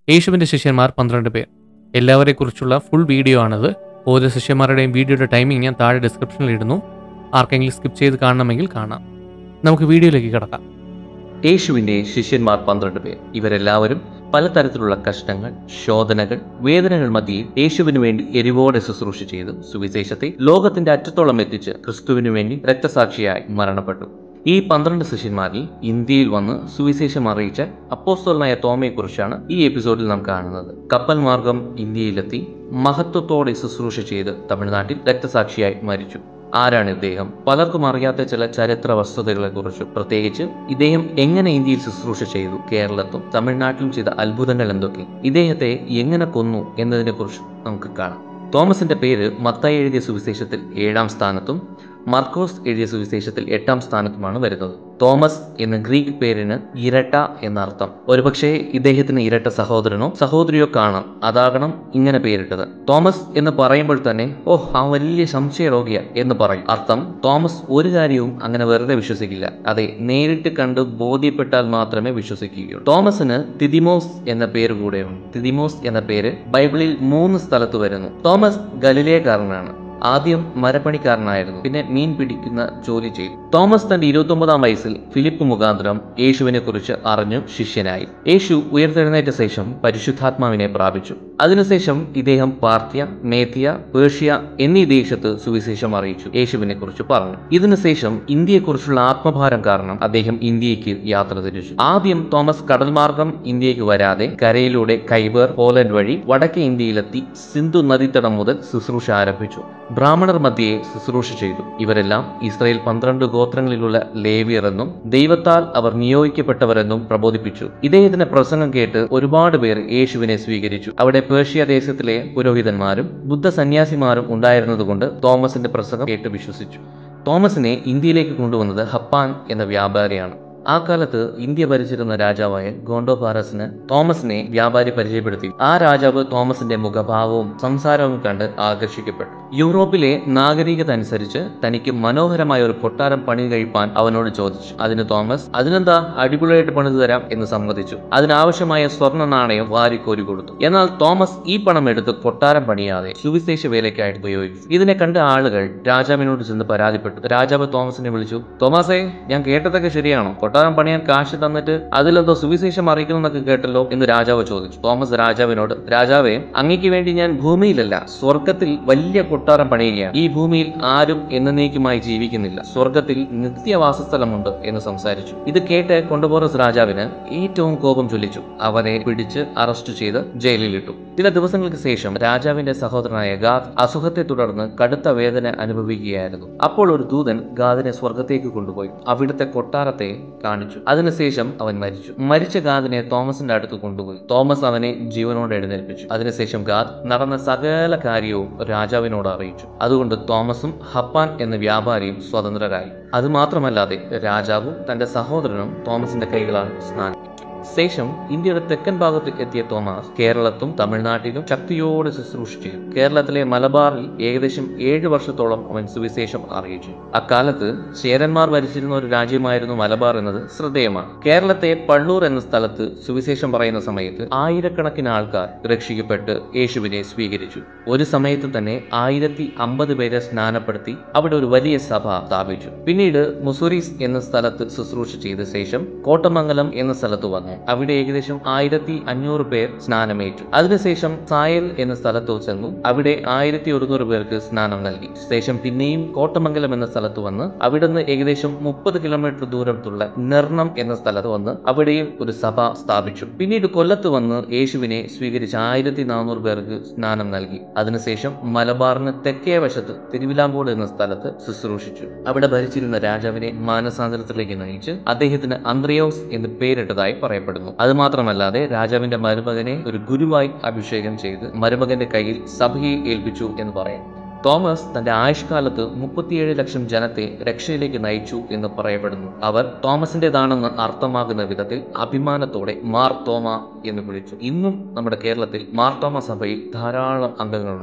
യേശുവിൻ്റെ ശിഷ്യന്മാർ പന്ത്രണ്ട് പേർ എല്ലാവരെക്കുറിച്ചുള്ള ഫുൾ വീഡിയോ ആണിത് ഓരോ ശിഷ്യന്മാരുടെയും വീഡിയോയുടെ ടൈമിംഗ് ഞാൻ താഴെ ഡിസ്ക്രിപ്ഷനിൽ ഇടുന്നു ആർക്കെങ്കിലും സ്കിപ്പ് ചെയ്ത് കാണണമെങ്കിൽ കാണാം നമുക്ക് വീഡിയോയിലേക്ക് കിടക്കാം യേശുവിൻ്റെ ശിഷ്യന്മാർ പന്ത്രണ്ട് പേർ ഇവരെല്ലാവരും പലതരത്തിലുള്ള കഷ്ടങ്ങൾ ശോധനകൾ വേദനകൾ മധ്യേ യേശുവിനു വേണ്ടി എരിവോടെ ശുശ്രൂഷ ചെയ്തു സുവിശേഷത്തെ ലോകത്തിന്റെ അറ്റത്തോളം എത്തിച്ച് ക്രിസ്തുവിനു വേണ്ടി രക്തസാക്ഷിയായി മരണപ്പെട്ടു ഈ പന്ത്രണ്ട് ശിഷ്യന്മാരിൽ ഇന്ത്യയിൽ വന്ന് സുവിശേഷം അറിയിച്ച അപ്പോസ്തലനായ തോമയെക്കുറിച്ചാണ് ഈ എപ്പിസോഡിൽ നാം കാണുന്നത് കപ്പൽ മാർഗം ഇന്ത്യയിലെത്തി മഹത്വത്തോടെ ശുശ്രൂഷ ചെയ്ത് തമിഴ്നാട്ടിൽ രക്തസാക്ഷിയായി മരിച്ചു ആരാണ് ഇദ്ദേഹം പലർക്കും അറിയാത്ത ചില ചരിത്ര വസ്തുതകളെ കുറിച്ച് പ്രത്യേകിച്ച് ഇദ്ദേഹം എങ്ങനെ ഇന്ത്യയിൽ ശുശ്രൂഷ ചെയ്തു കേരളത്തും തമിഴ്നാട്ടിലും ചെയ്ത അത്ഭുതങ്ങൾ എന്തൊക്കെ ഇദ്ദേഹത്തെ എങ്ങനെ കൊന്നു എന്നതിനെ കുറിച്ച് നമുക്ക് കാണാം തോമസിന്റെ പേര് മത്തായി എഴുതിയ സുവിശേഷത്തിൽ ഏഴാം സ്ഥാനത്തും മർക്കോസ് എഴുതിയ സുവിശേഷത്തിൽ എട്ടാം സ്ഥാനത്തുമാണ് വരുന്നത് തോമസ് എന്ന ഗ്രീക്ക് പേരിന് ഇരട്ട എന്നർത്ഥം ഒരുപക്ഷെ ഇദ്ദേഹത്തിന് ഇരട്ട സഹോദരനോ സഹോദരിയോ കാണാം അതാകണം ഇങ്ങനെ പേരിട്ടത് തോമസ് എന്ന് പറയുമ്പോൾ തന്നെ ഓ ആ വലിയ സംശയരോഗിയ എന്ന് പറയും അർത്ഥം തോമസ് ഒരു കാര്യവും അങ്ങനെ വെറുതെ വിശ്വസിക്കില്ല അതെ നേരിട്ട് കണ്ട് ബോധ്യപ്പെട്ടാൽ മാത്രമേ വിശ്വസിക്കുകയുള്ളൂ തോമസിന് തിദിമോസ് എന്ന പേര് കൂടെയുണ്ട് തിദിമോസ് എന്ന പേര് ബൈബിളിൽ മൂന്ന് സ്ഥലത്ത് വരുന്നു തോമസ് ഗലിലേക്കാരനാണ് ആദ്യം മരപ്പണിക്കാരനായിരുന്നു പിന്നെ മീൻ പിടിക്കുന്ന ജോലി ചെയ്തു തോമസ് തന്റെ ഇരുപത്തൊമ്പതാം വയസ്സിൽ ഫിലിപ്പ് മുഖാന്തരം യേശുവിനെ കുറിച്ച് അറിഞ്ഞു ശിഷ്യനായി യേശു ഉയർത്തെഴുന്നേറ്റ ശേഷം പരിശുദ്ധാത്മാവിനെ പ്രാപിച്ചു അതിനുശേഷം ഇദ്ദേഹം പാർഥ്യ മേത്യ പേർഷ്യ എന്നീ ദേശത്ത് സുവിശേഷം അറിയിച്ചു യേശുവിനെ കുറിച്ച് പറഞ്ഞു ഇതിനുശേഷം ഇന്ത്യയെക്കുറിച്ചുള്ള ആത്മഭാരം കാരണം അദ്ദേഹം ഇന്ത്യക്ക് യാത്ര തിരിച്ചു ആദ്യം തോമസ് കടൽ മാർഗം ഇന്ത്യക്ക് വരാതെ കരയിലൂടെ കൈബർ പോലൻഡ് വഴി വടക്കേ ഇന്ത്യയിലെത്തി സിന്ധു നദീതടം മുതൽ ശുശ്രൂഷ ആരംഭിച്ചു ബ്രാഹ്മണർ മധ്യയെ ശുശ്രൂഷ ചെയ്തു ഇവരെല്ലാം ഇസ്രായേൽ പന്ത്രണ്ട് ഗോത്രങ്ങളിലുള്ള ലേവിയർ എന്നും ദൈവത്താൽ അവർ നിയോഗിക്കപ്പെട്ടവരെന്നും പ്രബോധിപ്പിച്ചു ഇദ്ദേഹത്തിന്റെ പ്രസംഗം കേട്ട് ഒരുപാട് പേർ യേശുവിനെ സ്വീകരിച്ചു അവിടെ പേർഷ്യ ദേശത്തിലെ പുരോഹിതന്മാരും ബുദ്ധ സന്യാസിമാരും ഉണ്ടായിരുന്നതുകൊണ്ട് തോമസിന്റെ പ്രസംഗം കേട്ട് വിശ്വസിച്ചു തോമസിനെ ഇന്ത്യയിലേക്ക് കൊണ്ടുവന്നത് ഹപ്പാൻ എന്ന വ്യാപാരിയാണ് ആ കാലത്ത് ഇന്ത്യ ഭരിച്ചിരുന്ന രാജാവായ ഗോണ്ടോപാരസിന് തോമസിനെ വ്യാപാരി പരിചയപ്പെടുത്തി ആ രാജാവ് തോമസിന്റെ മുഖഭാവവും സംസാരവും കണ്ട് ആകർഷിക്കപ്പെട്ടു യൂറോപ്പിലെ നാഗരികത അനുസരിച്ച് തനിക്ക് മനോഹരമായ ഒരു കൊട്ടാരം പണി കഴിപ്പാൻ അവനോട് ചോദിച്ചു അതിന് തോമസ് അതിനെന്താ അടിപൊളിയായിട്ട് പണിതു തരാം എന്ന് സമ്മതിച്ചു അതിനാവശ്യമായ സ്വർണ്ണ നാണയം വാരിക്കോരി കൊടുത്തു എന്നാൽ തോമസ് ഈ പണം എടുത്ത് കൊട്ടാരം പണിയാതെ സുവിശേഷ വേലയ്ക്കായിട്ട് ഉപയോഗിച്ചു ഇതിനെ കണ്ട ആളുകൾ രാജാവിനോട് ചെന്ന് പരാതിപ്പെട്ടു രാജാവ് തോമസിനെ വിളിച്ചു തോമസേ ഞാൻ കേട്ടതൊക്കെ ശരിയാണോ കൊട്ടാരം പണിയാൻ കാശ് തന്നിട്ട് അതിലെന്തോ സുവിശേഷം അറിയിക്കണമെന്നൊക്കെ കേട്ടല്ലോ എന്ന് രാജാവ് ചോദിച്ചു തോമസ് രാജാവിനോട് രാജാവേ അങ്ങയ്ക്ക് വേണ്ടി ഞാൻ ഭൂമിയിലല്ല സ്വർഗത്തിൽ വലിയ കൊട്ടാരം പണിയുകയാണ് ഈ ഭൂമിയിൽ ആരും എന്നേക്കുമായി ജീവിക്കുന്നില്ല സ്വർഗത്തിൽ നിത്യവാസസ്ഥലമുണ്ട് എന്ന് സംസാരിച്ചു ഇത് കേട്ട് കൊണ്ടുപോറസ് രാജാവിന് ഏറ്റവും കോപം ചൊല്ലിച്ചു അവനെ പിടിച്ച് അറസ്റ്റ് ചെയ്ത് ജയിലിലിട്ടു ചില ദിവസങ്ങൾക്ക് ശേഷം രാജാവിന്റെ സഹോദരനായ ഗാദ് അസുഖത്തെ തുടർന്ന് കടുത്ത വേദന അനുഭവിക്കുകയായിരുന്നു അപ്പോൾ ഒരു ദൂതൻ ഗാദിനെ സ്വർഗത്തേക്ക് കൊണ്ടുപോയി അവിടുത്തെ കൊട്ടാരത്തെ കാണിച്ചു അതിനുശേഷം അവൻ മരിച്ചു മരിച്ച ഗാദിനെ തോമസിന്റെ അടുത്ത് കൊണ്ടുപോയി തോമസ് അവനെ ജീവനോടെ എഴുന്നേൽപ്പിച്ചു അതിനുശേഷം ഗാദ് നടന്ന സകല കാര്യവും രാജാവിനോട് അറിയിച്ചു അതുകൊണ്ട് തോമസും ഹപ്പാൻ എന്ന വ്യാപാരിയും സ്വതന്ത്രരായി അതുമാത്രമല്ലാതെ രാജാവും തന്റെ സഹോദരനും തോമസിന്റെ കൈകളാൽ സ്നാനം ശേഷം ഇന്ത്യയുടെ തെക്കൻ ഭാഗത്ത് എത്തിയ തോമസ് കേരളത്തും തമിഴ്നാട്ടിലും ശക്തിയോടെ ശുശ്രൂഷ ചെയ്തു കേരളത്തിലെ മലബാറിൽ ഏകദേശം ഏഴ് വർഷത്തോളം അവൻ സുവിശേഷം അറിയിച്ചു അക്കാലത്ത് ചേരന്മാർ ഭരിച്ചിരുന്ന ഒരു രാജ്യമായിരുന്നു മലബാർ എന്നത് ശ്രദ്ധേയമാണ് കേരളത്തെ പള്ളൂർ എന്ന സ്ഥലത്ത് സുവിശേഷം പറയുന്ന സമയത്ത് ആയിരക്കണക്കിന് ആൾക്കാർ രക്ഷിക്കപ്പെട്ട് യേശുവിനെ സ്വീകരിച്ചു ഒരു സമയത്ത് തന്നെ ആയിരത്തി അമ്പത് പേരെ സ്നാനപ്പെടുത്തി അവിടെ ഒരു വലിയ സഭ സ്ഥാപിച്ചു പിന്നീട് മുസൂരീസ് എന്ന സ്ഥലത്ത് ശുശ്രൂഷ ചെയ്ത ശേഷം കോട്ടമംഗലം എന്ന സ്ഥലത്ത് വന്നു അവിടെ ഏകദേശം ആയിരത്തി അഞ്ഞൂറ് പേർ സ്നാനമേറ്റു അതിനുശേഷം സായൽ എന്ന സ്ഥലത്ത് ചെന്നു അവിടെ ആയിരത്തി ഒരുന്നൂറ് പേർക്ക് സ്നാനം നൽകി ശേഷം പിന്നെയും കോട്ടമംഗലം എന്ന സ്ഥലത്ത് വന്ന് അവിടുന്ന് ഏകദേശം മുപ്പത് കിലോമീറ്റർ ദൂരത്തുള്ള നിർണം എന്ന സ്ഥലത്ത് വന്ന് അവിടെയും ഒരു സഭ സ്ഥാപിച്ചു പിന്നീട് കൊല്ലത്ത് വന്ന് യേശുവിനെ സ്വീകരിച്ച ആയിരത്തി നാനൂറ് പേർക്ക് സ്നാനം നൽകി അതിനുശേഷം മലബാറിന് തെക്കേ വശത്ത് തിരുവിലാമ്പോട് എന്ന സ്ഥലത്ത് ശുശ്രൂഷിച്ചു അവിടെ ഭരിച്ചിരുന്ന രാജാവിനെ മാനസാന്തരത്തിലേക്ക് നയിച്ച് അദ്ദേഹത്തിന് അന്ത്രയോസ് എന്ന് പേരിട്ടതായി പറയപ്പെടുന്നു അതുമാത്രമല്ലാതെ രാജാവിന്റെ മരുമകനെ ഒരു ഗുരുവായി അഭിഷേകം ചെയ്ത് മരുമകന്റെ കയ്യിൽ സഭയെ ഏൽപ്പിച്ചു എന്ന് പറയാം തോമസ് തന്റെ ആയുഷ്കാലത്ത് മുപ്പത്തിയേഴ് ലക്ഷം ജനത്തെ രക്ഷയിലേക്ക് നയിച്ചു എന്ന് പറയപ്പെടുന്നു അവർ തോമസിന്റേതാണെന്ന് അർത്ഥമാകുന്ന വിധത്തിൽ അഭിമാനത്തോടെ മാർ തോമ എന്ന് വിളിച്ചു ഇന്നും നമ്മുടെ കേരളത്തിൽ മാർ തോമ സഭയിൽ ധാരാളം അംഗങ്ങളുണ്ട്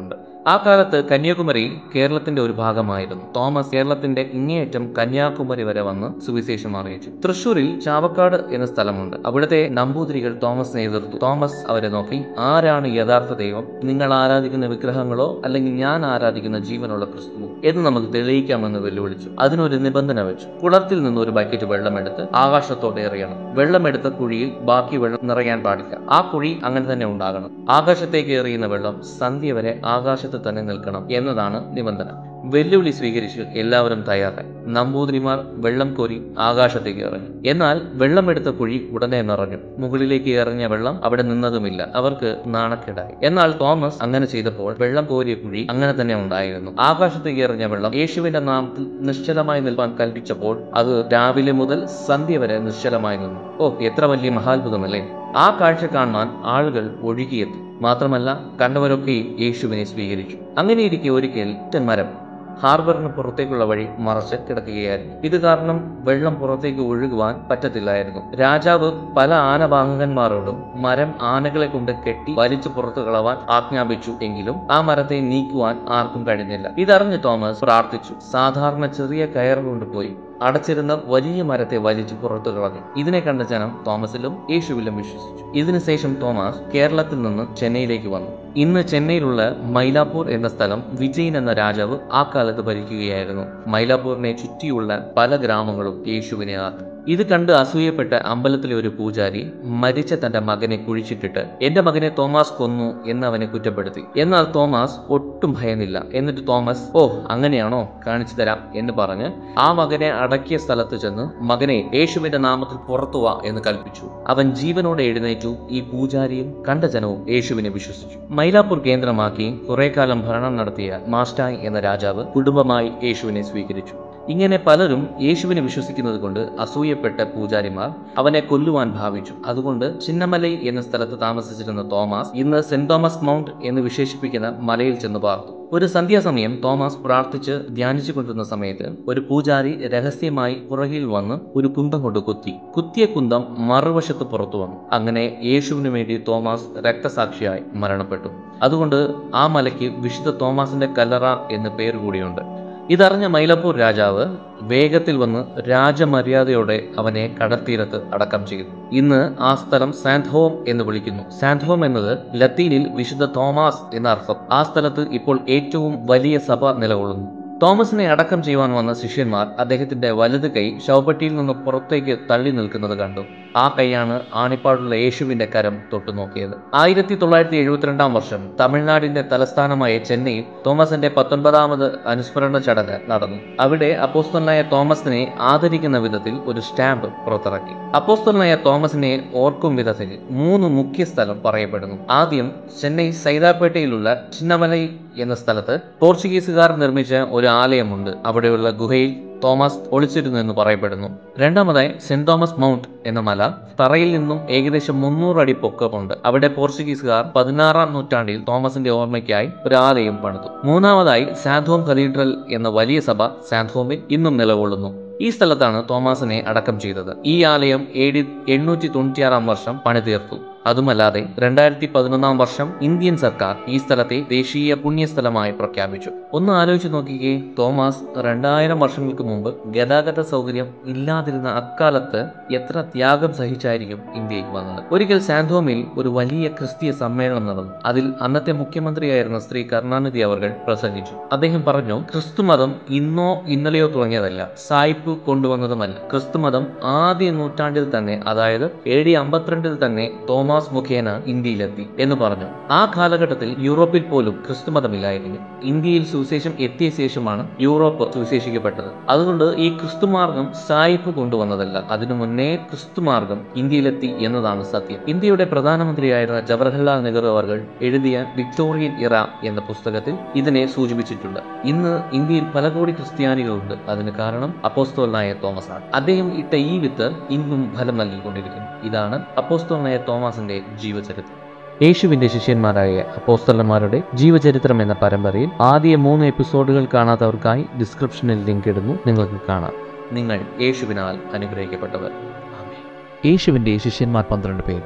ആ കാലത്ത് കന്യാകുമാരി കേരളത്തിന്റെ ഒരു ഭാഗമായിരുന്നു തോമസ് കേരളത്തിന്റെ ഇങ്ങേയറ്റം കന്യാകുമാരി വരെ വന്ന് സുവിശേഷം അറിയിച്ചു തൃശൂരിൽ ചാവക്കാട് എന്ന സ്ഥലമുണ്ട് അവിടുത്തെ നമ്പൂതിരികൾ തോമസിനെ എതിർത്തു തോമസ് അവരെ നോക്കി ആരാണ് യഥാർത്ഥ ദൈവം നിങ്ങൾ ആരാധിക്കുന്ന വിഗ്രഹങ്ങളോ അല്ലെങ്കിൽ ഞാൻ ആരാധിക്കുന്ന ജീവനുള്ള ക്രിസ്തു എന്ന് നമുക്ക് തെളിയിക്കാമെന്ന് വെല്ലുവിളിച്ചു അതിനൊരു നിബന്ധന വെച്ചു കുളത്തിൽ നിന്ന് ഒരു ബക്കറ്റ് വെള്ളമെടുത്ത് ആകാശത്തോടെ എറിയണം വെള്ളമെടുത്ത കുഴിയിൽ ബാക്കി വെള്ളം നിറയാൻ പാടില്ല ആ കുഴി അങ്ങനെ തന്നെ ഉണ്ടാകണം ആകാശത്തേക്ക് എറിയുന്ന വെള്ളം സന്ധ്യ വരെ ആകാശത്ത് തന്നെ നിൽക്കണം എന്നതാണ് നിബന്ധന വെല്ലുവിളി സ്വീകരിച്ച് എല്ലാവരും തയ്യാറായി നമ്പൂതിരിമാർ വെള്ളം കോരി ആകാശത്തേക്ക് എറിഞ്ഞു എന്നാൽ വെള്ളമെടുത്ത കുഴി ഉടനെ നിറഞ്ഞു മുകളിലേക്ക് എറിഞ്ഞ വെള്ളം അവിടെ നിന്നതുമില്ല അവർക്ക് നാണക്കേടായി എന്നാൽ തോമസ് അങ്ങനെ ചെയ്തപ്പോൾ വെള്ളം കോരിയ കുഴി അങ്ങനെ തന്നെ ഉണ്ടായിരുന്നു ആകാശത്തേക്ക് എറിഞ്ഞ വെള്ളം യേശുവിന്റെ നാമത്തിൽ നിശ്ചലമായി നിൽപ്പാൻ കൽപ്പിച്ചപ്പോൾ അത് രാവിലെ മുതൽ സന്ധ്യ വരെ നിശ്ചലമായി നിന്നു ഓ എത്ര വലിയ മഹാത്ഭുതമല്ലേ ആ കാഴ്ച കാണാൻ ആളുകൾ ഒഴുകിയെത്തി മാത്രമല്ല കണ്ടവരൊക്കെയും യേശുവിനെ സ്വീകരിച്ചു അങ്ങനെയിരിക്കെ ഒരിക്കൽ മരം ഹാർബറിന് പുറത്തേക്കുള്ള വഴി മറച്ച് കിടക്കുകയായിരുന്നു ഇത് കാരണം വെള്ളം പുറത്തേക്ക് ഒഴുകുവാൻ പറ്റത്തില്ലായിരുന്നു രാജാവ് പല ആനവാഹകന്മാരോടും മരം ആനകളെ കൊണ്ട് കെട്ടി വലിച്ചു പുറത്തു കളവാൻ ആജ്ഞാപിച്ചു എങ്കിലും ആ മരത്തെ നീക്കുവാൻ ആർക്കും കഴിഞ്ഞില്ല ഇതറിഞ്ഞ് തോമസ് പ്രാർത്ഥിച്ചു സാധാരണ ചെറിയ കയർ കൊണ്ടുപോയി അടച്ചിരുന്ന വലിയ മരത്തെ വലിച്ചു പുറത്തു കളഞ്ഞു ഇതിനെ കണ്ട ജനം തോമസിലും യേശുവിലും വിശ്വസിച്ചു ഇതിനുശേഷം തോമസ് കേരളത്തിൽ നിന്ന് ചെന്നൈയിലേക്ക് വന്നു ഇന്ന് ചെന്നൈയിലുള്ള മൈലാപ്പൂർ എന്ന സ്ഥലം വിജയൻ എന്ന രാജാവ് ആ കാലത്ത് ഭരിക്കുകയായിരുന്നു മൈലാപ്പൂരിനെ ചുറ്റിയുള്ള പല ഗ്രാമങ്ങളും യേശുവിനെ ആക്കി ഇത് കണ്ട് അസൂയപ്പെട്ട അമ്പലത്തിലെ ഒരു പൂജാരി മരിച്ച തന്റെ മകനെ കുഴിച്ചിട്ടിട്ട് എന്റെ മകനെ തോമസ് കൊന്നു എന്ന് അവനെ കുറ്റപ്പെടുത്തി എന്നാൽ തോമസ് ഒട്ടും ഭയന്നില്ല എന്നിട്ട് തോമസ് ഓ അങ്ങനെയാണോ കാണിച്ചു തരാം എന്ന് പറഞ്ഞ് ആ മകനെ അടക്കിയ സ്ഥലത്ത് ചെന്ന് മകനെ യേശുവിന്റെ നാമത്തിൽ പുറത്തു വാ എന്ന് കൽപ്പിച്ചു അവൻ ജീവനോടെ എഴുന്നേറ്റു ഈ പൂജാരിയും കണ്ട ജനവും യേശുവിനെ വിശ്വസിച്ചു മൈലാപ്പൂർ കേന്ദ്രമാക്കി കുറെ കാലം ഭരണം നടത്തിയ മാസ്റ്റായ് എന്ന രാജാവ് കുടുംബമായി യേശുവിനെ സ്വീകരിച്ചു ഇങ്ങനെ പലരും യേശുവിനെ വിശ്വസിക്കുന്നത് കൊണ്ട് അസൂയപ്പെട്ട പൂജാരിമാർ അവനെ കൊല്ലുവാൻ ഭാവിച്ചു അതുകൊണ്ട് ചിന്നമലൈ എന്ന സ്ഥലത്ത് താമസിച്ചിരുന്ന തോമസ് ഇന്ന് സെന്റ് തോമസ് മൗണ്ട് എന്ന് വിശേഷിപ്പിക്കുന്ന മലയിൽ ചെന്ന് പാർത്തു ഒരു സന്ധ്യാസമയം തോമസ് പ്രാർത്ഥിച്ച് ധ്യാനിച്ചു കൊണ്ടിരുന്ന സമയത്ത് ഒരു പൂജാരി രഹസ്യമായി പുറകിൽ വന്ന് ഒരു കുന്തം കൊണ്ട് കുത്തി കുത്തിയ കുന്തം മറുവശത്ത് പുറത്തു വന്നു അങ്ങനെ യേശുവിനു വേണ്ടി തോമസ് രക്തസാക്ഷിയായി മരണപ്പെട്ടു അതുകൊണ്ട് ആ മലയ്ക്ക് വിശുദ്ധ തോമസിന്റെ കല്ലറ എന്ന പേര് കൂടിയുണ്ട് ഇതറിഞ്ഞ മൈലപ്പൂർ രാജാവ് വേഗത്തിൽ വന്ന് രാജമര്യാദയോടെ അവനെ കടൽത്തീരത്ത് അടക്കം ചെയ്തു ഇന്ന് ആ സ്ഥലം സാന്റ് ഹോം എന്ന് വിളിക്കുന്നു സാന്റ് ഹോം എന്നത് ലത്തീനിൽ വിശുദ്ധ തോമസ് എന്ന അർത്ഥം ആ സ്ഥലത്ത് ഇപ്പോൾ ഏറ്റവും വലിയ സഭ നിലകൊള്ളുന്നു തോമസിനെ അടക്കം ചെയ്യുവാൻ വന്ന ശിഷ്യന്മാർ അദ്ദേഹത്തിന്റെ വലത് കൈ ശവപ്പെട്ടിയിൽ നിന്ന് പുറത്തേക്ക് തള്ളി നിൽക്കുന്നത് കണ്ടു ആ കൈയാണ് ആണിപ്പാടുള്ള യേശുവിന്റെ കരം തൊട്ടു നോക്കിയത് ആയിരത്തി തൊള്ളായിരത്തി എഴുപത്തിരണ്ടാം വർഷം തമിഴ്നാടിന്റെ തലസ്ഥാനമായ ചെന്നൈയിൽ തോമസിന്റെ പത്തൊൻപതാമത് അനുസ്മരണ ചടങ്ങ് നടന്നു അവിടെ അപ്പോസ്തലനായ തോമസിനെ ആദരിക്കുന്ന വിധത്തിൽ ഒരു സ്റ്റാമ്പ് പുറത്തിറക്കി അപ്പോസ്തലനായ തോമസിനെ ഓർക്കും വിധത്തിൽ മൂന്ന് മുഖ്യ സ്ഥലം പറയപ്പെടുന്നു ആദ്യം ചെന്നൈ സൈതാപ്പേട്ടയിലുള്ള ചിന്നമലൈ എന്ന സ്ഥലത്ത് പോർച്ചുഗീസുകാർ നിർമ്മിച്ച ഒരു ആലയമുണ്ട് അവിടെയുള്ള ഗുഹയിൽ തോമസ് ഒളിച്ചിരുന്നു എന്ന് പറയപ്പെടുന്നു രണ്ടാമതായി സെന്റ് തോമസ് മൗണ്ട് എന്ന മല തറയിൽ നിന്നും ഏകദേശം മുന്നൂറ് അടി പൊക്കമുണ്ട് അവിടെ പോർച്ചുഗീസുകാർ പതിനാറാം നൂറ്റാണ്ടിൽ തോമസിന്റെ ഓർമ്മയ്ക്കായി ഒരു ആലയം പണിതു മൂന്നാമതായി സാന്ത്ഹോം കത്തീഡ്രൽ എന്ന വലിയ സഭ സാന്ത്ഹോമിൽ ഇന്നും നിലകൊള്ളുന്നു ഈ സ്ഥലത്താണ് തോമസിനെ അടക്കം ചെയ്തത് ഈ ആലയം എ ഡി എണ്ണൂറ്റി തൊണ്ണൂറ്റിയാറാം വർഷം പണിതീർത്തു അതുമല്ലാതെ രണ്ടായിരത്തി പതിനൊന്നാം വർഷം ഇന്ത്യൻ സർക്കാർ ഈ സ്ഥലത്തെ ദേശീയ പുണ്യസ്ഥലമായി പ്രഖ്യാപിച്ചു ഒന്ന് ആലോചിച്ച് നോക്കിക്കേ തോമസ് രണ്ടായിരം വർഷങ്ങൾക്ക് മുമ്പ് ഗതാഗത സൗകര്യം ഇല്ലാതിരുന്ന അക്കാലത്ത് എത്ര ത്യാഗം സഹിച്ചായിരിക്കും ഇന്ത്യയിൽ വന്നത് ഒരിക്കൽ സാന്ത്വമിൽ ഒരു വലിയ ക്രിസ്തീയ സമ്മേളനം നടന്നു അതിൽ അന്നത്തെ മുഖ്യമന്ത്രിയായിരുന്ന ശ്രീ കരുണാനിധി അവർ പ്രസംഗിച്ചു അദ്ദേഹം പറഞ്ഞു ക്രിസ്തുമതം ഇന്നോ ഇന്നലെയോ തുടങ്ങിയതല്ല സായിപ്പ് കൊണ്ടുവന്നതുമല്ല ക്രിസ്തുമതം ആദ്യ നൂറ്റാണ്ടിൽ തന്നെ അതായത് എ ഡി അമ്പത്തിരണ്ടിൽ തന്നെ തോമസ് മുഖേന ഇന്ത്യയിലെത്തി എന്ന് പറഞ്ഞു ആ കാലഘട്ടത്തിൽ യൂറോപ്പിൽ പോലും ക്രിസ്തുമതമില്ലായിരുന്നു ഇന്ത്യയിൽ സുവിശേഷം എത്തിയ ശേഷമാണ് യൂറോപ്പ് സുവിശേഷിക്കപ്പെട്ടത് അതുകൊണ്ട് ഈ ക്രിസ്തുമാർഗം സായിപ്പ് കൊണ്ടുവന്നതല്ല അതിനു മുന്നേ ക്രിസ്തുമാർഗം ഇന്ത്യയിലെത്തി എന്നതാണ് സത്യം ഇന്ത്യയുടെ പ്രധാനമന്ത്രിയായിരുന്ന ജവഹർലാൽ നെഹ്റു അവർ എഴുതിയ വിക്ടോറിയൻ ഇറ എന്ന പുസ്തകത്തിൽ ഇതിനെ സൂചിപ്പിച്ചിട്ടുണ്ട് ഇന്ന് ഇന്ത്യയിൽ പല കോടി ക്രിസ്ത്യാനികളുണ്ട് അതിന് കാരണം അപ്പോസ്തോലനായ തോമസ് ആണ് അദ്ദേഹം ഇട്ട ഈ വിത്ത് ഇന്നും ഫലം നൽകിക്കൊണ്ടിരിക്കുന്നു ഇതാണ് അപ്പോസ്തോലനായ തോമസിന്റെ ജീവചരിത്രം യേശുവിന്റെ ശിഷ്യന്മാരായ അപ്പോസ്തലന്മാരുടെ ജീവചരിത്രം എന്ന പരമ്പരയിൽ ആദ്യ മൂന്ന് എപ്പിസോഡുകൾ കാണാത്തവർക്കായി ഡിസ്ക്രിപ്ഷനിൽ ലിങ്ക് ഇടുന്നു നിങ്ങൾക്ക് കാണാം നിങ്ങൾ യേശുവിനാൽ അനുഗ്രഹിക്കപ്പെട്ടവർ യേശുവിൻ്റെ ശിഷ്യന്മാർ പന്ത്രണ്ട് പേർ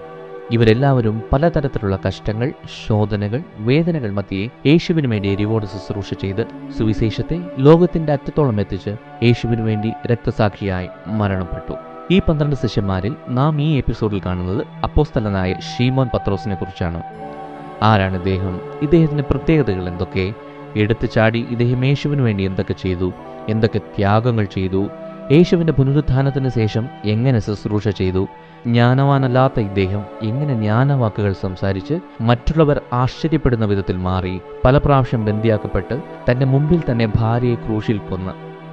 ഇവരെല്ലാവരും പലതരത്തിലുള്ള കഷ്ടങ്ങൾ ശോധനകൾ വേദനകൾ മധ്യേ യേശുവിന് വേണ്ടി എരിവോട് ശുശ്രൂഷ ചെയ്ത് സുവിശേഷത്തെ ലോകത്തിന്റെ അറ്റത്തോളം എത്തിച്ച് യേശുവിന് വേണ്ടി രക്തസാക്ഷിയായി മരണപ്പെട്ടു ഈ പന്ത്രണ്ട് ശിഷ്യന്മാരിൽ നാം ഈ എപ്പിസോഡിൽ കാണുന്നത് അപ്പോസ്തലനായ ഷീമോൻ പത്രോസിനെ കുറിച്ചാണ് ആരാണ് ഇദ്ദേഹം ഇദ്ദേഹത്തിന്റെ പ്രത്യേകതകൾ എന്തൊക്കെ എടുത്തു ചാടി ഇദ്ദേഹം യേശുവിന് വേണ്ടി എന്തൊക്കെ ചെയ്തു എന്തൊക്കെ ത്യാഗങ്ങൾ ചെയ്തു യേശുവിന്റെ പുനരുത്ഥാനത്തിന് ശേഷം എങ്ങനെ ശുശ്രൂഷ ചെയ്തു ജ്ഞാനവാനല്ലാത്ത ഇദ്ദേഹം എങ്ങനെ ജ്ഞാനവാക്കുകൾ സംസാരിച്ച് മറ്റുള്ളവർ ആശ്ചര്യപ്പെടുന്ന വിധത്തിൽ മാറി പല പ്രാവശ്യം ബന്ദിയാക്കപ്പെട്ട് തന്റെ മുമ്പിൽ തന്നെ ഭാര്യയെ ക്രൂശിൽ കൊന്ന്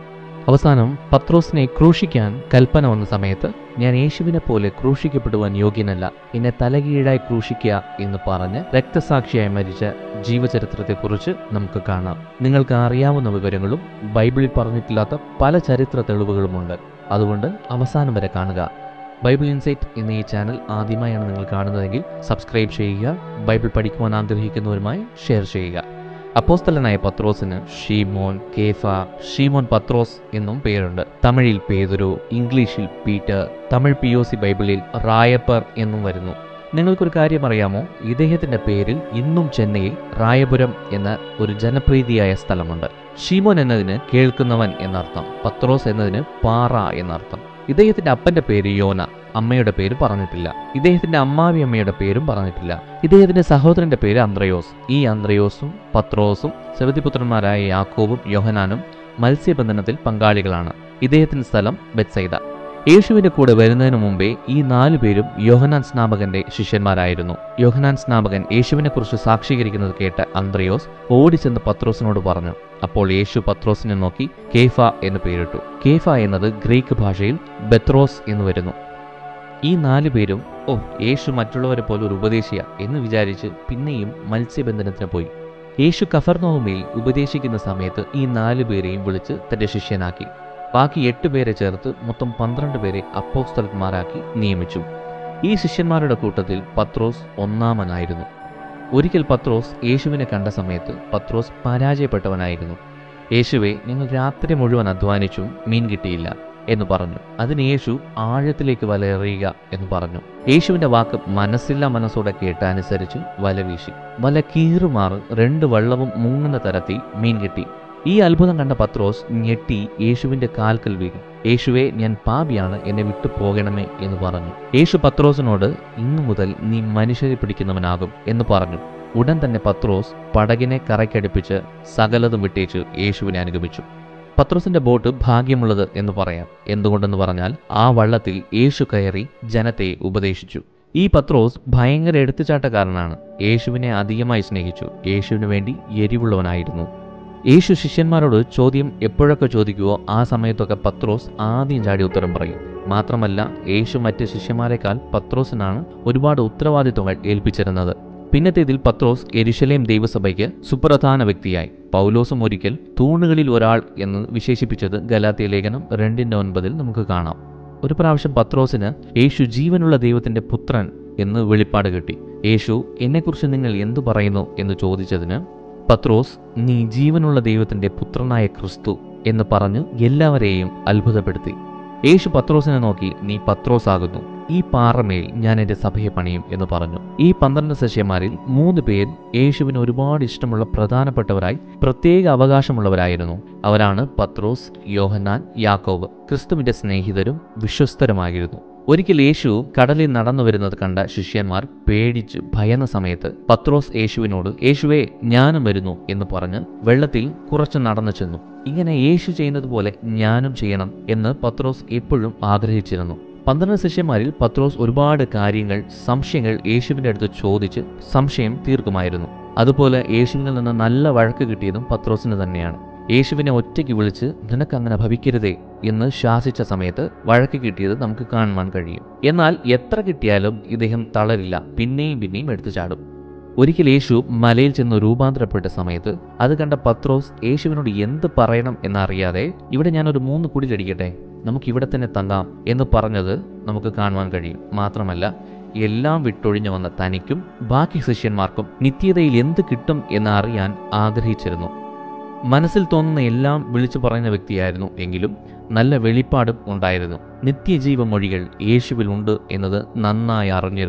അവസാനം പത്രോസിനെ ക്രൂശിക്കാൻ കൽപ്പന വന്ന സമയത്ത് ഞാൻ യേശുവിനെ പോലെ ക്രൂശിക്കപ്പെടുവാൻ യോഗ്യനല്ല എന്നെ തലകീഴായി ക്രൂശിക്കുക എന്ന് പറഞ്ഞ് രക്തസാക്ഷിയായി മരിച്ച ജീവചരിത്രത്തെക്കുറിച്ച് നമുക്ക് കാണാം നിങ്ങൾക്ക് അറിയാവുന്ന വിവരങ്ങളും ബൈബിളിൽ പറഞ്ഞിട്ടില്ലാത്ത പല ചരിത്ര തെളിവുകളുമുണ്ട് അതുകൊണ്ട് അവസാനം വരെ കാണുക ബൈബിൾ ഇൻസൈറ്റ് എന്ന ഈ ചാനൽ ആദ്യമായാണ് നിങ്ങൾ കാണുന്നതെങ്കിൽ സബ്സ്ക്രൈബ് ചെയ്യുക ബൈബിൾ പഠിക്കുവാൻ ആഗ്രഹിക്കുന്നവരുമായി ഷെയർ ചെയ്യുക അപ്പോസ്തലനായ പത്രോസിന് ഷീമോൻ കേഫ ഷീമോൻ പത്രോസ് എന്നും പേരുണ്ട് തമിഴിൽ പേതുരു ഇംഗ്ലീഷിൽ Peter Tamil P O C ബൈബിളിൽ റായപ്പർ എന്നും വരുന്നു നിങ്ങൾക്കൊരു കാര്യം അറിയാമോ ഇദ്ദേഹത്തിന്റെ പേരിൽ ഇന്നും ചെന്നൈയിൽ റായപുരം എന്ന ഒരു ജനപ്രീതിയായ സ്ഥലമുണ്ട് ഷീമോൻ എന്നതിന് കേൾക്കുന്നവൻ എന്നർത്ഥം പത്രോസ് എന്നതിന് പാറ എന്നർത്ഥം ഇദ്ദേഹത്തിന്റെ അപ്പന്റെ പേര് യോന അമ്മയുടെ പേര് പറഞ്ഞിട്ടില്ല ഇദ്ദേഹത്തിന്റെ അമ്മാവി അമ്മയുടെ പേരും പറഞ്ഞിട്ടില്ല ഇദ്ദേഹത്തിന്റെ സഹോദരന്റെ പേര് അന്ത്രയോസ് ഈ അന്ത്രയോസും പത്രോസും സെവതിപുത്രന്മാരായ യാക്കോബും യോഹനാനും മത്സ്യബന്ധനത്തിൽ പങ്കാളികളാണ് ഇദ്ദേഹത്തിന്റെ സ്ഥലം ബെത്സൈദ യേശുവിന്റെ കൂടെ വരുന്നതിന് മുമ്പേ ഈ നാലു പേരും യോഹനാൻ സ്നാപകന്റെ ശിഷ്യന്മാരായിരുന്നു യോഹനാൻ സ്നാപകൻ യേശുവിനെ കുറിച്ച് സാക്ഷീകരിക്കുന്നത് കേട്ട അന്ത്രയോസ് ഓടിച്ചെന്ന് പത്രോസിനോട് പറഞ്ഞു അപ്പോൾ യേശു പത്രോസിനെ നോക്കി കേഫ എന്ന് പേരിട്ടു കേഫ എന്നത് ഗ്രീക്ക് ഭാഷയിൽ ബെത്രോസ് എന്ന് വരുന്നു ഈ നാലു പേരും ഓ യേശു മറ്റുള്ളവരെ പോലെ ഒരു ഉപദേശിയ എന്ന് വിചാരിച്ച് പിന്നെയും മത്സ്യബന്ധനത്തിന് പോയി യേശു കഫർനോമിൽ ഉപദേശിക്കുന്ന സമയത്ത് ഈ നാലു പേരെയും വിളിച്ച് തന്റെ ശിഷ്യനാക്കി ബാക്കി എട്ട് പേരെ ചേർത്ത് മൊത്തം പന്ത്രണ്ട് പേരെ അപ്പോസ്തലന്മാരാക്കി നിയമിച്ചു ഈ ശിഷ്യന്മാരുടെ കൂട്ടത്തിൽ പത്രോസ് ഒന്നാമനായിരുന്നു ഒരിക്കൽ പത്രോസ് യേശുവിനെ കണ്ട സമയത്ത് പത്രോസ് പരാജയപ്പെട്ടവനായിരുന്നു യേശുവെ ഞങ്ങൾ രാത്രി മുഴുവൻ അധ്വാനിച്ചും മീൻ കിട്ടിയില്ല എന്ന് പറഞ്ഞു അതിന് യേശു ആഴത്തിലേക്ക് വല എറിയുക എന്ന് പറഞ്ഞു യേശുവിന്റെ വാക്ക് മനസ്സില്ല മനസ്സോടെ കേട്ട അനുസരിച്ച് വല വീശി വല കീറുമാറ് രണ്ട് വള്ളവും മുങ്ങുന്ന തരത്തിൽ മീൻ കിട്ടി ഈ അത്ഭുതം കണ്ട പത്രോസ് ഞെട്ടി യേശുവിന്റെ കാൽക്കൽ വീണു യേശുവെ ഞാൻ പാപിയാണ് എന്നെ വിട്ടു പോകണമേ എന്ന് പറഞ്ഞു യേശു പത്രോസിനോട് ഇന്നു മുതൽ നീ മനുഷ്യരെ പിടിക്കുന്നവനാകും എന്ന് പറഞ്ഞു ഉടൻ തന്നെ പത്രോസ് പടകിനെ കരയ്ക്കടുപ്പിച്ച് സകലതും വിട്ടേച്ച് യേശുവിനെ അനുഗമിച്ചു പത്രോസിന്റെ ബോട്ട് ഭാഗ്യമുള്ളത് എന്ന് പറയാം എന്തുകൊണ്ടെന്ന് പറഞ്ഞാൽ ആ വള്ളത്തിൽ യേശു കയറി ജനത്തെ ഉപദേശിച്ചു ഈ പത്രോസ് ഭയങ്കര എടുത്തുചാട്ടക്കാരനാണ് യേശുവിനെ അധികമായി സ്നേഹിച്ചു യേശുവിന് വേണ്ടി എരിവുള്ളവനായിരുന്നു യേശു ശിഷ്യന്മാരോട് ചോദ്യം എപ്പോഴൊക്കെ ചോദിക്കുവോ ആ സമയത്തൊക്കെ പത്രോസ് ആദ്യം ചാടി ഉത്തരം പറയും മാത്രമല്ല യേശു മറ്റ് ശിഷ്യന്മാരെക്കാൾ പത്രോസിനാണ് ഒരുപാട് ഉത്തരവാദിത്വങ്ങൾ ഏൽപ്പിച്ചിരുന്നത് പിന്നത്തേതിൽ പത്രോസ് എരിശലേം ദൈവസഭയ്ക്ക് സുപ്രധാന വ്യക്തിയായി പൗലോസും ഒരിക്കൽ തൂണുകളിൽ ഒരാൾ എന്ന് വിശേഷിപ്പിച്ചത് ഗലാത്തിയ ലേഖനം രണ്ടിൻ്റെ ഒൻപതിൽ നമുക്ക് കാണാം ഒരു പ്രാവശ്യം പത്രോസിന് യേശു ജീവനുള്ള ദൈവത്തിന്റെ പുത്രൻ എന്ന് വെളിപ്പാട് കിട്ടി യേശു എന്നെക്കുറിച്ച് നിങ്ങൾ എന്തു പറയുന്നു എന്ന് ചോദിച്ചതിന് പത്രോസ് നീ ജീവനുള്ള ദൈവത്തിന്റെ പുത്രനായ ക്രിസ്തു എന്ന് പറഞ്ഞ് എല്ലാവരെയും അത്ഭുതപ്പെടുത്തി യേശു പത്രോസിനെ നോക്കി നീ പത്രോസ് ആകുന്നു ഈ പാറമേൽ ഞാൻ എൻ്റെ സഭയെ പണിയും എന്ന് പറഞ്ഞു ഈ പന്ത്രണ്ട് ശിഷ്യന്മാരിൽ മൂന്ന് പേർ യേശുവിന് ഒരുപാട് ഇഷ്ടമുള്ള പ്രധാനപ്പെട്ടവരായി പ്രത്യേക അവകാശമുള്ളവരായിരുന്നു അവരാണ് പത്രോസ് യോഹന്നാൻ യാക്കോബ് ക്രിസ്തുവിന്റെ സ്നേഹിതരും വിശ്വസ്തരുമായിരുന്നു ഒരിക്കൽ യേശു കടലിൽ നടന്നു വരുന്നത് കണ്ട ശിഷ്യന്മാർ പേടിച്ച് ഭയന്ന സമയത്ത് പത്രോസ് യേശുവിനോട് യേശുവേ ഞാനും വരുന്നു എന്ന് പറഞ്ഞ് വെള്ളത്തിൽ കുറച്ച് നടന്നു ചെന്നു ഇങ്ങനെ യേശു ചെയ്യുന്നത് പോലെ ഞാനും ചെയ്യണം എന്ന് പത്രോസ് എപ്പോഴും ആഗ്രഹിച്ചിരുന്നു പന്ത്രണ്ട് ശിഷ്യന്മാരിൽ പത്രോസ് ഒരുപാട് കാര്യങ്ങൾ സംശയങ്ങൾ യേശുവിൻ്റെ അടുത്ത് ചോദിച്ച് സംശയം തീർക്കുമായിരുന്നു അതുപോലെ യേശുവിൽ നിന്ന് നല്ല വഴക്ക് കിട്ടിയതും പത്രോസിന് തന്നെയാണ് യേശുവിനെ ഒറ്റയ്ക്ക് വിളിച്ച് നിനക്ക് അങ്ങനെ ഭവിക്കരുതേ എന്ന് ശാസിച്ച സമയത്ത് വഴക്ക് കിട്ടിയത് നമുക്ക് കാണുവാൻ കഴിയും എന്നാൽ എത്ര കിട്ടിയാലും ഇദ്ദേഹം തളരില്ല പിന്നെയും പിന്നെയും എടുത്തു ചാടും ഒരിക്കൽ യേശു മലയിൽ ചെന്ന് രൂപാന്തരപ്പെട്ട സമയത്ത് അത് കണ്ട പത്രോസ് യേശുവിനോട് എന്ത് പറയണം എന്നറിയാതെ ഇവിടെ ഞാനൊരു മൂന്ന് കുടിലടിക്കട്ടെ നമുക്ക് ഇവിടെ തന്നെ തങ്ങാം എന്ന് പറഞ്ഞത് നമുക്ക് കാണുവാൻ കഴിയും മാത്രമല്ല എല്ലാം വിട്ടൊഴിഞ്ഞു വന്ന തനിക്കും ബാക്കി ശിഷ്യന്മാർക്കും നിത്യതയിൽ എന്ത് കിട്ടും എന്ന് അറിയാൻ ആഗ്രഹിച്ചിരുന്നു മനസ്സിൽ തോന്നുന്ന എല്ലാം വിളിച്ചു പറയുന്ന വ്യക്തിയായിരുന്നു എങ്കിലും നല്ല വെളിപ്പാടും ഉണ്ടായിരുന്നു നിത്യജീവ മൊഴികൾ യേശുവിൽ ഉണ്ട് എന്നത് നന്നായി അറിഞ്ഞിരുന്നു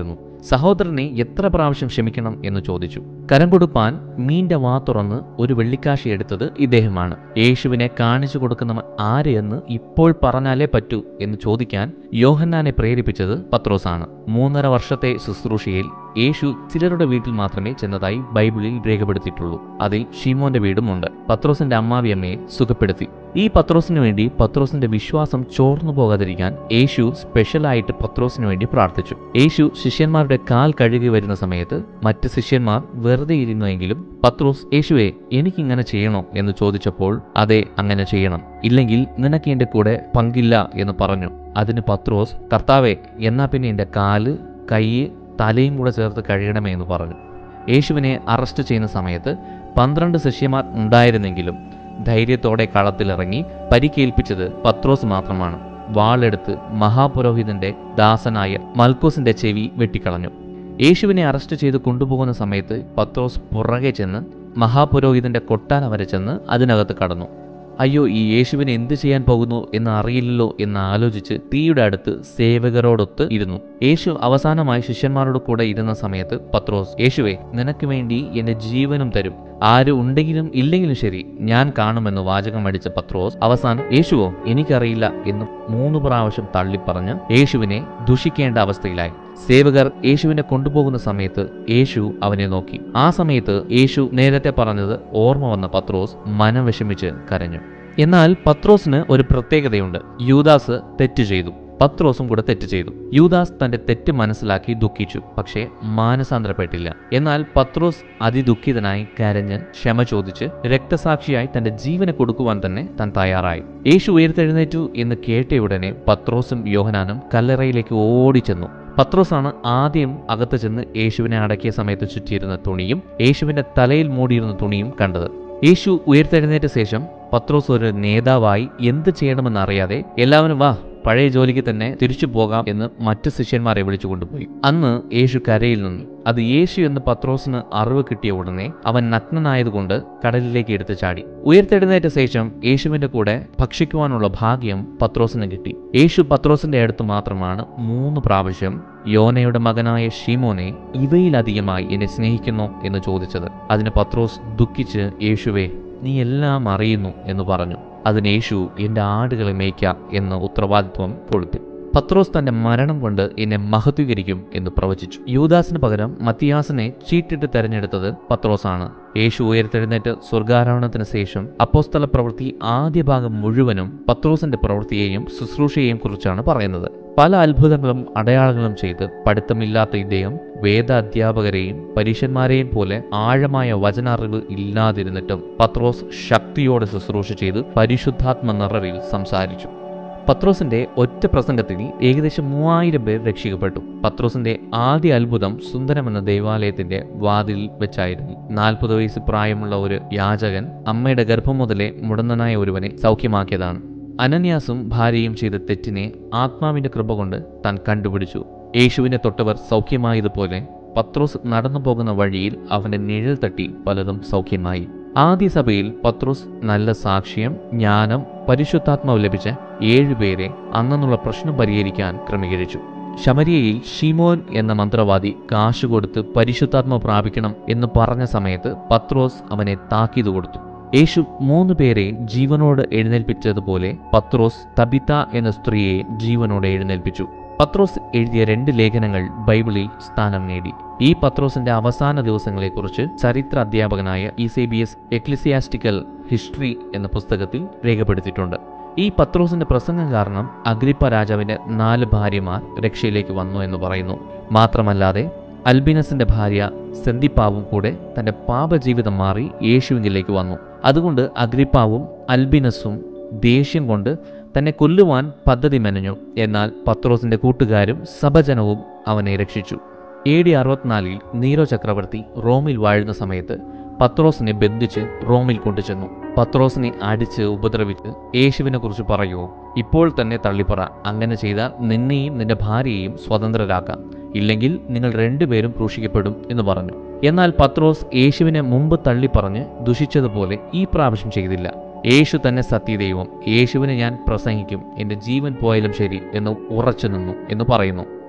സഹോദരനെ എത്ര പ്രാവശ്യം ക്ഷമിക്കണം എന്ന് ചോദിച്ചു കരം കൊടുപ്പാൻ മീന്റെ വാ തുറന്ന് ഒരു വെള്ളിക്കാശി എടുത്തത് ഇദ്ദേഹമാണ് യേശുവിനെ കാണിച്ചു കൊടുക്കുന്നവൻ ആര് എന്ന് ഇപ്പോൾ പറഞ്ഞാലേ പറ്റൂ എന്ന് ചോദിക്കാൻ യോഹന്നാനെ പ്രേരിപ്പിച്ചത് പത്രോസാണ് മൂന്നര വർഷത്തെ ശുശ്രൂഷയിൽ യേശു ചിലരുടെ വീട്ടിൽ മാത്രമേ ചെന്നതായി ബൈബിളിൽ രേഖപ്പെടുത്തിയിട്ടുള്ളൂ അതിൽ ഷീമോന്റെ വീടുമുണ്ട് പത്രോസിന്റെ അമ്മാവിയമ്മയെ സുഖപ്പെടുത്തി ഈ പത്രോസിന് വേണ്ടി പത്രോസിന്റെ വിശ്വാസം ചോർന്നു പോകാതിരിക്കാൻ യേശു സ്പെഷ്യലായിട്ട് പത്രോസിന് വേണ്ടി പ്രാർത്ഥിച്ചു യേശു ശിഷ്യന്മാരുടെ കാൽ കഴുകി വരുന്ന സമയത്ത് മറ്റ് ശിഷ്യന്മാർ വെറുതെ ഇരുന്നുവെങ്കിലും പത്രോസ് യേശുവെ എനിക്കിങ്ങനെ ചെയ്യണോ എന്ന് ചോദിച്ചപ്പോൾ അതെ അങ്ങനെ ചെയ്യണം ഇല്ലെങ്കിൽ നിനക്ക് എൻ്റെ കൂടെ പങ്കില്ല എന്ന് പറഞ്ഞു അതിന് പത്രോസ് കർത്താവെ എന്നാ പിന്നെ എൻ്റെ കാല് കൈ തലയും കൂടെ ചേർത്ത് കഴുകണമേ എന്ന് പറഞ്ഞു യേശുവിനെ അറസ്റ്റ് ചെയ്യുന്ന സമയത്ത് പന്ത്രണ്ട് ശിഷ്യന്മാർ ഉണ്ടായിരുന്നെങ്കിലും ധൈര്യത്തോടെ കളത്തിലിറങ്ങി പരിക്കേൽപ്പിച്ചത് പത്രോസ് മാത്രമാണ് വാളെടുത്ത് മഹാപുരോഹിതന്റെ ദാസനായ മൽക്കോസിന്റെ ചെവി വെട്ടിക്കളഞ്ഞു യേശുവിനെ അറസ്റ്റ് ചെയ്ത് കൊണ്ടുപോകുന്ന സമയത്ത് പത്രോസ് പുറകെ ചെന്ന് മഹാപുരോഹിതന്റെ കൊട്ടാരം വരെ ചെന്ന് അതിനകത്ത് കടന്നു അയ്യോ ഈ യേശുവിനെ എന്ത് ചെയ്യാൻ പോകുന്നു എന്ന് അറിയില്ലല്ലോ എന്ന് ആലോചിച്ച് തീയുടെ അടുത്ത് സേവകരോടൊത്ത് ഇരുന്നു യേശു അവസാനമായി ശിഷ്യന്മാരോട് കൂടെ ഇരുന്ന സമയത്ത് പത്രോസ് യേശുവെ നിനക്ക് വേണ്ടി എന്റെ ജീവനും തരും ആര് ഉണ്ടെങ്കിലും ഇല്ലെങ്കിലും ശരി ഞാൻ കാണുമെന്ന് വാചകം അടിച്ച പത്രോസ് അവസാനം യേശുവോ എനിക്കറിയില്ല എന്ന് മൂന്ന് പ്രാവശ്യം തള്ളിപ്പറഞ്ഞ് യേശുവിനെ ദുഷിക്കേണ്ട അവസ്ഥയിലായി സേവകർ യേശുവിനെ കൊണ്ടുപോകുന്ന സമയത്ത് യേശു അവനെ നോക്കി ആ സമയത്ത് യേശു നേരത്തെ പറഞ്ഞത് ഓർമ്മ വന്ന പത്രോസ് മനം വിഷമിച്ച് കരഞ്ഞു എന്നാൽ പത്രോസിന് ഒരു പ്രത്യേകതയുണ്ട് യൂദാസ് തെറ്റ് ചെയ്തു പത്രോസും കൂടെ തെറ്റ് ചെയ്തു യൂദാസ് തന്റെ തെറ്റ് മനസ്സിലാക്കി ദുഃഖിച്ചു പക്ഷേ മാനസാന്തരപ്പെട്ടില്ല എന്നാൽ പത്രോസ് അതിദുഃഖിതനായി കരഞ്ഞ് ക്ഷമ ചോദിച്ച് രക്തസാക്ഷിയായി തന്റെ ജീവനെ കൊടുക്കുവാൻ തന്നെ താൻ തയ്യാറായി യേശു ഉയർത്തെഴുന്നേറ്റു എന്ന് കേട്ടയുടനെ പത്രോസും യോഹനാനും കല്ലറയിലേക്ക് ഓടിച്ചെന്നു പത്രോസാണ് ആദ്യം അകത്ത് ചെന്ന് യേശുവിനെ അടക്കിയ സമയത്ത് ചുറ്റിയിരുന്ന തുണിയും യേശുവിന്റെ തലയിൽ മൂടിയിരുന്ന തുണിയും കണ്ടത് യേശു ഉയർത്തെഴുന്നേറ്റ ശേഷം പത്രോസ് ഒരു നേതാവായി എന്ത് ചെയ്യണമെന്നറിയാതെ എല്ലാവരും വാ പഴയ ജോലിക്ക് തന്നെ തിരിച്ചു പോകാം എന്ന് മറ്റു ശിഷ്യന്മാരെ വിളിച്ചു കൊണ്ടുപോയി അന്ന് യേശു കരയിൽ നിന്നു അത് യേശു എന്ന് പത്രോസിന് അറിവ് കിട്ടിയ ഉടനെ അവൻ നഗ്നനായതുകൊണ്ട് കടലിലേക്ക് എടുത്തു ചാടി ഉയർത്തെഴുന്നേറ്റ ശേഷം യേശുവിന്റെ കൂടെ ഭക്ഷിക്കുവാനുള്ള ഭാഗ്യം പത്രോസിന് കിട്ടി യേശു പത്രോസിന്റെ അടുത്ത് മാത്രമാണ് മൂന്ന് പ്രാവശ്യം യോനയുടെ മകനായ ഷീമോനെ ഇവയിലധികമായി എന്നെ സ്നേഹിക്കുന്നോ എന്ന് ചോദിച്ചത് അതിന് പത്രോസ് ദുഃഖിച്ച് യേശുവേ നീ എല്ലാം അറിയുന്നു എന്ന് പറഞ്ഞു അതിന് യേശു എൻ്റെ ആടുകളെ മേയ്ക്കാം എന്ന ഉത്തരവാദിത്വം കൊടുത്തു പത്രോസ് തന്റെ മരണം കൊണ്ട് എന്നെ മഹത്വീകരിക്കും എന്ന് പ്രവചിച്ചു യൂദാസിന് പകരം മത്തിയാസിനെ ചീട്ടിട്ട് തെരഞ്ഞെടുത്തത് പത്രോസാണ് യേശു ഉയർത്തെഴുന്നേറ്റ് സ്വർഗാരോഹണത്തിന് ശേഷം അപ്പോസ്തല പ്രവൃത്തി ആദ്യ ഭാഗം മുഴുവനും പത്രോസിന്റെ പ്രവൃത്തിയെയും ശുശ്രൂഷയെയും കുറിച്ചാണ് പറയുന്നത് പല അത്ഭുതങ്ങളും അടയാളങ്ങളും ചെയ്ത് പഠിത്തമില്ലാത്ത ഇദ്ദേഹം വേദ അധ്യാപകരെയും പരീക്ഷന്മാരെയും പോലെ ആഴമായ വചനാറിവ് ഇല്ലാതിരുന്നിട്ടും പത്രോസ് ശക്തിയോടെ ശുശ്രൂഷ ചെയ്ത് പരിശുദ്ധാത്മ നിറവിൽ സംസാരിച്ചു പത്രോസിന്റെ ഒറ്റ പ്രസംഗത്തിൽ ഏകദേശം മൂവായിരം പേർ രക്ഷിക്കപ്പെട്ടു പത്രോസിന്റെ ആദ്യ അത്ഭുതം സുന്ദരമെന്ന ദേവാലയത്തിന്റെ വാതിലിൽ വെച്ചായിരുന്നു നാൽപ്പത് വയസ്സ് പ്രായമുള്ള ഒരു യാചകൻ അമ്മയുടെ ഗർഭം മുതലേ മുടന്തനായ ഒരുവനെ സൗഖ്യമാക്കിയതാണ് അനന്യാസും ഭാര്യയും ചെയ്ത തെറ്റിനെ ആത്മാവിന്റെ കൃപ കൊണ്ട് താൻ കണ്ടുപിടിച്ചു യേശുവിനെ തൊട്ടവർ സൗഖ്യമായതുപോലെ പത്രോസ് നടന്നു പോകുന്ന വഴിയിൽ അവന്റെ നിഴൽ തട്ടി പലതും സൗഖ്യമായി ആദ്യ സഭയിൽ പത്രോസ് നല്ല സാക്ഷ്യം ജ്ഞാനം പരിശുദ്ധാത്മാവ് ലഭിച്ച ഏഴുപേരെ അന്നുള്ള പ്രശ്നം പരിഹരിക്കാൻ ക്രമീകരിച്ചു ശമരിയയിൽ ഷിമോൻ എന്ന മന്ത്രവാദി കാശ് കൊടുത്ത് പരിശുദ്ധാത്മ പ്രാപിക്കണം എന്ന് പറഞ്ഞ സമയത്ത് പത്രോസ് അവനെ താക്കീത് കൊടുത്തു യേശു മൂന്ന് പേരെ ജീവനോട് എഴുന്നേൽപ്പിച്ചതുപോലെ പത്രോസ് തബിത എന്ന സ്ത്രീയെ ജീവനോട് എഴുന്നേൽപ്പിച്ചു പത്രോസ് എഴുതിയ രണ്ട് ലേഖനങ്ങൾ ബൈബിളിൽ സ്ഥാനം നേടി ഈ പത്രോസിന്റെ അവസാന ദിവസങ്ങളെക്കുറിച്ച് ചരിത്ര അധ്യാപകനായ Eusebius ecclesiastical history എന്ന പുസ്തകത്തിൽ രേഖപ്പെടുത്തിയിട്ടുണ്ട് ഈ പത്രോസിന്റെ പ്രസംഗം കാരണം അഗ്രിപ്പ രാജാവിന്റെ നാല് ഭാര്യമാർ രക്ഷയിലേക്ക് വന്നു എന്ന് പറയുന്നു മാത്രമല്ലാതെ അൽബിനസിന്റെ ഭാര്യ സെന്തിപ്പാവും കൂടെ തന്റെ പാപജീവിതം മാറി യേശുവിങ്കിലേക്ക് വന്നു അതുകൊണ്ട് അഗ്രിപ്പാവും അൽബിനസും ദേഷ്യം കൊണ്ട് തന്നെ കൊല്ലുവാൻ പദ്ധതി മെനഞ്ഞു എന്നാൽ പത്രോസിന്റെ കൂട്ടുകാരും സഭജനവും അവനെ രക്ഷിച്ചു എ ഡി അറുപത്തിനാലിൽ നീരോ ചക്രവർത്തി റോമിൽ വാഴുന്ന സമയത്ത് പത്രോസിനെ ബന്ധിച്ച് റോമിൽ കൊണ്ടുചെന്നു പത്രോസിനെ അടിച്ച് ഉപദ്രവിച്ച് യേശുവിനെ കുറിച്ച് പറയുമോ ഇപ്പോൾ തന്നെ തള്ളിപ്പറ അങ്ങനെ ചെയ്താൽ നിന്നെയും നിന്റെ ഭാര്യയെയും സ്വതന്ത്രരാക്കാം ഇല്ലെങ്കിൽ നിങ്ങൾ രണ്ടുപേരും ക്രൂശിക്കപ്പെടും എന്ന് പറഞ്ഞു എന്നാൽ പത്രോസ് യേശുവിനെ മുമ്പ് തള്ളിപ്പറഞ്ഞ് ദുഷിച്ചതുപോലെ ഈ പ്രാവശ്യം ചെയ്തില്ല യേശു തന്നെ സത്യദൈവം യേശുവിനെ ഞാൻ പ്രസംഗിക്കും എൻ്റെ ജീവൻ പോയാലും ശരി എന്ന് ഉറച്ചു നിന്നു എന്ന് പറയുന്നു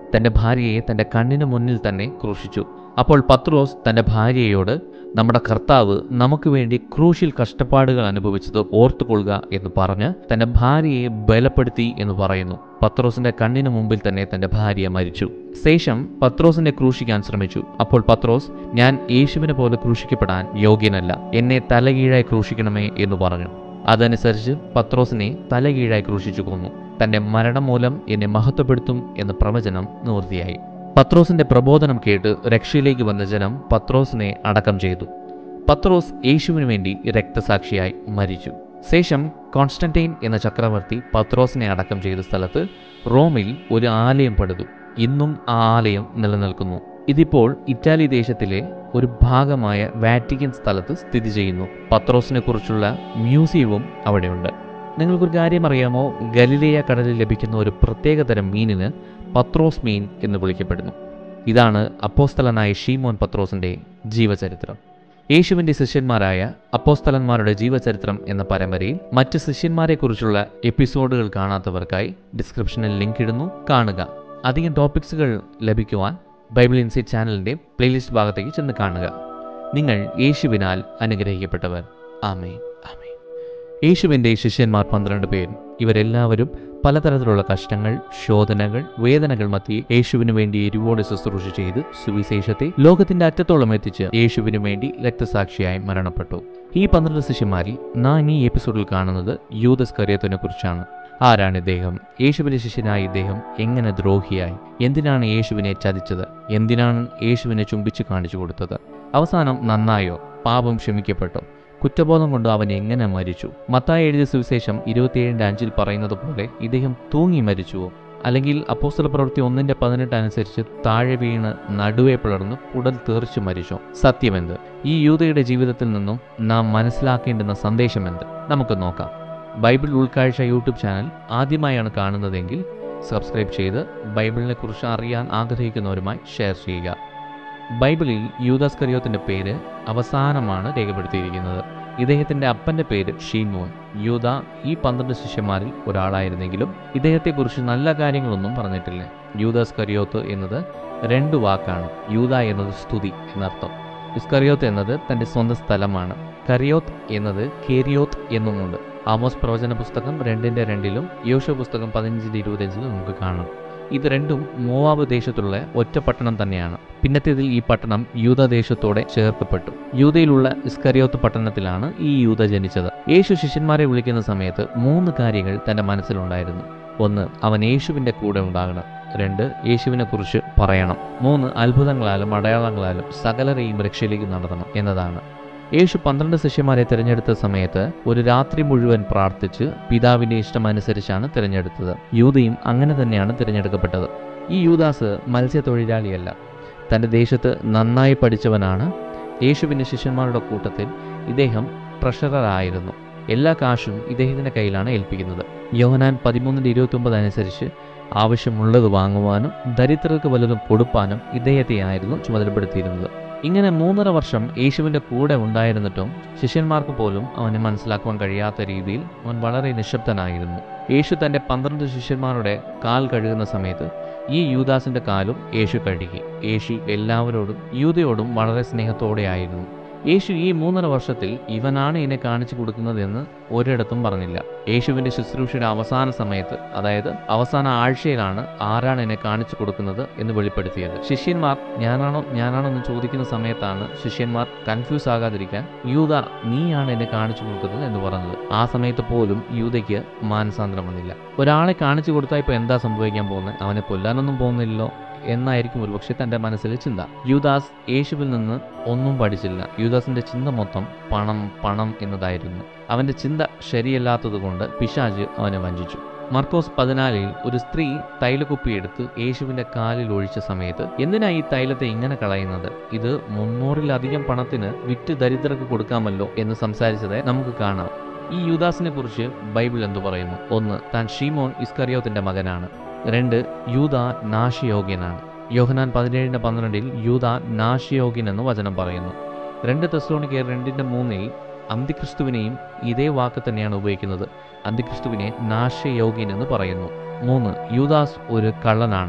തൻ്റെ ഭാര്യയെ തൻ്റെ കണ്ണിന് മുന്നിൽ തന്നെ ക്രൂശിച്ചു അപ്പോൾ പത്രോസ് തൻ്റെ ഭാര്യയോട് നമ്മുടെ കർത്താവ് നമുക്ക് വേണ്ടി ക്രൂശിൽ കഷ്ടപ്പാടുകൾ അനുഭവിച്ചത് ഓർത്തുകൊള്ളുക എന്ന് പറഞ്ഞ് തൻ്റെ ഭാര്യയെ ബലപ്പെടുത്തി എന്ന് പറയുന്നു പത്രോസിന്റെ കണ്ണിന് മുമ്പിൽ തന്നെ തൻ്റെ ഭാര്യ മരിച്ചു ശേഷം പത്രോസിനെ ക്രൂശിക്കാൻ ശ്രമിച്ചു അപ്പോൾ പത്രോസ് ഞാൻ യേശുവിനെ പോലെ ക്രൂശിക്കപ്പെടാൻ യോഗ്യനല്ല എന്നെ തലകീഴായി ക്രൂശിക്കണമേ എന്ന് പറഞ്ഞു അതനുസരിച്ച് പത്രോസിനെ തലകീഴായി ക്രൂശിച്ചു കൊന്നു തന്റെ മരണം മൂലം എന്നെ മഹത്വപ്പെടുത്തും എന്ന പ്രവചനം നിവൃത്തിയായി പത്രോസിന്റെ പ്രബോധനം കേട്ട് രക്ഷയിലേക്ക് വന്ന ജനം പത്രോസിനെ അടക്കം ചെയ്തു പത്രോസ് യേശുവിന് വേണ്ടി രക്തസാക്ഷിയായി മരിച്ചു ശേഷം കോൺസ്റ്റന്റൈൻ എന്ന ചക്രവർത്തി പത്രോസിനെ അടക്കം ചെയ്ത സ്ഥലത്ത് റോമിൽ ഒരു ആലയം പണിതു ഇന്നും ആ ആലയം നിലനിൽക്കുന്നു ഇതിപ്പോൾ ഇറ്റാലി ദേശത്തിലെ ഒരു ഭാഗമായ വാറ്റിക്കൻ സ്ഥലത്ത് സ്ഥിതി ചെയ്യുന്നു പത്രോസിനെ കുറിച്ചുള്ള മ്യൂസിയവും അവിടെയുണ്ട് നിങ്ങൾക്കൊരു കാര്യം അറിയാമോ ഗലിലേയ കടലിൽ ലഭിക്കുന്ന ഒരു പ്രത്യേകതരം മീനിന് പത്രോസ് മീൻ എന്ന് വിളിക്കപ്പെടുന്നു ഇതാണ് അപ്പോസ്തലനായ ഷീമോൻ പത്രോസിന്റെ ജീവചരിത്രം യേശുവിന്റെ ശിഷ്യന്മാരായ അപ്പോസ്തലന്മാരുടെ ജീവചരിത്രം എന്ന പരമ്പരയിൽ മറ്റ് ശിഷ്യന്മാരെക്കുറിച്ചുള്ള എപ്പിസോഡുകൾ കാണാത്തവർക്കായി ഡിസ്ക്രിപ്ഷനിൽ ലിങ്ക് ഇടുന്നു കാണുക അധികം ടോപ്പിക്സുകൾ ലഭിക്കുവാൻ ബൈബിൾ ഇൻസൈറ്റ് ചാനലിൻ്റെ പ്ലേലിസ്റ്റ് ഭാഗത്തേക്ക് ചെന്ന് കാണുക നിങ്ങൾ യേശുവിനാൽ അനുഗ്രഹിക്കപ്പെട്ടവർ ആമേ ആമേ യേശുവിൻ്റെ ശിഷ്യന്മാർ പന്ത്രണ്ട് പേർ ഇവരെല്ലാവരും പലതരത്തിലുള്ള കഷ്ടങ്ങൾ ശോധനകൾ വേദനകൾ മധ്യേ യേശുവിനു വേണ്ടി എരിവോടെ ശുശ്രൂഷ ചെയ്ത് സുവിശേഷത്തെ ലോകത്തിന്റെ അറ്റത്തോളം എത്തിച്ച് യേശുവിനു വേണ്ടി രക്തസാക്ഷിയായി മരണപ്പെട്ടു ഈ പന്ത്രണ്ട് ശിഷ്യന്മാരിൽ നാം ഈ എപ്പിസോഡിൽ കാണുന്നത് യൂദസ് കറിയത്തിനെ കുറിച്ചാണ് ആരാണ് ഇദ്ദേഹം യേശുവിന്റെ ശിഷ്യനായ ഇദ്ദേഹം എങ്ങനെ ദ്രോഹിയായി എന്തിനാണ് യേശുവിനെ ചതിച്ചത് എന്തിനാണ് യേശുവിനെ ചുംബിച്ചു കാണിച്ചു കൊടുത്തത് അവസാനം നന്നായോ പാപം ക്ഷമിക്കപ്പെട്ടോ കുറ്റബോധം കൊണ്ട് അവൻ എങ്ങനെ മരിച്ചു മത്തായി എഴുതിയ സുവിശേഷം ഇരുപത്തിയേഴിൻ്റെ അഞ്ചിൽ പറയുന്നത് പോലെ ഇദ്ദേഹം തൂങ്ങി മരിച്ചുവോ അല്ലെങ്കിൽ അപ്പോസ്തല പ്രവൃത്തി ഒന്നിന്റെ പതിനെട്ട് അനുസരിച്ച് താഴെ വീണ് നടുവെ പിളർന്ന് കുടൽ തീർച്ചു മരിച്ചോ സത്യമെന്ത് ഈ യൂതയുടെ ജീവിതത്തിൽ നിന്നും നാം മനസ്സിലാക്കേണ്ടുന്ന സന്ദേശമെന്ത് നമുക്ക് നോക്കാം ബൈബിൾ ഉൾക്കാഴ്ച യൂട്യൂബ് ചാനൽ ആദ്യമായാണ് കാണുന്നതെങ്കിൽ സബ്സ്ക്രൈബ് ചെയ്ത് ബൈബിളിനെ കുറിച്ച് അറിയാൻ ആഗ്രഹിക്കുന്നവരുമായി ഷെയർ ചെയ്യുക ബൈബിളിൽ യൂദാസ് കറിയോത്തിന്റെ പേര് അവസാനമാണ് രേഖപ്പെടുത്തിയിരിക്കുന്നത് ഇദ്ദേഹത്തിന്റെ അപ്പന്റെ പേര് ഷീമോൻ യൂത ഈ പന്ത്രണ്ട് ശിഷ്യന്മാരിൽ ഒരാളായിരുന്നെങ്കിലും ഇദ്ദേഹത്തെക്കുറിച്ച് നല്ല കാര്യങ്ങളൊന്നും പറഞ്ഞിട്ടില്ല യൂദാസ് കറിയോത്ത് എന്നത് രണ്ട് വാക്കാണ് യൂത എന്നത് സ്തുതി എന്നർത്ഥം ഇസ്കറിയോത്ത് എന്നത് തന്റെ സ്വന്തം സ്ഥലമാണ് കറിയോത്ത് എന്നത് കേരിയോത്ത് എന്നുമുണ്ട് ആമോസ് പ്രവചന പുസ്തകം രണ്ടിന്റെ രണ്ടിലും യോശോ പുസ്തകം പതിനഞ്ചിന്റെ ഇരുപത്തഞ്ചിലും നമുക്ക് കാണാം ഇത് രണ്ടും മോവാബ് ദേശത്തുള്ള ഒറ്റ പട്ടണം തന്നെയാണ് പിന്നത്തേതിൽ ഈ പട്ടണം യൂത ദേശത്തോടെ ചേർക്കപ്പെട്ടു യൂതയിലുള്ള ഇസ്കറിയോത്ത് പട്ടണത്തിലാണ് ഈ യൂത ജനിച്ചത് യേശു ശിഷ്യന്മാരെ വിളിക്കുന്ന സമയത്ത് മൂന്ന് കാര്യങ്ങൾ തന്റെ മനസ്സിലുണ്ടായിരുന്നു ഒന്ന് അവൻ യേശുവിന്റെ കൂടെ ഉണ്ടാകണം രണ്ട് യേശുവിനെ കുറിച്ച് പറയണം മൂന്ന് അത്ഭുതങ്ങളാലും അടയാളങ്ങളാലും സകലരെയും രക്ഷയിലേക്ക് നടത്തണം എന്നതാണ് യേശു പന്ത്രണ്ട് ശിഷ്യന്മാരെ തിരഞ്ഞെടുത്ത സമയത്ത് ഒരു രാത്രി മുഴുവൻ പ്രാർത്ഥിച്ച് പിതാവിന്റെ ഇഷ്ടമനുസരിച്ചാണ് തിരഞ്ഞെടുത്തത് യൂതയും അങ്ങനെ തന്നെയാണ് തിരഞ്ഞെടുക്കപ്പെട്ടത് ഈ യൂദാസ് മത്സ്യത്തൊഴിലാളിയല്ല തൻ്റെ ദേശത്ത് നന്നായി പഠിച്ചവനാണ് യേശുവിൻ്റെ ശിഷ്യന്മാരുടെ കൂട്ടത്തിൽ ഇദ്ദേഹം ട്രഷററായിരുന്നു എല്ലാ കാശും ഇദ്ദേഹത്തിൻ്റെ കയ്യിലാണ് ഏൽപ്പിക്കുന്നത് യോഹനാൻ പതിമൂന്നിൻ്റെ ഇരുപത്തൊമ്പത് അനുസരിച്ച് ആവശ്യമുള്ളത് വാങ്ങുവാനും ദരിദ്രർക്ക് വല്ലതും കൊടുപ്പാനും ഇദ്ദേഹത്തെയായിരുന്നു ചുമതലപ്പെടുത്തിയിരുന്നത് ഇങ്ങനെ മൂന്നര വർഷം യേശുവിൻ്റെ കൂടെ ഉണ്ടായിരുന്നിട്ടും ശിഷ്യന്മാർക്ക് പോലും അവനെ മനസ്സിലാക്കുവാൻ കഴിയാത്ത രീതിയിൽ അവൻ വളരെ നിശബ്ദനായിരുന്നു യേശു തൻ്റെ പന്ത്രണ്ട് ശിഷ്യന്മാരുടെ കാൽ കഴുകുന്ന സമയത്ത് ഈ യൂദാസിൻ്റെ കാലും യേശു കഴുകി യേശു എല്ലാവരോടും യൂതയോടും വളരെ സ്നേഹത്തോടെയായിരുന്നു യേശു ഈ മൂന്നര വർഷത്തിൽ ഇവനാണ് എന്നെ കാണിച്ചു കൊടുക്കുന്നതെന്ന് ഒരിടത്തും പറഞ്ഞില്ല യേശുവിൻ്റെ ശുശ്രൂഷയുടെ അവസാന സമയത്ത് അതായത് അവസാന ആഴ്ചയിലാണ് ആരാണ് എന്നെ കാണിച്ചു കൊടുക്കുന്നത് എന്ന് വെളിപ്പെടുത്തിയത് ശിഷ്യന്മാർ ഞാനാണോ ഞാനാണോ എന്ന് ചോദിക്കുന്ന സമയത്താണ് ശിഷ്യന്മാർ കൺഫ്യൂസ് ആകാതിരിക്കാൻ യൂത നീയാണ് എന്നെ കാണിച്ചു കൊടുക്കുന്നത് എന്ന് പറഞ്ഞത് ആ സമയത്ത് പോലും യൂതയ്ക്ക് മാനസാന്തരം വന്നില്ല ഒരാളെ കാണിച്ചു കൊടുത്താൽ ഇപ്പോൾ എന്താ സംഭവിക്കാൻ പോകുന്നത് അവനെ കൊല്ലാനൊന്നും പോകുന്നില്ലല്ലോ എന്നായിരിക്കും ഒരുപക്ഷെ തൻ്റെ മനസ്സിലെ ചിന്ത യൂദാസ് യേശുവിൽ നിന്ന് ഒന്നും പഠിച്ചില്ല യൂദാസിന്റെ ചിന്ത മൊത്തം പണം പണം എന്നതായിരുന്നു അവന്റെ ചിന്ത ശരിയല്ലാത്തതുകൊണ്ട് പിശാജ് അവനെ വഞ്ചിച്ചു മർക്കോസ് പതിനാലിൽ ഒരു സ്ത്രീ തൈലക്കുപ്പിയെടുത്ത് യേശുവിന്റെ കാലിൽ ഒഴിച്ച സമയത്ത് എന്തിനാ ഈ തൈലത്തെ ഇങ്ങനെ കളയുന്നത് ഇത് മുന്നൂറിലധികം പണത്തിന് വിറ്റ് ദരിദ്രർക്ക് കൊടുക്കാമല്ലോ എന്ന് സംസാരിച്ചത് നമുക്ക് കാണാം ഈ യൂദാസിനെ കുറിച്ച് ബൈബിൾ എന്തു പറയുന്നു ഒന്ന് താൻ ഷീമോൻ ഇസ്കറിയോത്തിന്റെ മകനാണ് രണ്ട് യൂത നാശയോഗ്യനാണ് യോഹനാൻ പതിനേഴിൻ്റെ പന്ത്രണ്ടിൽ യൂത നാശയോഗ്യൻ എന്ന് വചനം പറയുന്നു രണ്ട് തെസ്ലോണിക്ക് രണ്ടിൻ്റെ മൂന്നിൽ അന്തിക്രിസ്തുവിനെയും ഇതേ വാക്ക് തന്നെയാണ് ഉപയോഗിക്കുന്നത് അന്തിക്രിസ്തുവിനെ നാശയോഗ്യൻ എന്ന് പറയുന്നു മൂന്ന് യൂദാസ് ഒരു കള്ളനാണ്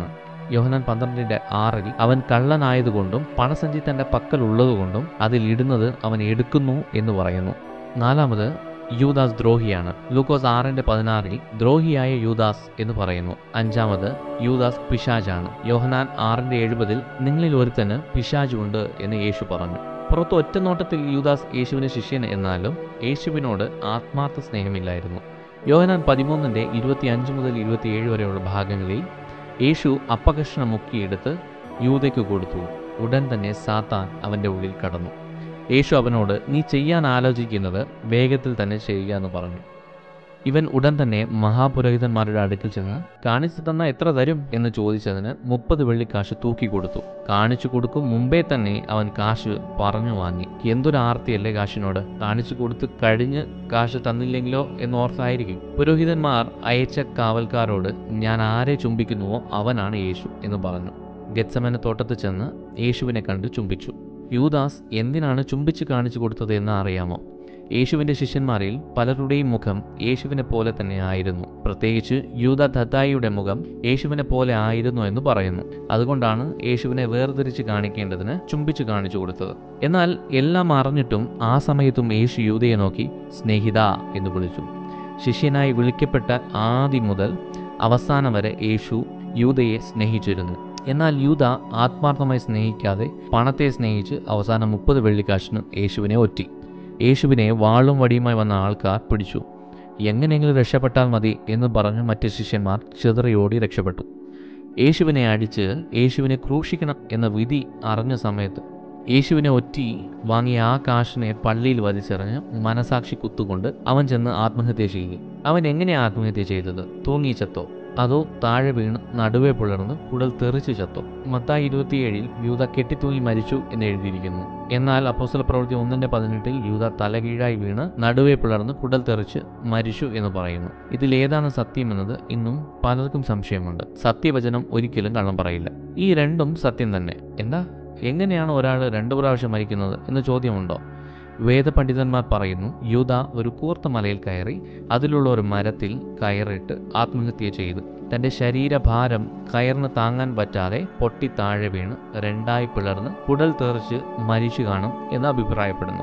യോഹനാൻ പന്ത്രണ്ടിന്റെ ആറിൽ അവൻ കള്ളനായതുകൊണ്ടും പണസഞ്ചി തന്റെ പക്കൽ ഉള്ളതുകൊണ്ടും അതിൽ ഇടുന്നത് അവൻ എടുക്കുന്നു എന്ന് പറയുന്നു നാലാമത് യൂദാസ് ദ്രോഹിയാണ് ലൂക്കോസ് ആറിന്റെ പതിനാറിൽ ദ്രോഹിയായ യൂദാസ് എന്ന് പറയുന്നു അഞ്ചാമത് യൂദാസ് പിശാജാണ് യോഹനാൻ ആറിന്റെ എഴുപതിൽ നിങ്ങളിൽ ഒരുത്തന് പിശാജുണ്ട് എന്ന് യേശു പറഞ്ഞു പുറത്ത് ഒറ്റ നോട്ടത്തിൽ യൂദാസ് യേശുവിന് ശിഷ്യൻ എന്നാലും യേശുവിനോട് ആത്മാർത്ഥ സ്നേഹമില്ലായിരുന്നു യോഹനാൻ പതിമൂന്നിൻ്റെ ഇരുപത്തിയഞ്ച് മുതൽ ഇരുപത്തിയേഴ് വരെയുള്ള ഭാഗങ്ങളിൽ യേശു അപ്പകഷ്ണം മുക്കിയെടുത്ത് യൂതയ്ക്ക് കൊടുത്തു ഉടൻ തന്നെ സാത്താൻ അവൻ്റെ ഉള്ളിൽ കടന്നു യേശു അവനോട് നീ ചെയ്യാൻ ആലോചിക്കുന്നത് വേഗത്തിൽ തന്നെ ചെയ്യുക എന്ന് പറഞ്ഞു ഇവൻ ഉടൻ തന്നെ മഹാപുരോഹിതന്മാരുടെ അടുക്കൽ ചെന്ന് കാണിച്ചു തന്ന എത്ര തരും എന്ന് ചോദിച്ചതിന് മുപ്പത് വെള്ളിക്കാശ് തൂക്കി കൊടുത്തു കാണിച്ചു കൊടുക്കും മുമ്പേ തന്നെ അവൻ കാശ് പറഞ്ഞു വാങ്ങി എന്തൊരു ആർത്തിയല്ലേ കാശിനോട് കാണിച്ചു കൊടുത്ത് കഴിഞ്ഞ് കാശ് തന്നില്ലെങ്കിലോ എന്നോർത്തായിരിക്കും പുരോഹിതന്മാർ അയച്ച കാവൽക്കാരോട് ഞാൻ ആരെ ചുംബിക്കുന്നുവോ അവനാണ് യേശു എന്ന് പറഞ്ഞു ഗത്സമന തോട്ടത്ത് ചെന്ന് യേശുവിനെ കണ്ട് ചുംബിച്ചു യൂദാസ് എന്തിനാണ് ചുംബിച്ച് കാണിച്ചു കൊടുത്തത് എന്ന് അറിയാമോ യേശുവിൻ്റെ ശിഷ്യന്മാരിൽ പലരുടെയും മുഖം യേശുവിനെ പോലെ തന്നെ ആയിരുന്നു പ്രത്യേകിച്ച് യൂദ ദത്തായിയുടെ മുഖം യേശുവിനെ പോലെ ആയിരുന്നു എന്ന് പറയുന്നു അതുകൊണ്ടാണ് യേശുവിനെ വേർതിരിച്ച് കാണിക്കേണ്ടതിന് ചുംബിച്ച് കാണിച്ചു കൊടുത്തത് എന്നാൽ എല്ലാം അറിഞ്ഞിട്ടും ആ സമയത്തും യേശു യൂതയെ നോക്കി സ്നേഹിത എന്ന് വിളിച്ചു ശിഷ്യനായി വിളിക്കപ്പെട്ട ആദ്യം മുതൽ അവസാനം വരെ യേശു യൂതയെ സ്നേഹിച്ചിരുന്നു എന്നാൽ യൂത ആത്മാർത്ഥമായി സ്നേഹിക്കാതെ പണത്തെ സ്നേഹിച്ച് അവസാനം മുപ്പത് വെള്ളിക്കാശിന് യേശുവിനെ ഒറ്റി യേശുവിനെ വാളും വടിയുമായി വന്ന ആൾക്കാർ പിടിച്ചു എങ്ങനെയെങ്കിലും രക്ഷപ്പെട്ടാൽ മതി എന്ന് പറഞ്ഞ് മറ്റ് ശിഷ്യന്മാർ ചിതറിയോടി രക്ഷപ്പെട്ടു യേശുവിനെ അടിച്ച് യേശുവിനെ ക്രൂശിക്കണം എന്ന വിധി അറിഞ്ഞ സമയത്ത് യേശുവിനെ ഒറ്റി വാങ്ങിയ ആ കാശിനെ പള്ളിയിൽ വലിച്ചെറിഞ്ഞ് മനസാക്ഷി കുത്തുകൊണ്ട് അവൻ ചെന്ന് ആത്മഹത്യ ചെയ്തു അവൻ എങ്ങനെ ആത്മഹത്യ ചെയ്തത് തൂങ്ങി ചത്തോ അതോ താഴെ വീണ് നടുവേ പുലർന്ന് കുടൽ തെറിച്ച് ചത്തോ മത്തായി ഇരുപത്തിയേഴിൽ യൂത കെട്ടിത്തൂങ്ങി മരിച്ചു എന്ന് എഴുതിയിരിക്കുന്നു എന്നാൽ അപ്പോസ്തല പ്രവൃത്തി ഒന്നിന്റെ പതിനെട്ടിൽ യൂത തലകീഴായി വീണ് നടുവേ പിളർന്ന് കുടൽ തെറിച്ച് മരിച്ചു എന്ന് പറയുന്നു ഇതിൽ ഏതാണ് സത്യമെന്നത് ഇന്നും പലർക്കും സംശയമുണ്ട് സത്യവചനം ഒരിക്കലും കള്ളം പറയില്ല ഈ രണ്ടും സത്യം തന്നെ എന്താ എങ്ങനെയാണ് ഒരാൾ രണ്ടു പ്രാവശ്യം മരിക്കുന്നത് എന്ന ചോദ്യമുണ്ടോ വേദപണ്ഡിതന്മാർ പറയുന്നു യൂത ഒരു കൂർത്ത മലയിൽ കയറി അതിലുള്ള ഒരു മരത്തിൽ കയറിട്ട് ആത്മഹത്യ ചെയ്തു തൻ്റെ ശരീരഭാരം കയറിന് താങ്ങാൻ പറ്റാതെ പൊട്ടി താഴെ വീണ് രണ്ടായി പിളർന്ന് കുടൽ തെറിച്ച് മരിച്ചു കാണും എന്ന് അഭിപ്രായപ്പെടുന്നു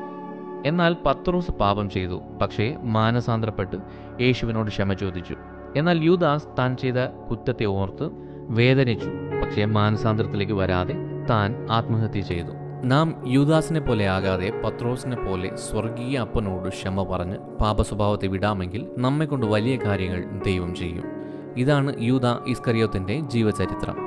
എന്നാൽ പത്രോസ് പാപം ചെയ്തു പക്ഷേ മാനസാന്തരപ്പെട്ട് യേശുവിനോട് ക്ഷമ ചോദിച്ചു എന്നാൽ യൂദാസ് താൻ ചെയ്ത കുറ്റത്തെ ഓർത്ത് വേദനിച്ചു പക്ഷേ മാനസാന്തരത്തിലേക്ക് വരാതെ താൻ ആത്മഹത്യ ചെയ്തു നാം യൂദാസിനെ പോലെ ആകാതെ പത്രോസിനെ പോലെ സ്വർഗീയ അപ്പനോട് ക്ഷമ പറഞ്ഞ് പാപസ്വഭാവത്തെ വിടാമെങ്കിൽ നമ്മെക്കൊണ്ട് വലിയ കാര്യങ്ങൾ ദൈവം ചെയ്യും ഇതാണ് യൂദ ഇസ്കറിയോത്തിന്റെ ജീവചരിത്രം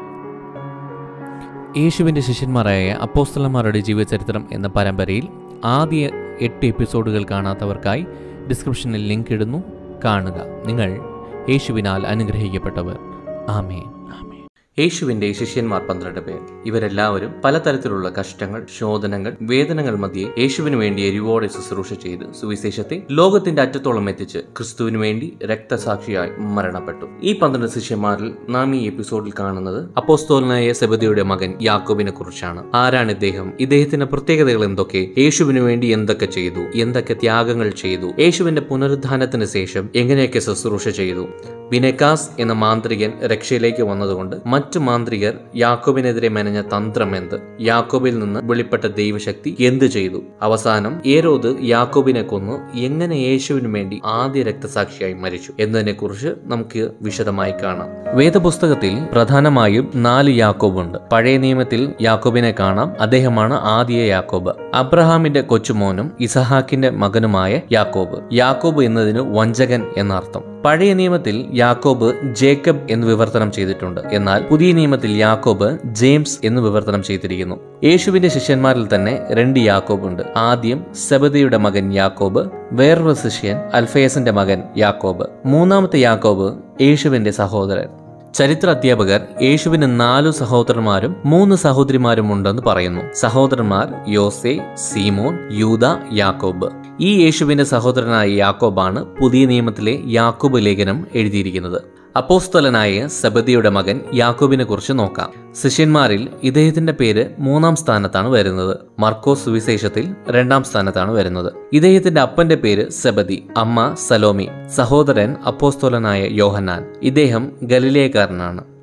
യേശുവിൻ്റെ ശിഷ്യന്മാരായ അപ്പോസ്തലന്മാരുടെ ജീവചരിത്രം എന്ന പരമ്പരയിൽ ആദ്യ എട്ട് എപ്പിസോഡുകൾ കാണാത്തവർക്കായി ഡിസ്ക്രിപ്ഷനിൽ ലിങ്ക് ഇടുന്നു കാണുക നിങ്ങൾ യേശുവിനാൽ അനുഗ്രഹിക്കപ്പെട്ടവർ ആമേൻ ആമേൻ യേശുവിന്റെ ശിഷ്യന്മാർ പന്ത്രണ്ട് പേർ ഇവരെല്ലാവരും പലതരത്തിലുള്ള കഷ്ടങ്ങൾ ശോധനകൾ വേദനകൾ മധ്യേ യേശുവിനു വേണ്ടി എരിവോടെ ശുശ്രൂഷ ചെയ്ത് സുവിശേഷത്തെ ലോകത്തിന്റെ അറ്റത്തോളം എത്തിച്ച് ക്രിസ്തുവിനു വേണ്ടി രക്തസാക്ഷിയായി മരണപ്പെട്ടു ഈ പന്ത്രണ്ട് ശിഷ്യന്മാരിൽ നാം ഈ എപ്പിസോഡിൽ കാണുന്നത് അപ്പോസ്തോലനായ സെബദിയുടെ മകൻ യാക്കോബിനെ കുറിച്ചാണ് ആരാണ് ഇദ്ദേഹം ഇദ്ദേഹത്തിന്റെ പ്രത്യേകതകൾ എന്തൊക്കെ യേശുവിനു വേണ്ടി എന്തൊക്കെ ചെയ്തു എന്തൊക്കെ ത്യാഗങ്ങൾ ചെയ്തു യേശുവിന്റെ പുനരുദ്ധാനത്തിന് ശേഷം എങ്ങനെയൊക്കെ ശുശ്രൂഷ ചെയ്തു വിനക്കാസ് എന്ന മാന്ത്രികൻ രക്ഷയിലേക്ക് വന്നതുകൊണ്ട് മറ്റു മാന്ത്രികർ യാക്കോബിനെതിരെ മെനഞ്ഞ തന്ത്രം എന്ത് യാക്കോബിൽ നിന്ന് വെളിപ്പെട്ട ദൈവശക്തി എന്ത് ചെയ്തു അവസാനം ഏരോത് യാക്കോബിനെ കൊന്നു എങ്ങനെ യേശുവിനു വേണ്ടി ആദ്യ രക്തസാക്ഷിയായി മരിച്ചു എന്നതിനെ കുറിച്ച് നമുക്ക് വിശദമായി കാണാം വേദപുസ്തകത്തിൽ പ്രധാനമായും നാല് യാക്കോബുണ്ട് പഴയ നിയമത്തിൽ യാക്കോബിനെ കാണാം അദ്ദേഹമാണ് ആദ്യ യാക്കോബ് അബ്രഹാമിന്റെ കൊച്ചുമോനും ഇസഹാക്കിന്റെ മകനുമായ യാക്കോബ് യാക്കോബ് എന്നതിന് വഞ്ചകൻ എന്നർത്ഥം പഴയ നിയമത്തിൽ യാക്കോബ് ജേക്കബ് എന്ന് വിവർത്തനം ചെയ്തിട്ടുണ്ട് എന്നാൽ പുതിയ നിയമത്തിൽ യാക്കോബ് ജെയിംസ് എന്ന് വിവർത്തനം ചെയ്തിരിക്കുന്നു യേശുവിന്റെ ശിഷ്യന്മാരിൽ തന്നെ രണ്ട് യാക്കോബ് ഉണ്ട് ആദ്യം സെബദിയുടെ മകൻ യാക്കോബ് വേറൊരു ശിഷ്യൻ അൽഫയസിന്റെ മകൻ യാക്കോബ് മൂന്നാമത്തെ യാക്കോബ് യേശുവിന്റെ സഹോദരൻ ചരിത്ര അധ്യാപകർ യേശുവിന് നാലു സഹോദരന്മാരും മൂന്ന് സഹോദരിമാരും ഉണ്ടെന്ന് പറയുന്നു സഹോദരന്മാർ യോസെ സീമോൻ യൂത യാക്കോബ് ഈ യേശുവിന്റെ സഹോദരനായ യാക്കോബാണ് പുതിയ നിയമത്തിലെ യാക്കോബ് ലേഖനം എഴുതിയിരിക്കുന്നത് അപ്പോസ്തലനായ സബദിയുടെ മകൻ യാക്കോബിനെ കുറിച്ച് നോക്കാം ശിഷ്യന്മാരിൽ ഇദ്ദേഹത്തിന്റെ പേര് മൂന്നാം സ്ഥാനത്താണ് വരുന്നത് മർക്കോസ് സുവിശേഷത്തിൽ രണ്ടാം സ്ഥാനത്താണ് വരുന്നത് ഇദ്ദേഹത്തിന്റെ അപ്പന്റെ പേര് സെബദി അമ്മ സലോമി സഹോദരൻ അപ്പോസ്തോലനായ യോഹന്നാൻ ഇദ്ദേഹം ഗലിലേക്കാരനാണ്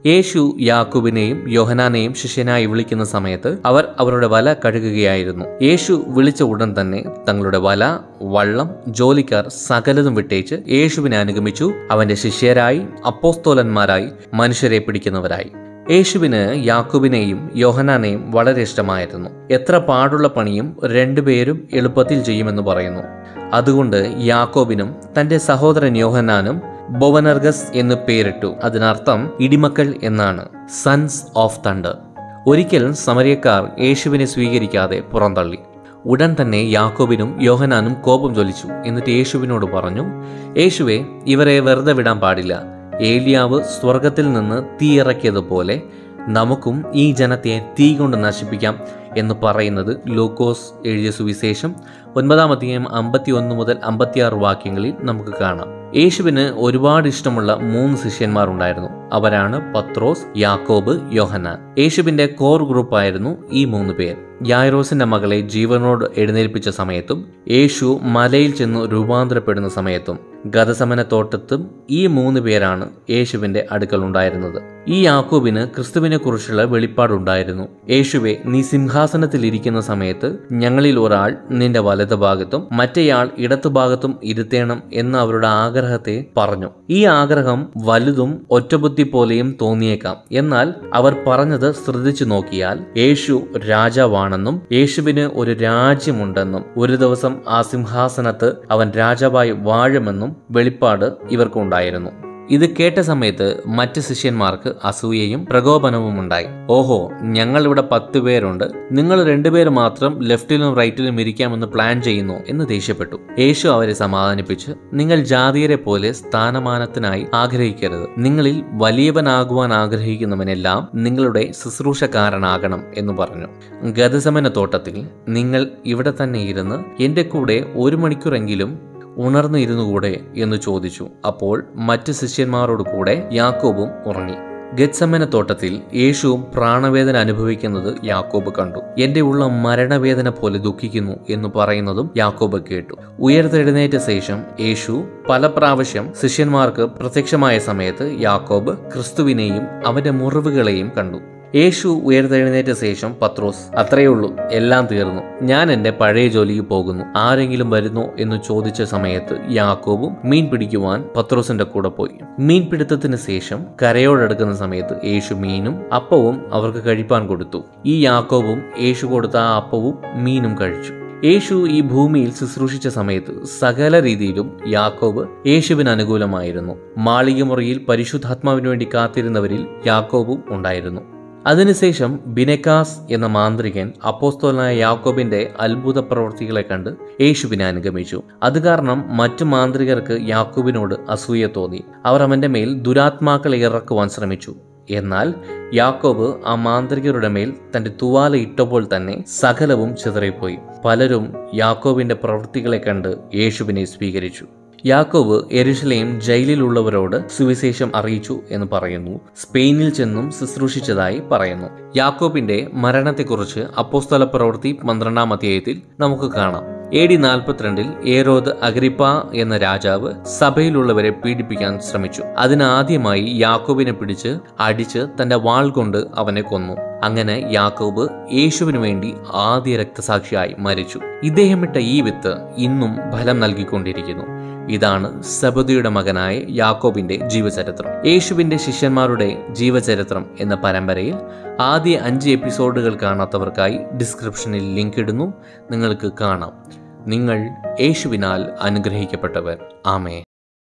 യേശു യാക്കൂബിനെയും യോഹനാനെയും ശിഷ്യനായി വിളിക്കുന്ന സമയത്ത് അവർ അവരുടെ വല കഴുകുകയായിരുന്നു യേശു വിളിച്ച ഉടൻ തന്നെ തങ്ങളുടെ വല വള്ളം ജോലിക്കാർ സകലതും വിട്ടേച്ച് യേശുവിനെ അനുഗമിച്ചു അവന്റെ ശിഷ്യരായി അപ്പോസ്തോലന്മാരായി മനുഷ്യരെ പിടിക്കുന്നവരായി യേശുവിന് യാക്കൂബിനെയും യോഹനാനെയും വളരെ ഇഷ്ടമായിരുന്നു എത്ര പാടുള്ള പണിയും രണ്ടുപേരും എളുപ്പത്തിൽ ചെയ്യുമെന്ന് പറയുന്നു അതുകൊണ്ട് യാക്കോബിനും തന്റെ സഹോദരൻ യോഹനാനും ബൊവനർഗസ് എന്ന് പേരിട്ടു അതിനർത്ഥം ഇടിമക്കൾ എന്നാണ് സൺസ് ഓഫ് തണ്ടർ ഒരിക്കൽ സമരിയക്കാർ യേശുവിനെ സ്വീകരിക്കാതെ പുറന്തള്ളി ഉടൻ തന്നെ യാക്കോബിനും യോഹനാനും കോപം ജ്വലിച്ചു എന്നിട്ട് യേശുവിനോട് പറഞ്ഞു യേശുവെ ഇവരെ വെറുതെ വിടാൻ പാടില്ല ഏലിയാവ് സ്വർഗത്തിൽ നിന്ന് തീ ഇറക്കിയതുപോലെ നമുക്കും ഈ ജനത്തെ തീ കൊണ്ട് നശിപ്പിക്കാം എന്ന് പറയുന്നത് ലൂക്കോസ് എഴുതിയ സുവിശേഷം ഒൻപതാം അധ്യായം അമ്പത്തി ഒന്ന് മുതൽ അമ്പത്തിയാറ് വാക്യങ്ങളിൽ നമുക്ക് കാണാം യേശുവിന് ഒരുപാട് ഇഷ്ടമുള്ള മൂന്ന് ശിഷ്യന്മാർ ഉണ്ടായിരുന്നു അവരാണ് പത്രോസ് യാക്കോബ് യോഹന്നാൻ യേശുവിന്റെ കോർ ഗ്രൂപ്പായിരുന്നു ഈ മൂന്ന് പേർ യായറോസിന്റെ മകളെ ജീവനോട് എഴുന്നേൽപ്പിച്ച സമയത്തും യേശു മലയിൽ ചെന്ന് രൂപാന്തരപ്പെടുന്ന സമയത്തും ഗതസമന തോട്ടത്തും ഈ മൂന്ന് പേരാണ് യേശുവിന്റെ അടുക്കൽ ഉണ്ടായിരുന്നത് ഈ യാക്കോബിന് ക്രിസ്തുവിനെ കുറിച്ചുള്ള വെളിപ്പാടുണ്ടായിരുന്നു യേശുവെ നീ സിംഹാസനത്തിൽ ഇരിക്കുന്ന സമയത്ത് ഞങ്ങളിൽ ഒരാൾ നിന്റെ വലതുഭാഗത്തും മറ്റേയാൾ ഇടത്തുഭാഗത്തും ഇരുത്തേണം എന്ന് അവരുടെ ആഗ്രഹത്തെ പറഞ്ഞു ഈ ആഗ്രഹം വലുതും ഒറ്റബുദ്ധി പോലെയും തോന്നിയേക്കാം എന്നാൽ അവർ പറഞ്ഞത് ശ്രദ്ധിച്ചു നോക്കിയാൽ യേശു രാജാവാണെന്നും യേശുവിന് ഒരു രാജ്യമുണ്ടെന്നും ഒരു ദിവസം ആ സിംഹാസനത്ത് അവൻ രാജാവായി വാഴുമെന്നും വെളിപ്പാട് ഇവർക്കുണ്ടായിരുന്നു ഇത് കേട്ട സമയത്ത് മറ്റ് ശിഷ്യന്മാർക്ക് അസൂയയും പ്രകോപനവും ഉണ്ടായി ഓഹോ ഞങ്ങൾ ഇവിടെ പത്ത് പേരുണ്ട് നിങ്ങൾ രണ്ടുപേര് മാത്രം ലെഫ്റ്റിലും റൈറ്റിലും ഇരിക്കാമെന്ന് പ്ലാൻ ചെയ്യുന്നു എന്ന് ദേഷ്യപ്പെട്ടു യേശു അവരെ സമാധാനിപ്പിച്ച് നിങ്ങൾ ജാതീയരെ പോലെ സ്ഥാനമാനത്തിനായി ആഗ്രഹിക്കരുത് നിങ്ങളിൽ വലിയവനാകുവാൻ ആഗ്രഹിക്കുന്നവനെല്ലാം നിങ്ങളുടെ ശുശ്രൂഷക്കാരനാകണം എന്ന് പറഞ്ഞു ഗതസമന തോട്ടത്തിൽ നിങ്ങൾ ഇവിടെ തന്നെ ഇരുന്ന് എന്റെ കൂടെ ഒരു മണിക്കൂറെങ്കിലും ഉണർന്നു ഇരുന്നുകൂടെ എന്ന് ചോദിച്ചു അപ്പോൾ മറ്റ് ശിഷ്യന്മാരോട് കൂടെ യാക്കോബും ഉറങ്ങി ഗത്സമന തോട്ടത്തിൽ യേശുവും പ്രാണവേദന അനുഭവിക്കുന്നത് യാക്കോബ് കണ്ടു എന്റെ ഉള്ള മരണവേദന പോലെ ദുഃഖിക്കുന്നു എന്ന് പറയുന്നതും യാക്കോബ് കേട്ടു ഉയർത്തെഴുന്നേറ്റ ശേഷം യേശു പല പ്രാവശ്യം ശിഷ്യന്മാർക്ക് പ്രത്യക്ഷമായ സമയത്ത് യാക്കോബ് ക്രിസ്തുവിനെയും അവന്റെ മുറിവുകളെയും കണ്ടു യേശു ഉയർത്തെഴുന്നേറ്റ ശേഷം പത്രോസ് അത്രയേ ഉള്ളൂ എല്ലാം തീർന്നു ഞാൻ എൻ്റെ പഴയ ജോലിക്ക് പോകുന്നു ആരെങ്കിലും വരുന്നോ എന്ന് ചോദിച്ച സമയത്ത് യാക്കോബും മീൻ പിടിക്കുവാൻ പത്രോസിന്റെ കൂടെ പോയി മീൻ പിടുത്തത്തിന് ശേഷം കരയോടടുക്കുന്ന സമയത്ത് യേശു മീനും അപ്പവും അവർക്ക് കഴിപ്പാൻ കൊടുത്തു ഈ യാക്കോബും യേശു കൊടുത്ത ആ അപ്പവും മീനും കഴിച്ചു യേശു ഈ ഭൂമിയിൽ ശുശ്രൂഷിച്ച സമയത്ത് സകല രീതിയിലും യാക്കോബ് യേശുവിന് അനുകൂലമായിരുന്നു മാളികമുറിയിൽ പരിശുദ്ധാത്മാവിന് വേണ്ടി കാത്തിരുന്നവരിൽ യാക്കോബും ഉണ്ടായിരുന്നു അതിനുശേഷം ബിനെക്കാസ് എന്ന മാന്ത്രികൻ അപ്പോസ്തോലനായ യാക്കോബിന്റെ അത്ഭുത പ്രവൃത്തികളെ കണ്ട് യേശുവിനെ അനുഗമിച്ചു അത് കാരണം മറ്റു മാന്ത്രികർക്ക് യാക്കോബിനോട് അസൂയ തോന്നി അവർ അവന്റെ മേൽ ദുരാത്മാക്കളെ ഇറക്കുവാൻ ശ്രമിച്ചു എന്നാൽ യാക്കോബ് ആ മാന്ത്രികരുടെ മേൽ തന്റെ തുവാല ഇട്ടപ്പോൾ തന്നെ സകലവും ചിതറിപ്പോയി പലരും യാക്കോബിന്റെ പ്രവൃത്തികളെ കണ്ട് യേശുവിനെ സ്വീകരിച്ചു യാക്കോബ് എരുഷലേം ജയിലിലുള്ളവരോട് സുവിശേഷം അറിയിച്ചു എന്ന് പറയുന്നു സ്പെയിനിൽ ചെന്നും ശുശ്രൂഷിച്ചതായി പറയുന്നു യാക്കോബിന്റെ മരണത്തെക്കുറിച്ച് അപ്പോസ്തല പ്രവൃത്തി പന്ത്രണ്ടാം അധ്യായത്തിൽ നമുക്ക് കാണാം എ ഡി നാൽപ്പത്തിരണ്ടിൽ ഏരോദ് അഗ്രിപ്പ എന്ന രാജാവ് സഭയിലുള്ളവരെ പീഡിപ്പിക്കാൻ ശ്രമിച്ചു അതിനാദ്യമായി യാക്കോബിനെ പിടിച്ച് അടിച്ച് തന്റെ വാൾ കൊണ്ട് അവനെ കൊന്നു അങ്ങനെ യാക്കോബ് യേശുവിനു വേണ്ടി ആദ്യ രക്തസാക്ഷിയായി മരിച്ചു ഇദ്ദേഹമിട്ട ഈ വിത്ത് ഇന്നും ഫലം നൽകിക്കൊണ്ടിരിക്കുന്നു ഇതാണ് സബദിയുടെ മകനായ യാക്കോബിന്റെ ജീവചരിത്രം യേശുവിന്റെ ശിഷ്യന്മാരുടെ ജീവചരിത്രം എന്ന പരമ്പരയിൽ ആദ്യ അഞ്ച് എപ്പിസോഡുകൾ കാണാത്തവർക്കായി ഡിസ്ക്രിപ്ഷനിൽ ലിങ്ക് ഇടുന്നു നിങ്ങൾക്ക് കാണാം നിങ്ങൾ യേശുവിനാൽ അനുഗ്രഹിക്കപ്പെട്ടവർ ആമേ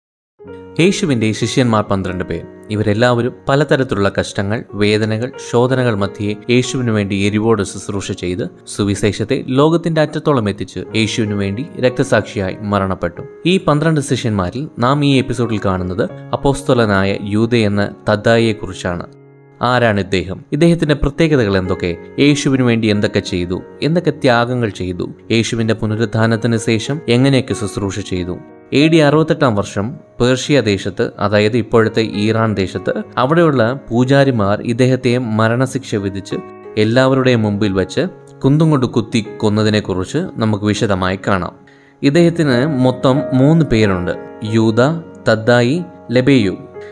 യേശുവിന്റെ ശിഷ്യന്മാർ പന്ത്രണ്ട് പേർ ഇവരെല്ലാവരും പലതരത്തിലുള്ള കഷ്ടങ്ങൾ വേദനകൾ ശോധനകൾ മധ്യേ യേശുവിനു വേണ്ടി എരിവോട് ശുശ്രൂഷ ചെയ്ത് സുവിശേഷത്തെ ലോകത്തിന്റെ അറ്റത്തോളം എത്തിച്ച് യേശുവിനു വേണ്ടി രക്തസാക്ഷിയായി മരണപ്പെട്ടു ഈ പന്ത്രണ്ട് ശിഷ്യന്മാരിൽ നാം ഈ എപ്പിസോഡിൽ കാണുന്നത് അപ്പോസ്തോലനായ യൂത എന്ന തദ്ദായിയെ കുറിച്ചാണ് ആരാണ് ഇദ്ദേഹം ഇദ്ദേഹത്തിന്റെ പ്രത്യേകതകൾ എന്തൊക്കെ യേശുവിനു വേണ്ടി എന്തൊക്കെ ചെയ്തു എന്തൊക്കെ ത്യാഗങ്ങൾ ചെയ്തു യേശുവിന്റെ പുനരുദ്ധാനത്തിന് ശേഷം എങ്ങനെയൊക്കെ ശുശ്രൂഷ ചെയ്തു എ ഡി അറുപത്തെട്ടാം വർഷം പേർഷ്യ ദേശത്ത് അതായത് ഇപ്പോഴത്തെ ഈറാൻ ദേശത്ത് അവിടെയുള്ള പൂജാരിമാർ ഇദ്ദേഹത്തെ മരണശിക്ഷ വിധിച്ച് എല്ലാവരുടെയും മുമ്പിൽ വെച്ച് കുന്തും കൊണ്ട് കുത്തി കൊന്നതിനെക്കുറിച്ച് നമുക്ക് വിശദമായി കാണാം ഇദ്ദേഹത്തിന് മൊത്തം മൂന്ന് പേരുണ്ട് യൂത തദ്ദായി ലെബേയു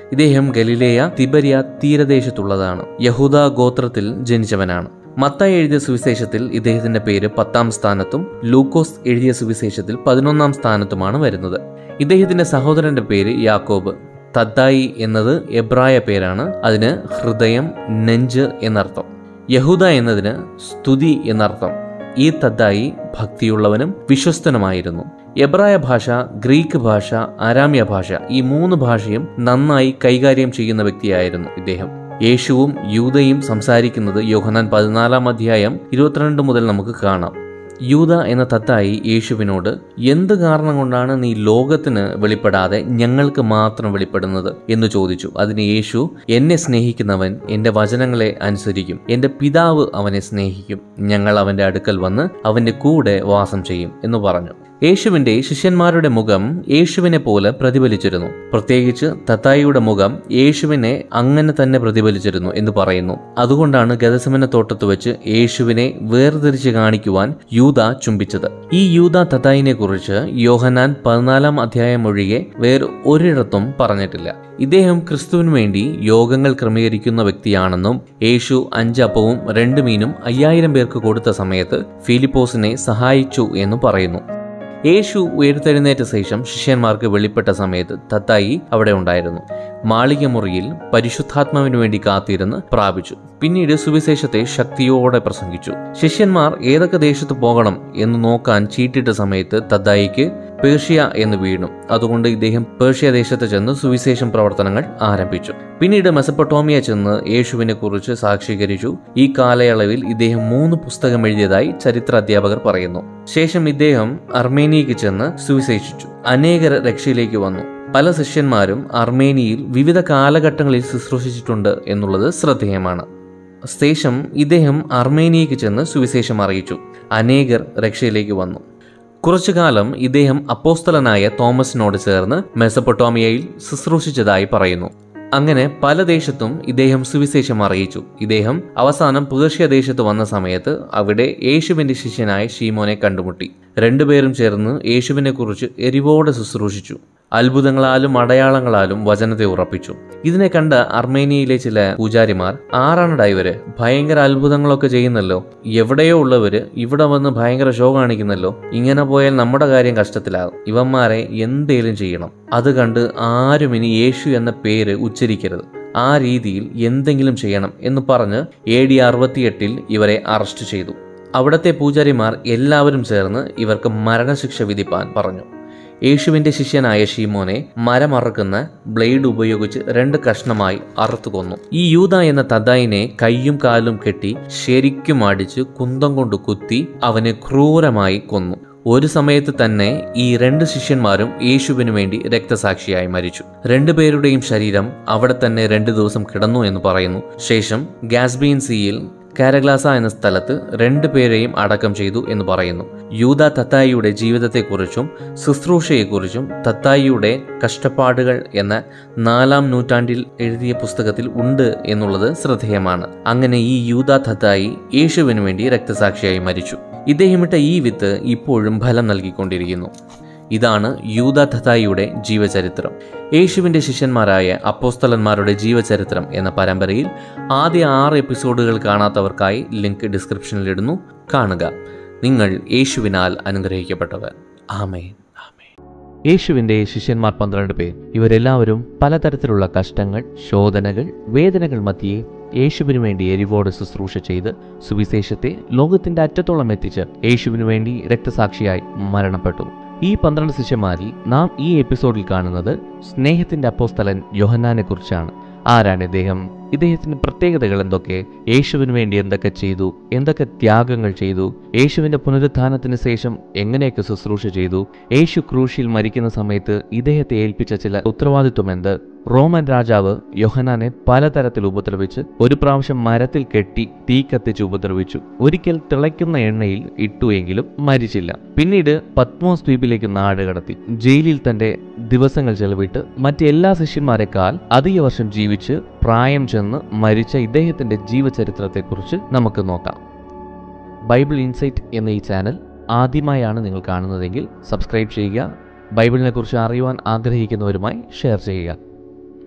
ഇദ്ദേഹം ഗലിലേയ തിബരിയ തീരദേശത്തുള്ളതാണ് യഹൂദ ഗോത്രത്തിൽ ജനിച്ചവനാണ് മത്തായി എഴുതിയ സുവിശേഷത്തിൽ ഇദ്ദേഹത്തിന്റെ പേര് പത്താം സ്ഥാനത്തും ലൂക്കോസ് എഴുതിയ സുവിശേഷത്തിൽ പതിനൊന്നാം സ്ഥാനത്തുമാണ് വരുന്നത് ഇദ്ദേഹത്തിന്റെ സഹോദരന്റെ പേര് യാക്കോബ് തദ്ദായി എന്നത് എബ്രായ പേരാണ് അതിന് ഹൃദയം നെഞ്ച് എന്നർത്ഥം യഹൂദ എന്നതിന് സ്തുതി എന്നർത്ഥം ഈ തദ്ദായി ഭക്തിയുള്ളവനും വിശ്വസ്തനുമായിരുന്നു എബ്രായ ഭാഷ ഗ്രീക്ക് ഭാഷ ആരാമ്യ ഭാഷ ഈ മൂന്ന് ഭാഷയും നന്നായി കൈകാര്യം ചെയ്യുന്ന വ്യക്തിയായിരുന്നു ഇദ്ദേഹം യേശുവും യൂതയും സംസാരിക്കുന്നത് യോഹനാൻ പതിനാലാം അധ്യായം ഇരുപത്തിരണ്ട് മുതൽ നമുക്ക് കാണാം യൂത എന്ന തത്തായി യേശുവിനോട് എന്ത് കാരണം കൊണ്ടാണ് നീ ലോകത്തിന് വെളിപ്പെടാതെ ഞങ്ങൾക്ക് മാത്രം വെളിപ്പെടുന്നത് എന്ന് ചോദിച്ചു അതിന് യേശു എന്നെ സ്നേഹിക്കുന്നവൻ എൻ്റെ വചനങ്ങളെ അനുസരിക്കും എൻ്റെ പിതാവ് അവനെ സ്നേഹിക്കും ഞങ്ങൾ അവൻ്റെ അടുക്കൽ വന്ന് അവൻ്റെ കൂടെ വാസം ചെയ്യും എന്ന് പറഞ്ഞു യേശുവിന്റെ ശിഷ്യന്മാരുടെ മുഖം യേശുവിനെ പോലെ പ്രതിഫലിച്ചിരുന്നു പ്രത്യേകിച്ച് തത്തായിയുടെ മുഖം യേശുവിനെ അങ്ങനെ തന്നെ പ്രതിഫലിച്ചിരുന്നു എന്ന് പറയുന്നു അതുകൊണ്ടാണ് ഗതസമന തോട്ടത്ത് വെച്ച് യേശുവിനെ വേർതിരിച്ച് കാണിക്കുവാൻ യൂത ചുംബിച്ചത് ഈ യൂത തത്തായിനെ കുറിച്ച് യോഹനാൻ പതിനാലാം അധ്യായം ഒഴികെ വേറെ ഒരിടത്തും പറഞ്ഞിട്ടില്ല ഇദ്ദേഹം ക്രിസ്തുവിന് വേണ്ടി യോഗങ്ങൾ ക്രമീകരിക്കുന്ന വ്യക്തിയാണെന്നും യേശു അഞ്ചപ്പവും രണ്ട് മീനും അയ്യായിരം പേർക്ക് കൊടുത്ത സമയത്ത് ഫിലിപ്പോസിനെ സഹായിച്ചു എന്ന് പറയുന്നു യേശു ഉയർത്തെഴുന്നേറ്റ ശേഷം ശിഷ്യന്മാർക്ക് വെളിപ്പെട്ട സമയത്ത് തത്തായി അവിടെ ഉണ്ടായിരുന്നു മാളികമുറിയിൽ പരിശുദ്ധാത്മാവിന് വേണ്ടി കാത്തിരുന്ന് പ്രാപിച്ചു പിന്നീട് സുവിശേഷത്തെ ശക്തിയോടെ പ്രസംഗിച്ചു ശിഷ്യന്മാർ ഏതൊക്കെ ദേശത്ത് പോകണം എന്ന് നോക്കാൻ ചീട്ടിട്ട സമയത്ത് തദ്ദായിക്ക് പേർഷ്യ എന്ന് വീണു അതുകൊണ്ട് ഇദ്ദേഹം പേർഷ്യ ദേശത്ത് ചെന്ന് സുവിശേഷം പ്രവർത്തനങ്ങൾ ആരംഭിച്ചു പിന്നീട് മെസപ്പൊട്ടോമിയ ചെന്ന് യേശുവിനെ കുറിച്ച് സാക്ഷീകരിച്ചു ഈ കാലയളവിൽ ഇദ്ദേഹം മൂന്ന് പുസ്തകം എഴുതിയതായി ചരിത്ര അധ്യാപകർ പറയുന്നു ശേഷം ഇദ്ദേഹം അർമേനിയയ്ക്ക് ചെന്ന് സുവിശേഷിച്ചു അനേകർ രക്ഷയിലേക്ക് വന്നു പല ശിഷ്യന്മാരും അർമേനിയയിൽ വിവിധ കാലഘട്ടങ്ങളിൽ ശുശ്രൂഷിച്ചിട്ടുണ്ട് എന്നുള്ളത് ശ്രദ്ധേയമാണ് ശേഷം ഇദ്ദേഹം അർമേനിയയ്ക്ക് ചെന്ന് സുവിശേഷം അറിയിച്ചു അനേകർ രക്ഷയിലേക്ക് വന്നു കുറച്ചു കാലം ഇദ്ദേഹം അപ്പോസ്തലനായ തോമസിനോട് ചേർന്ന് മെസപ്പൊട്ടോമിയയിൽ ശുശ്രൂഷിച്ചതായി പറയുന്നു അങ്ങനെ പല ദേശത്തും ഇദ്ദേഹം സുവിശേഷം അറിയിച്ചു ഇദ്ദേഹം അവസാനം പുതർഷ്യ ദേശത്ത് വന്ന സമയത്ത് അവിടെ യേശുവിന്റെ ശിഷ്യനായ ഷീമോനെ കണ്ടുമുട്ടി രണ്ടുപേരും ചേർന്ന് യേശുവിനെ കുറിച്ച് എരിവോടെ ശുശ്രൂഷിച്ചു അത്ഭുതങ്ങളാലും അടയാളങ്ങളാലും വചനത്തെ ഉറപ്പിച്ചു ഇതിനെ കണ്ട അർമേനിയയിലെ ചില പൂജാരിമാർ ആരാണ് ഇവര് ഭയങ്കര അത്ഭുതങ്ങളൊക്കെ ചെയ്യുന്നല്ലോ എവിടെയോ ഉള്ളവര് ഇവിടെ വന്ന് ഭയങ്കര ഷോ കാണിക്കുന്നല്ലോ ഇങ്ങനെ പോയാൽ നമ്മുടെ കാര്യം കഷ്ടത്തിലാകും ഇവന്മാരെ എന്തേലും ചെയ്യണം അത് കണ്ട് ആരും ഇനി യേശു എന്ന പേര് ഉച്ചരിക്കരുത് ആ രീതിയിൽ എന്തെങ്കിലും ചെയ്യണം എന്ന് പറഞ്ഞ് എ ഡി അറുപത്തിയെട്ടിൽ ഇവരെ അറസ്റ്റ് ചെയ്തു അവിടത്തെ പൂജാരിമാർ എല്ലാവരും ചേർന്ന് ഇവർക്ക് മരണശിക്ഷ വിധിപ്പാൻ പറഞ്ഞു യേശുവിന്റെ ശിഷ്യനായ ഷീമോനെ മരമറക്കുന്ന ബ്ലേഡ് ഉപയോഗിച്ച് രണ്ട് കഷ്ണമായി അറുത്തു കൊന്നു ഈ യൂത എന്ന തദായിനെ കയ്യും കാലും കെട്ടി ശരിക്കും അടിച്ച് കുന്തം കൊണ്ട് കുത്തി അവനെ ക്രൂരമായി കൊന്നു ഒരു സമയത്ത് തന്നെ ഈ രണ്ട് ശിഷ്യന്മാരും യേശുവിനു വേണ്ടി രക്തസാക്ഷിയായി മരിച്ചു രണ്ടുപേരുടെയും ശരീരം അവിടെ തന്നെ രണ്ടു ദിവസം കിടന്നു എന്ന് പറയുന്നു ശേഷം ഗാസ്ബീൻ സിയിൽ കാരഗ്ലാസ എന്ന സ്ഥലത്ത് രണ്ടുപേരെയും അടക്കം ചെയ്തു എന്ന് പറയുന്നു യൂത തത്തായിയുടെ ജീവിതത്തെക്കുറിച്ചും ശുശ്രൂഷയെക്കുറിച്ചും തത്തായിയുടെ കഷ്ടപ്പാടുകൾ എന്ന നാലാം നൂറ്റാണ്ടിൽ എഴുതിയ പുസ്തകത്തിൽ ഉണ്ട് എന്നുള്ളത് ശ്രദ്ധേയമാണ് അങ്ങനെ ഈ യൂത തത്തായി യേശുവിനു വേണ്ടി രക്തസാക്ഷിയായി മരിച്ചു ഇദ്ദേഹമിട്ട ഈ വിത്ത് ഇപ്പോഴും ഫലം നൽകിക്കൊണ്ടിരിക്കുന്നു ഇതാണ് യൂത തഥായിയുടെ ജീവചരിത്രം യേശുവിൻ്റെ ശിഷ്യന്മാരായ അപ്പോസ്തലന്മാരുടെ ജീവചരിത്രം എന്ന പരമ്പരയിൽ ആദ്യ ആറ് എപ്പിസോഡുകൾ കാണാത്തവർക്കായി ലിങ്ക് ഡിസ്ക്രിപ്ഷനിലിടുന്നു കാണുക നിങ്ങൾ യേശുവിനാൽ അനുഗ്രഹിക്കപ്പെട്ടവർ ആമേൻ ആമേൻ യേശുവിൻ്റെ ശിഷ്യന്മാർ പന്ത്രണ്ട് പേർ ഇവരെല്ലാവരും പലതരത്തിലുള്ള കഷ്ടങ്ങൾ ശോധനകൾ വേദനകൾ മധ്യേ യേശുവിനു വേണ്ടി എരിവോട് ശുശ്രൂഷ ചെയ്ത് സുവിശേഷത്തെ ലോകത്തിന്റെ അറ്റത്തോളം എത്തിച്ച് യേശുവിനു വേണ്ടി രക്തസാക്ഷിയായി മരണപ്പെട്ടു ഈ പന്ത്രണ്ട് ശിഷ്യന്മാരിൽ നാം ഈ എപ്പിസോഡിൽ കാണുന്നത് സ്നേഹത്തിന്റെ അപ്പോസ്തലൻ യോഹന്നാനെ കുറിച്ചാണ് ആരാണ് ഇദ്ദേഹം ഇദ്ദേഹത്തിന്റെ പ്രത്യേകതകൾ എന്തൊക്കെ യേശുവിന് വേണ്ടി എന്തൊക്കെ ചെയ്തു എന്തൊക്കെ ത്യാഗങ്ങൾ ചെയ്തു യേശുവിന്റെ പുനരുത്ഥാനത്തിന് ശേഷം എങ്ങനെയൊക്കെ ശുശ്രൂഷ ചെയ്തു യേശു ക്രൂശിൽ മരിക്കുന്ന സമയത്ത് ഇദ്ദേഹത്തെ ഏൽപ്പിച്ച ചില ഉത്തരവാദിത്വം എന്ത് റോമൻ രാജാവ് യോഹനാനെ പലതരത്തിൽ ഉപദ്രവിച്ച് ഒരു പ്രാവശ്യം മരത്തിൽ കെട്ടി തീ കത്തിച്ച് ഉപദ്രവിച്ചു ഒരിക്കൽ തിളയ്ക്കുന്ന എണ്ണയിൽ ഇട്ടു എങ്കിലും മരിച്ചില്ല പിന്നീട് പത്മോസ് ദ്വീപിലേക്ക് നാട് കടത്തി ജയിലിൽ തന്റെ ദിവസങ്ങൾ ചെലവിട്ട് മറ്റെല്ലാ ശിഷ്യന്മാരെക്കാൾ അധിക വർഷം ജീവിച്ച് പ്രായം ചെന്ന് മരിച്ച ഇദ്ദേഹത്തിന്റെ ജീവചരിത്രത്തെക്കുറിച്ച് നമുക്ക് നോക്കാം ബൈബിൾ ഇൻസൈറ്റ് എന്ന ഈ ചാനൽ ആദ്യമായാണ് നിങ്ങൾ കാണുന്നതെങ്കിൽ സബ്സ്ക്രൈബ് ചെയ്യുക ബൈബിളിനെ കുറിച്ച് അറിയുവാൻ ആഗ്രഹിക്കുന്നവരുമായി ഷെയർ ചെയ്യുക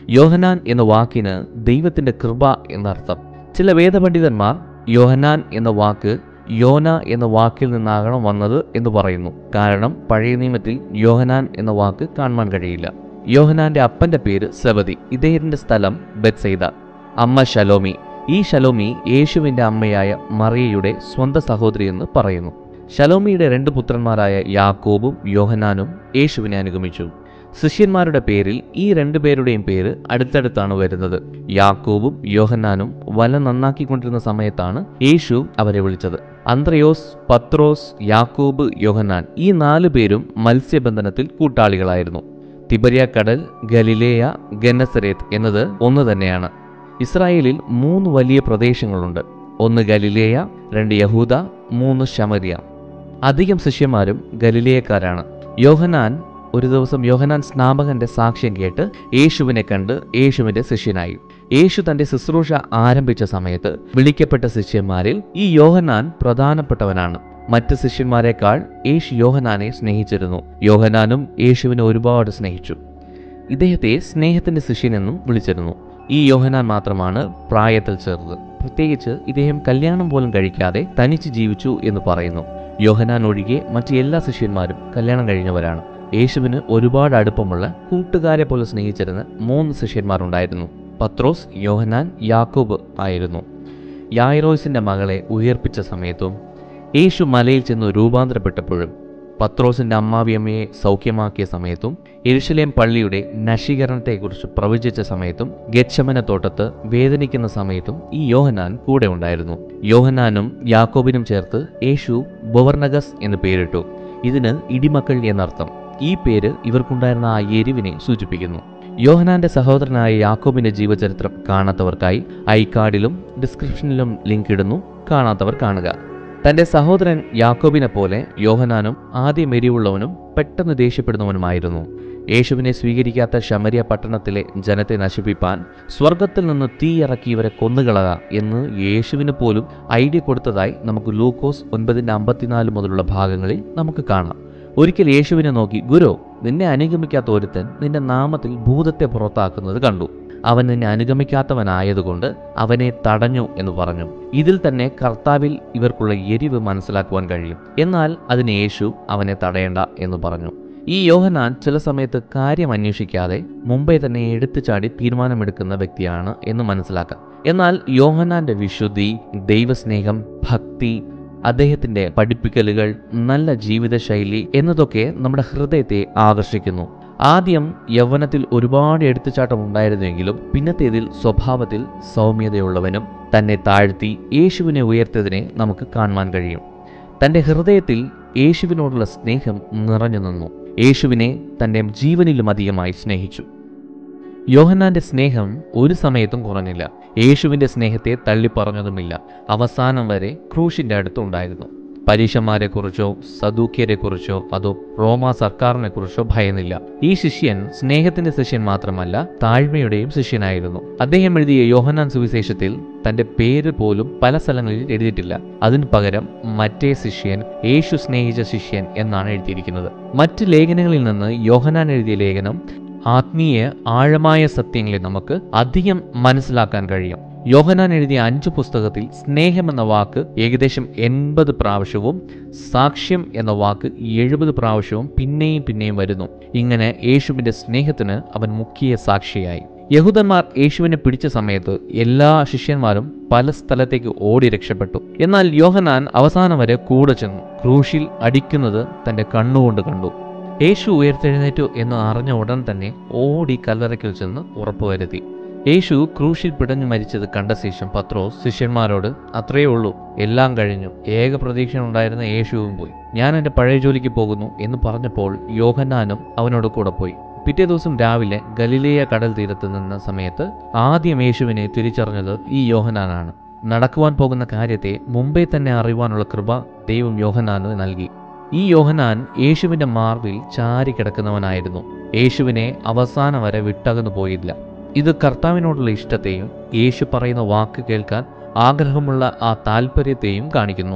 യോഹനാൻ എന്ന വാക്കിന് ദൈവത്തിന്റെ കൃപ എന്നർത്ഥം ചില വേദപണ്ഡിതന്മാർ യോഹനാൻ എന്ന വാക്ക് യോന എന്ന വാക്കിൽ നിന്നാകണം വന്നത് എന്ന് പറയുന്നു കാരണം പഴയ നിയമത്തിൽ യോഹനാൻ എന്ന വാക്ക് കാണുവാൻ കഴിയില്ല യോഹനാന്റെ അപ്പന്റെ പേര് സബതി ഇദ്ദേഹത്തിന്റെ സ്ഥലം ബെത്സൈദ അമ്മ ശലോമി ഈ ശലോമി യേശുവിന്റെ അമ്മയായ മറിയയുടെ സ്വന്തം സഹോദരി എന്ന് പറയുന്നു ശലോമിയുടെ രണ്ട് പുത്രന്മാരായ യാക്കോബും യോഹനാനും യേശുവിനെ അനുഗമിച്ചു ശിഷ്യന്മാരുടെ പേരിൽ ഈ രണ്ടുപേരുടെയും പേര് അടുത്തടുത്താണ് വരുന്നത് യാക്കോബും യോഹന്നാനും വല നന്നാക്കിക്കൊണ്ടിരുന്ന സമയത്താണ് യേശു അവരെ വിളിച്ചത് അന്ത്രയോസ് പത്രോസ് യാക്കോബ് യോഹന്നാൻ ഈ നാല് പേരും മത്സ്യബന്ധനത്തിൽ കൂട്ടാളികളായിരുന്നു തിബരിയ കടൽ ഗലിലേയ ഗന്നസരേത്ത് എന്നത് ഒന്ന് തന്നെയാണ് ഇസ്രായേലിൽ മൂന്ന് വലിയ പ്രദേശങ്ങളുണ്ട് ഒന്ന് ഗലിലേയ രണ്ട് യഹൂദ മൂന്ന് ശമരിയ അധികം ശിഷ്യന്മാരും ഗലിലേയക്കാരാണ് യോഹനാൻ ഒരു ദിവസം യോഹനാൻ സ്നാപകന്റെ സാക്ഷ്യം കേട്ട് യേശുവിനെ കണ്ട് യേശുവിന്റെ ശിഷ്യനായി യേശു തന്റെ ശുശ്രൂഷ ആരംഭിച്ച സമയത്ത് വിളിക്കപ്പെട്ട ശിഷ്യന്മാരിൽ ഈ യോഹനാൻ പ്രധാനപ്പെട്ടവനാണ് മറ്റ് ശിഷ്യന്മാരെക്കാൾ യേശു യോഹനാനെ സ്നേഹിച്ചിരുന്നു യോഹനാനും യേശുവിനെ ഒരുപാട് സ്നേഹിച്ചു ഇദ്ദേഹത്തെ സ്നേഹത്തിന്റെ ശിഷ്യനെന്നും വിളിച്ചിരുന്നു ഈ യോഹനാൻ മാത്രമാണ് പ്രായത്തിൽ ചേർന്നത് പ്രത്യേകിച്ച് ഇദ്ദേഹം കല്യാണം പോലും കഴിക്കാതെ തനിച്ച് ജീവിച്ചു എന്ന് പറയുന്നു യോഹനാൻ ഒഴികെ മറ്റ് എല്ലാ ശിഷ്യന്മാരും കല്യാണം കഴിഞ്ഞവരാണ് യേശുവിന് ഒരുപാട് അടുപ്പമുള്ള കൂട്ടുകാരെ പോലെ സ്നേഹിച്ചിരുന്ന മൂന്ന് ശിഷ്യന്മാരുണ്ടായിരുന്നു പത്രോസ് യോഹനാൻ യാക്കോബ് ആയിരുന്നു യായറോസിന്റെ മകളെ ഉയർപ്പിച്ച സമയത്തും യേശു മലയിൽ ചെന്ന് രൂപാന്തരപ്പെട്ടപ്പോഴും പത്രോസിന്റെ അമ്മാവിയമ്മയെ സൗഖ്യമാക്കിയ സമയത്തും എരുശലേം പള്ളിയുടെ നശീകരണത്തെക്കുറിച്ച് പ്രവചിച്ച സമയത്തും ഗച്ഛമന തോട്ടത്ത് വേദനിക്കുന്ന സമയത്തും ഈ യോഹനാൻ കൂടെ ഉണ്ടായിരുന്നു യോഹനാനും യാക്കോബിനും ചേർത്ത് യേശു ബൊവർണഗസ് എന്ന് പേരിട്ടു ഇതിന് ഇടിമക്കൾ എന്നർത്ഥം ഈ പേര് ഇവർക്കുണ്ടായിരുന്ന ആ എരിവിനെ സൂചിപ്പിക്കുന്നു യോഹനാന്റെ സഹോദരനായ യാക്കോബിന്റെ ജീവചരിത്രം കാണാത്തവർക്കായി ഐക്കാർഡിലും ഡിസ്ക്രിപ്ഷനിലും ലിങ്ക് ഇടുന്നു കാണാത്തവർ കാണുക തന്റെ സഹോദരൻ യാക്കോബിനെ പോലെ യോഹനാനും ആദ്യം എരിവുള്ളവനും പെട്ടെന്ന് ദേഷ്യപ്പെടുന്നവനുമായിരുന്നു യേശുവിനെ സ്വീകരിക്കാത്ത ശമരിയ പട്ടണത്തിലെ ജനത്തെ നശിപ്പിപ്പാൻ സ്വർഗത്തിൽ നിന്ന് തീ ഇറക്കി ഇവരെ കൊന്നുകളക എന്ന് യേശുവിന് പോലും ഐഡിയ കൊടുത്തതായി നമുക്ക് ലൂക്കോസ് ഒൻപതിൻ്റെ അമ്പത്തിനാല് മുതലുള്ള ഭാഗങ്ങളിൽ നമുക്ക് കാണാം ഒരിക്കൽ യേശുവിനെ നോക്കി ഗുരു നിന്നെ അനുഗമിക്കാത്ത ഒരുത്തൻ നിന്റെ നാമത്തിൽ ഭൂതത്തെ പുറത്താക്കുന്നത് കണ്ടു അവൻ നിന്നെ അനുഗമിക്കാത്തവനായതുകൊണ്ട് അവനെ തടഞ്ഞു എന്ന് പറഞ്ഞു ഇതിൽ തന്നെ കർത്താവിൽ ഇവർക്കുള്ള എരിവ് മനസ്സിലാക്കുവാൻ കഴിയും എന്നാൽ അതിന് യേശു അവനെ തടയേണ്ട എന്ന് പറഞ്ഞു ഈ യോഹനാൻ ചില സമയത്ത് കാര്യം അന്വേഷിക്കാതെ മുമ്പേ തന്നെ എടുത്തുചാടി തീരുമാനമെടുക്കുന്ന വ്യക്തിയാണ് എന്ന് മനസ്സിലാക്കാം എന്നാൽ യോഹനാന്റെ വിശുദ്ധി ദൈവസ്നേഹം ഭക്തി അദ്ദേഹത്തിന്റെ പഠിപ്പിക്കലുകൾ നല്ല ജീവിതശൈലി എന്നതൊക്കെ നമ്മുടെ ഹൃദയത്തെ ആകർഷിക്കുന്നു ആദ്യം യൗവനത്തിൽ ഒരുപാട് എടുത്തുചാട്ടം ഉണ്ടായിരുന്നുവെങ്കിലും പിന്നത്തേതിൽ സ്വഭാവത്തിൽ സൗമ്യതയുള്ളവനും തന്നെ താഴ്ത്തി യേശുവിനെ ഉയർത്തിയതിനെ നമുക്ക് കാണുവാൻ കഴിയും തൻ്റെ ഹൃദയത്തിൽ യേശുവിനോടുള്ള സ്നേഹം നിറഞ്ഞു നിന്നു യേശുവിനെ തൻ്റെ ജീവനിലും അധികമായി സ്നേഹിച്ചു യോഹന്നാന്റെ സ്നേഹം ഒരു സമയത്തും കുറഞ്ഞില്ല യേശുവിന്റെ സ്നേഹത്തെ തള്ളിപ്പറഞ്ഞതുമില്ല അവസാനം വരെ ക്രൂശിന്റെ അടുത്തുണ്ടായിരുന്നു പരീക്ഷന്മാരെക്കുറിച്ചോ സദൂക്യരെക്കുറിച്ചോ അതോ റോമ സർക്കാരിനെക്കുറിച്ചോ ഭയന്നില്ല ഈ ശിഷ്യൻ സ്നേഹത്തിന്റെ ശിഷ്യൻ മാത്രമല്ല താഴ്മയുടെയും ശിഷ്യനായിരുന്നു അദ്ദേഹം എഴുതിയ യോഹനാൻ സുവിശേഷത്തിൽ തന്റെ പേര് പോലും പല സ്ഥലങ്ങളിൽ എഴുതിയിട്ടില്ല അതിനു പകരം മറ്റേ ശിഷ്യൻ യേശു സ്നേഹിച്ച ശിഷ്യൻ എന്നാണ് എഴുതിയിരിക്കുന്നത് മറ്റ് ലേഖനങ്ങളിൽ നിന്ന് യോഹനാൻ എഴുതിയ ലേഖനം ആത്മീയ ആഴമായ സത്യങ്ങളെ നമുക്ക് അധികം മനസ്സിലാക്കാൻ കഴിയും യോഹനാൻ എഴുതിയ അഞ്ച് പുസ്തകത്തിൽ സ്നേഹം എന്ന വാക്ക് ഏകദേശം എൺപത് പ്രാവശ്യവും സാക്ഷ്യം എന്ന വാക്ക് എഴുപത് പ്രാവശ്യവും പിന്നെയും പിന്നെയും വരുന്നു ഇങ്ങനെ യേശുവിന്റെ സ്നേഹത്തിന് അവൻ മുഖ്യ സാക്ഷിയായി യഹൂദന്മാർ യേശുവിനെ പിടിച്ച സമയത്ത് എല്ലാ ശിഷ്യന്മാരും പല സ്ഥലത്തേക്ക് ഓടി രക്ഷപ്പെട്ടു എന്നാൽ യോഹനാൻ അവസാനം വരെ കൂടെ ചെന്നു ക്രൂശിൽ അടിക്കുന്നത് തന്റെ കണ്ണുകൊണ്ട് കണ്ടു യേശു ഉയർത്തെഴുന്നേറ്റു എന്ന് അറിഞ്ഞ ഉടൻ തന്നെ ഓടി കല്ലറയ്ക്കൽ ചെന്ന് ഉറപ്പുവരുത്തി യേശു ക്രൂശിൽ പിടഞ്ഞു മരിച്ചത് കണ്ട ശേഷം പത്രോസ് ശിഷ്യന്മാരോട് അത്രയേ ഉള്ളൂ എല്ലാം കഴിഞ്ഞു ഏക പ്രതീക്ഷ ഉണ്ടായിരുന്ന യേശുവും പോയി ഞാൻ എൻ്റെ പഴയ ജോലിക്ക് പോകുന്നു എന്ന് പറഞ്ഞപ്പോൾ യോഹന്നാനും അവനോട് കൂടെ പോയി പിറ്റേ ദിവസം രാവിലെ ഗലിലേയ കടൽ തീരത്ത് നിന്ന സമയത്ത് ആദ്യം യേശുവിനെ തിരിച്ചറിഞ്ഞത് ഈ യോഹനാനാണ് നടക്കുവാൻ പോകുന്ന കാര്യത്തെ മുമ്പേ തന്നെ അറിയുവാനുള്ള കൃപ ദൈവം യോഹനാന് നൽകി ഈ യോഹനാൻ യേശുവിന്റെ മാർവിൽ ചാരി കിടക്കുന്നവനായിരുന്നു യേശുവിനെ അവസാനം വരെ വിട്ടകന്നു പോയില്ല ഇത് കർത്താവിനോടുള്ള ഇഷ്ടത്തെയും യേശു പറയുന്ന വാക്ക് കേൾക്കാൻ ആഗ്രഹമുള്ള ആ താല്പര്യത്തെയും കാണിക്കുന്നു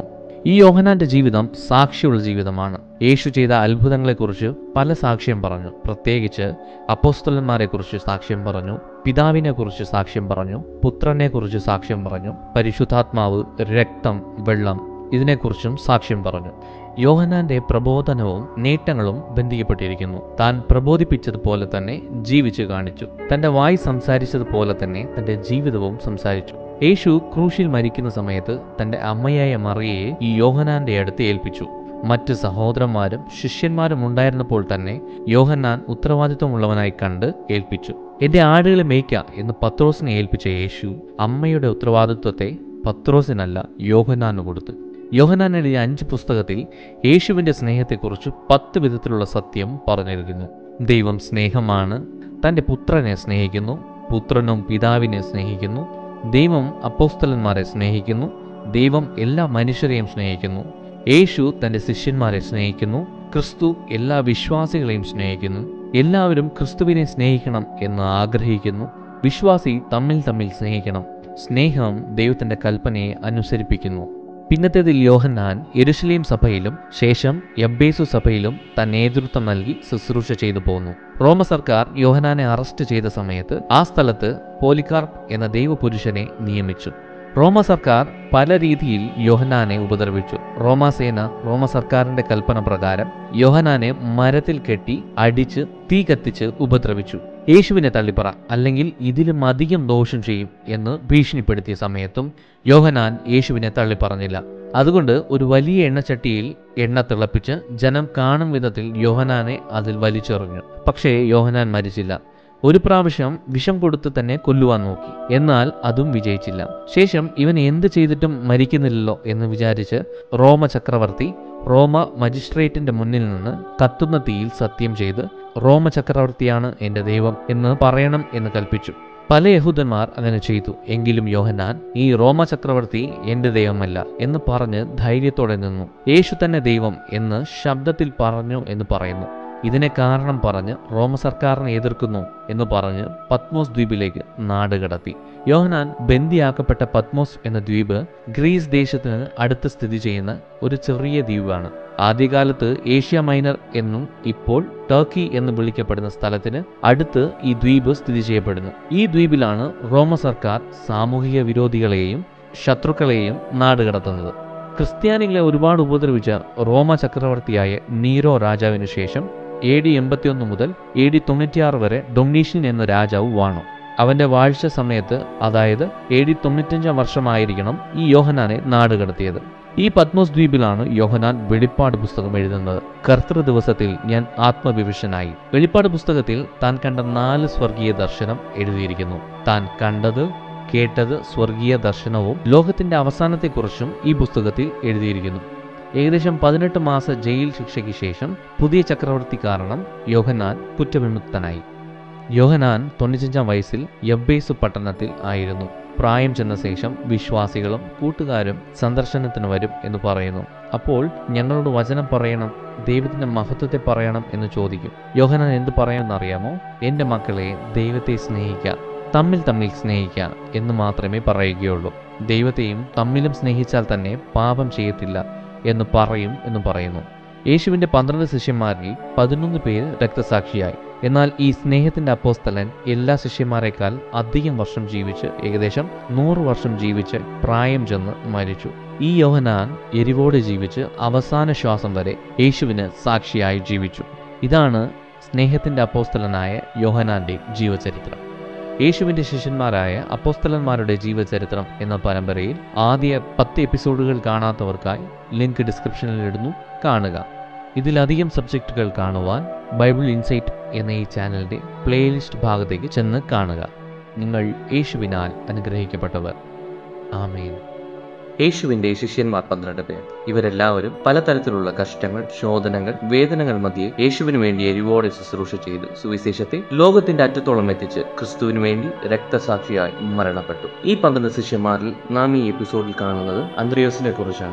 ഈ യോഹനാന്റെ ജീവിതം സാക്ഷിയുള്ള ജീവിതമാണ് യേശു ചെയ്ത അത്ഭുതങ്ങളെക്കുറിച്ച് പല സാക്ഷ്യം പറഞ്ഞു പ്രത്യേകിച്ച് അപ്പോസ്തലന്മാരെക്കുറിച്ച് സാക്ഷ്യം പറഞ്ഞു പിതാവിനെക്കുറിച്ച് സാക്ഷ്യം പറഞ്ഞു പുത്രനെക്കുറിച്ച് സാക്ഷ്യം പറഞ്ഞു പരിശുദ്ധാത്മാവ് രക്തം വെള്ളം ഇതിനെക്കുറിച്ചും സാക്ഷ്യം പറഞ്ഞു യോഹനാന്റെ പ്രബോധനവും നേട്ടങ്ങളും ബന്ധിക്കപ്പെട്ടിരിക്കുന്നു താൻ പ്രബോധിപ്പിച്ചതുപോലെ തന്നെ ജീവിച്ചു കാണിച്ചു തന്റെ വായി സംസാരിച്ചതുപോലെ തന്നെ തന്റെ ജീവിതവും സംസാരിച്ചു യേശു ക്രൂശിൽ മരിക്കുന്ന സമയത്ത് തന്റെ അമ്മയായ മറിയയെ ഈ യോഹനാന്റെ അടുത്ത് ഏൽപ്പിച്ചു മറ്റ് സഹോദരന്മാരും ശിഷ്യന്മാരും ഉണ്ടായിരുന്നപ്പോൾ തന്നെ യോഹന്നാൻ ഉത്തരവാദിത്വമുള്ളവനായി കണ്ട് ഏൽപ്പിച്ചു എന്റെ ആടുകളെ മേയ്ക്ക എന്ന് പത്രോസിനെ ഏൽപ്പിച്ച യേശു അമ്മയുടെ ഉത്തരവാദിത്വത്തെ പത്രോസിനല്ല യോഹന്നാന് കൊടുത്തു യോഹനാൻ എഴുതിയ അഞ്ച് പുസ്തകത്തിൽ യേശുവിൻ്റെ സ്നേഹത്തെക്കുറിച്ച് പത്ത് വിധത്തിലുള്ള സത്യം പറഞ്ഞിരിക്കുന്നു ദൈവം സ്നേഹമാണ് തൻ്റെ പുത്രനെ സ്നേഹിക്കുന്നു പുത്രനും പിതാവിനെ സ്നേഹിക്കുന്നു ദൈവം അപ്പോസ്തലന്മാരെ സ്നേഹിക്കുന്നു ദൈവം എല്ലാ മനുഷ്യരെയും സ്നേഹിക്കുന്നു യേശു തൻ്റെ ശിഷ്യന്മാരെ സ്നേഹിക്കുന്നു ക്രിസ്തു എല്ലാ വിശ്വാസികളെയും സ്നേഹിക്കുന്നു എല്ലാവരും ക്രിസ്തുവിനെ സ്നേഹിക്കണം എന്ന് ആഗ്രഹിക്കുന്നു വിശ്വാസി തമ്മിൽ തമ്മിൽ സ്നേഹിക്കണം സ്നേഹം ദൈവത്തിൻ്റെ കൽപ്പനയെ അനുസരിപ്പിക്കുന്നു പിന്നത്തേതിൽ യോഹന്നാൻ യെരുശലേം സഭയിലും ശേഷം യബ്ബേസു സഭയിലും താൻ നേതൃത്വം നൽകി ശുശ്രൂഷ ചെയ്തു പോന്നു റോമ സർക്കാർ യോഹനാനെ അറസ്റ്റ് ചെയ്ത സമയത്ത് ആ സ്ഥലത്ത് പോലിക്കാർപ്പ് എന്ന ദൈവപുരുഷനെ നിയമിച്ചു റോമ സർക്കാർ പല രീതിയിൽ യോഹനാനെ ഉപദ്രവിച്ചു റോമാസേന റോമ സർക്കാരിന്റെ കൽപ്പന പ്രകാരം യോഹനാനെ മരത്തിൽ കെട്ടി അടിച്ച് തീ കത്തിച്ച് ഉപദ്രവിച്ചു യേശുവിനെ തള്ളിപ്പറ അല്ലെങ്കിൽ ഇതിലും അധികം ദോഷം ചെയ്യും എന്ന് ഭീഷണിപ്പെടുത്തിയ സമയത്തും യോഹനാൻ യേശുവിനെ തള്ളിപ്പറഞ്ഞില്ല അതുകൊണ്ട് ഒരു വലിയ എണ്ണച്ചട്ടിയിൽ എണ്ണ തിളപ്പിച്ച് ജനം കാണും വിധത്തിൽ യോഹനാനെ അതിൽ വലിച്ചെറിഞ്ഞു പക്ഷേ യോഹനാൻ മരിച്ചില്ല ഒരു പ്രാവശ്യം വിഷം കൊടുത്ത് തന്നെ കൊല്ലുവാൻ നോക്കി എന്നാൽ അതും വിജയിച്ചില്ല ശേഷം ഇവൻ എന്ത് ചെയ്തിട്ടും മരിക്കുന്നില്ലല്ലോ എന്ന് വിചാരിച്ച് റോമ ചക്രവർത്തി റോമ മജിസ്ട്രേറ്റിന്റെ മുന്നിൽ നിന്ന് കത്തുന്ന തീയിൽ സത്യം ചെയ്ത് റോമ ചക്രവർത്തിയാണ് എൻ്റെ ദൈവം എന്ന് പറയണം എന്ന് കൽപ്പിച്ചു പല യഹൂദന്മാർ അങ്ങനെ ചെയ്തു എങ്കിലും യോഹന്നാൻ ഈ റോമ ചക്രവർത്തി എൻ്റെ ദൈവമല്ല എന്ന് പറഞ്ഞ് ധൈര്യത്തോടെ നിന്നു യേശു തന്നെ ദൈവം എന്ന് ശബ്ദത്തിൽ പറഞ്ഞു എന്ന് പറയുന്നു ഇതിനെ കാരണം പറഞ്ഞ് റോമ സർക്കാരിനെ എതിർക്കുന്നു എന്ന് പറഞ്ഞ് പത്മോസ് ദ്വീപിലേക്ക് നാട് കടത്തി യോഹനാൻ ബന്ദിയാക്കപ്പെട്ട പത്മോസ് എന്ന ദ്വീപ് ഗ്രീസ് ദേശത്തിന് അടുത്ത് സ്ഥിതി ചെയ്യുന്ന ഒരു ചെറിയ ദ്വീപാണ് ആദ്യകാലത്ത് ഏഷ്യ മൈനർ എന്നും ഇപ്പോൾ ടർക്കി എന്ന് വിളിക്കപ്പെടുന്ന സ്ഥലത്തിന് അടുത്ത് ഈ ദ്വീപ് സ്ഥിതി ചെയ്യപ്പെടുന്നു ഈ ദ്വീപിലാണ് റോമ സർക്കാർ സാമൂഹിക വിരോധികളെയും ശത്രുക്കളെയും നാടുകടത്തുന്നത് ക്രിസ്ത്യാനികളെ ഒരുപാട് ഉപദ്രവിച്ച റോമ ചക്രവർത്തിയായ നീരോ രാജാവിനു ശേഷം എ ഡി എൺപത്തിയൊന്ന് മുതൽ എ ഡി തൊണ്ണൂറ്റിയാറ് വരെ ഡൊമിനീഷ്യൻ എന്ന രാജാവ് വാണു അവന്റെ വാഴ്ച സമയത്ത് അതായത് എ ഡി തൊണ്ണൂറ്റഞ്ചാം വർഷമായിരിക്കണം ഈ യോഹനാനെ നാടുകടത്തിയത് ഈ പത്മോസ് ദ്വീപിലാണ് യോഹനാൻ വെളിപ്പാട് പുസ്തകം എഴുതുന്നത് കർത്തൃ ദിവസത്തിൽ ഞാൻ ആത്മവിവശനായി വെളിപ്പാട് പുസ്തകത്തിൽ താൻ കണ്ട നാല് സ്വർഗീയ ദർശനം എഴുതിയിരിക്കുന്നു താൻ കണ്ടത് കേട്ടത് സ്വർഗീയ ദർശനവും ലോകത്തിന്റെ അവസാനത്തെക്കുറിച്ചും ഈ പുസ്തകത്തിൽ എഴുതിയിരിക്കുന്നു ഏകദേശം പതിനെട്ട് മാസ ജയിൽ ശിക്ഷയ്ക്ക് ശേഷം പുതിയ ചക്രവർത്തി കാരണം യോഹനാൻ കുറ്റവിമുക്തനായി യോഹനാൻ തൊണ്ണൂറ്റഞ്ചാം വയസ്സിൽ യബ്ബേസു പട്ടണത്തിൽ ആയിരുന്നു പ്രായം ചെന്ന ശേഷം വിശ്വാസികളും കൂട്ടുകാരും സന്ദർശനത്തിന് വരും എന്ന് പറയുന്നു അപ്പോൾ ഞങ്ങളോട് വചനം പറയണം ദൈവത്തിന്റെ മഹത്വത്തെ പറയണം എന്ന് ചോദിക്കും യോഹനാൻ എന്ത് പറയാമെന്നറിയാമോ എൻ്റെ മക്കളെ ദൈവത്തെ സ്നേഹിക്കുക തമ്മിൽ തമ്മിൽ സ്നേഹിക്കുക എന്ന് മാത്രമേ പറയുകയുള്ളൂ ദൈവത്തെയും തമ്മിലും സ്നേഹിച്ചാൽ തന്നെ പാപം ചെയ്യത്തില്ല എന്ന് പറയും എന്ന് പറയുന്നു യേശുവിൻ്റെ പന്ത്രണ്ട് ശിഷ്യന്മാരിൽ പതിനൊന്ന് പേര് രക്തസാക്ഷിയായി എന്നാൽ ഈ സ്നേഹത്തിൻ്റെ അപ്പോസ്തലൻ എല്ലാ ശിഷ്യന്മാരെക്കാൾ അധികം വർഷം ജീവിച്ച് ഏകദേശം നൂറ് വർഷം ജീവിച്ച് പ്രായം ചെന്ന് മരിച്ചു ഈ യോഹനാൻ എരിവോടെ ജീവിച്ച് അവസാന ശ്വാസം വരെ യേശുവിന് സാക്ഷിയായി ജീവിച്ചു ഇതാണ് സ്നേഹത്തിൻ്റെ അപ്പോസ്തലനായ യോഹനാന്റെ ജീവചരിത്രം യേശുവിൻ്റെ ശിഷ്യന്മാരായ അപ്പോസ്തലന്മാരുടെ ജീവചരിത്രം എന്ന പരമ്പരയിൽ ആദ്യ പത്ത് എപ്പിസോഡുകൾ കാണാത്തവർക്കായി ലിങ്ക് ഡിസ്ക്രിപ്ഷനിൽ ഇടുന്നു കാണുക ഇതിലധികം സബ്ജക്റ്റുകൾ കാണുവാൻ ബൈബിൾ ഇൻസൈറ്റ് എന്ന ഈ ചാനലിൻ്റെ പ്ലേലിസ്റ്റ് ഭാഗത്തേക്ക് ചെന്ന് കാണുക നിങ്ങൾ യേശുവിനാൽ അനുഗ്രഹിക്കപ്പെട്ടവർ ആമേൻ യേശുവിന്റെ ശിഷ്യന്മാർ പന്ത്രണ്ട് പേർ ഇവരെല്ലാവരും പലതരത്തിലുള്ള കഷ്ടങ്ങൾ ശോധനകൾ വേദനകൾ മധ്യേ യേശുവിനു വേണ്ടി എരിവോടെ ശുശ്രൂഷ ചെയ്തു സുവിശേഷത്തെ ലോകത്തിന്റെ അറ്റത്തോളം എത്തിച്ച് ക്രിസ്തുവിനു വേണ്ടി രക്തസാക്ഷിയായി മരണപ്പെട്ടു ഈ പന്ത്രണ്ട് ശിഷ്യന്മാരിൽ നാം ഈ എപ്പിസോഡിൽ കാണുന്നത് അന്ത്രയോസിനെ കുറിച്ചാണ്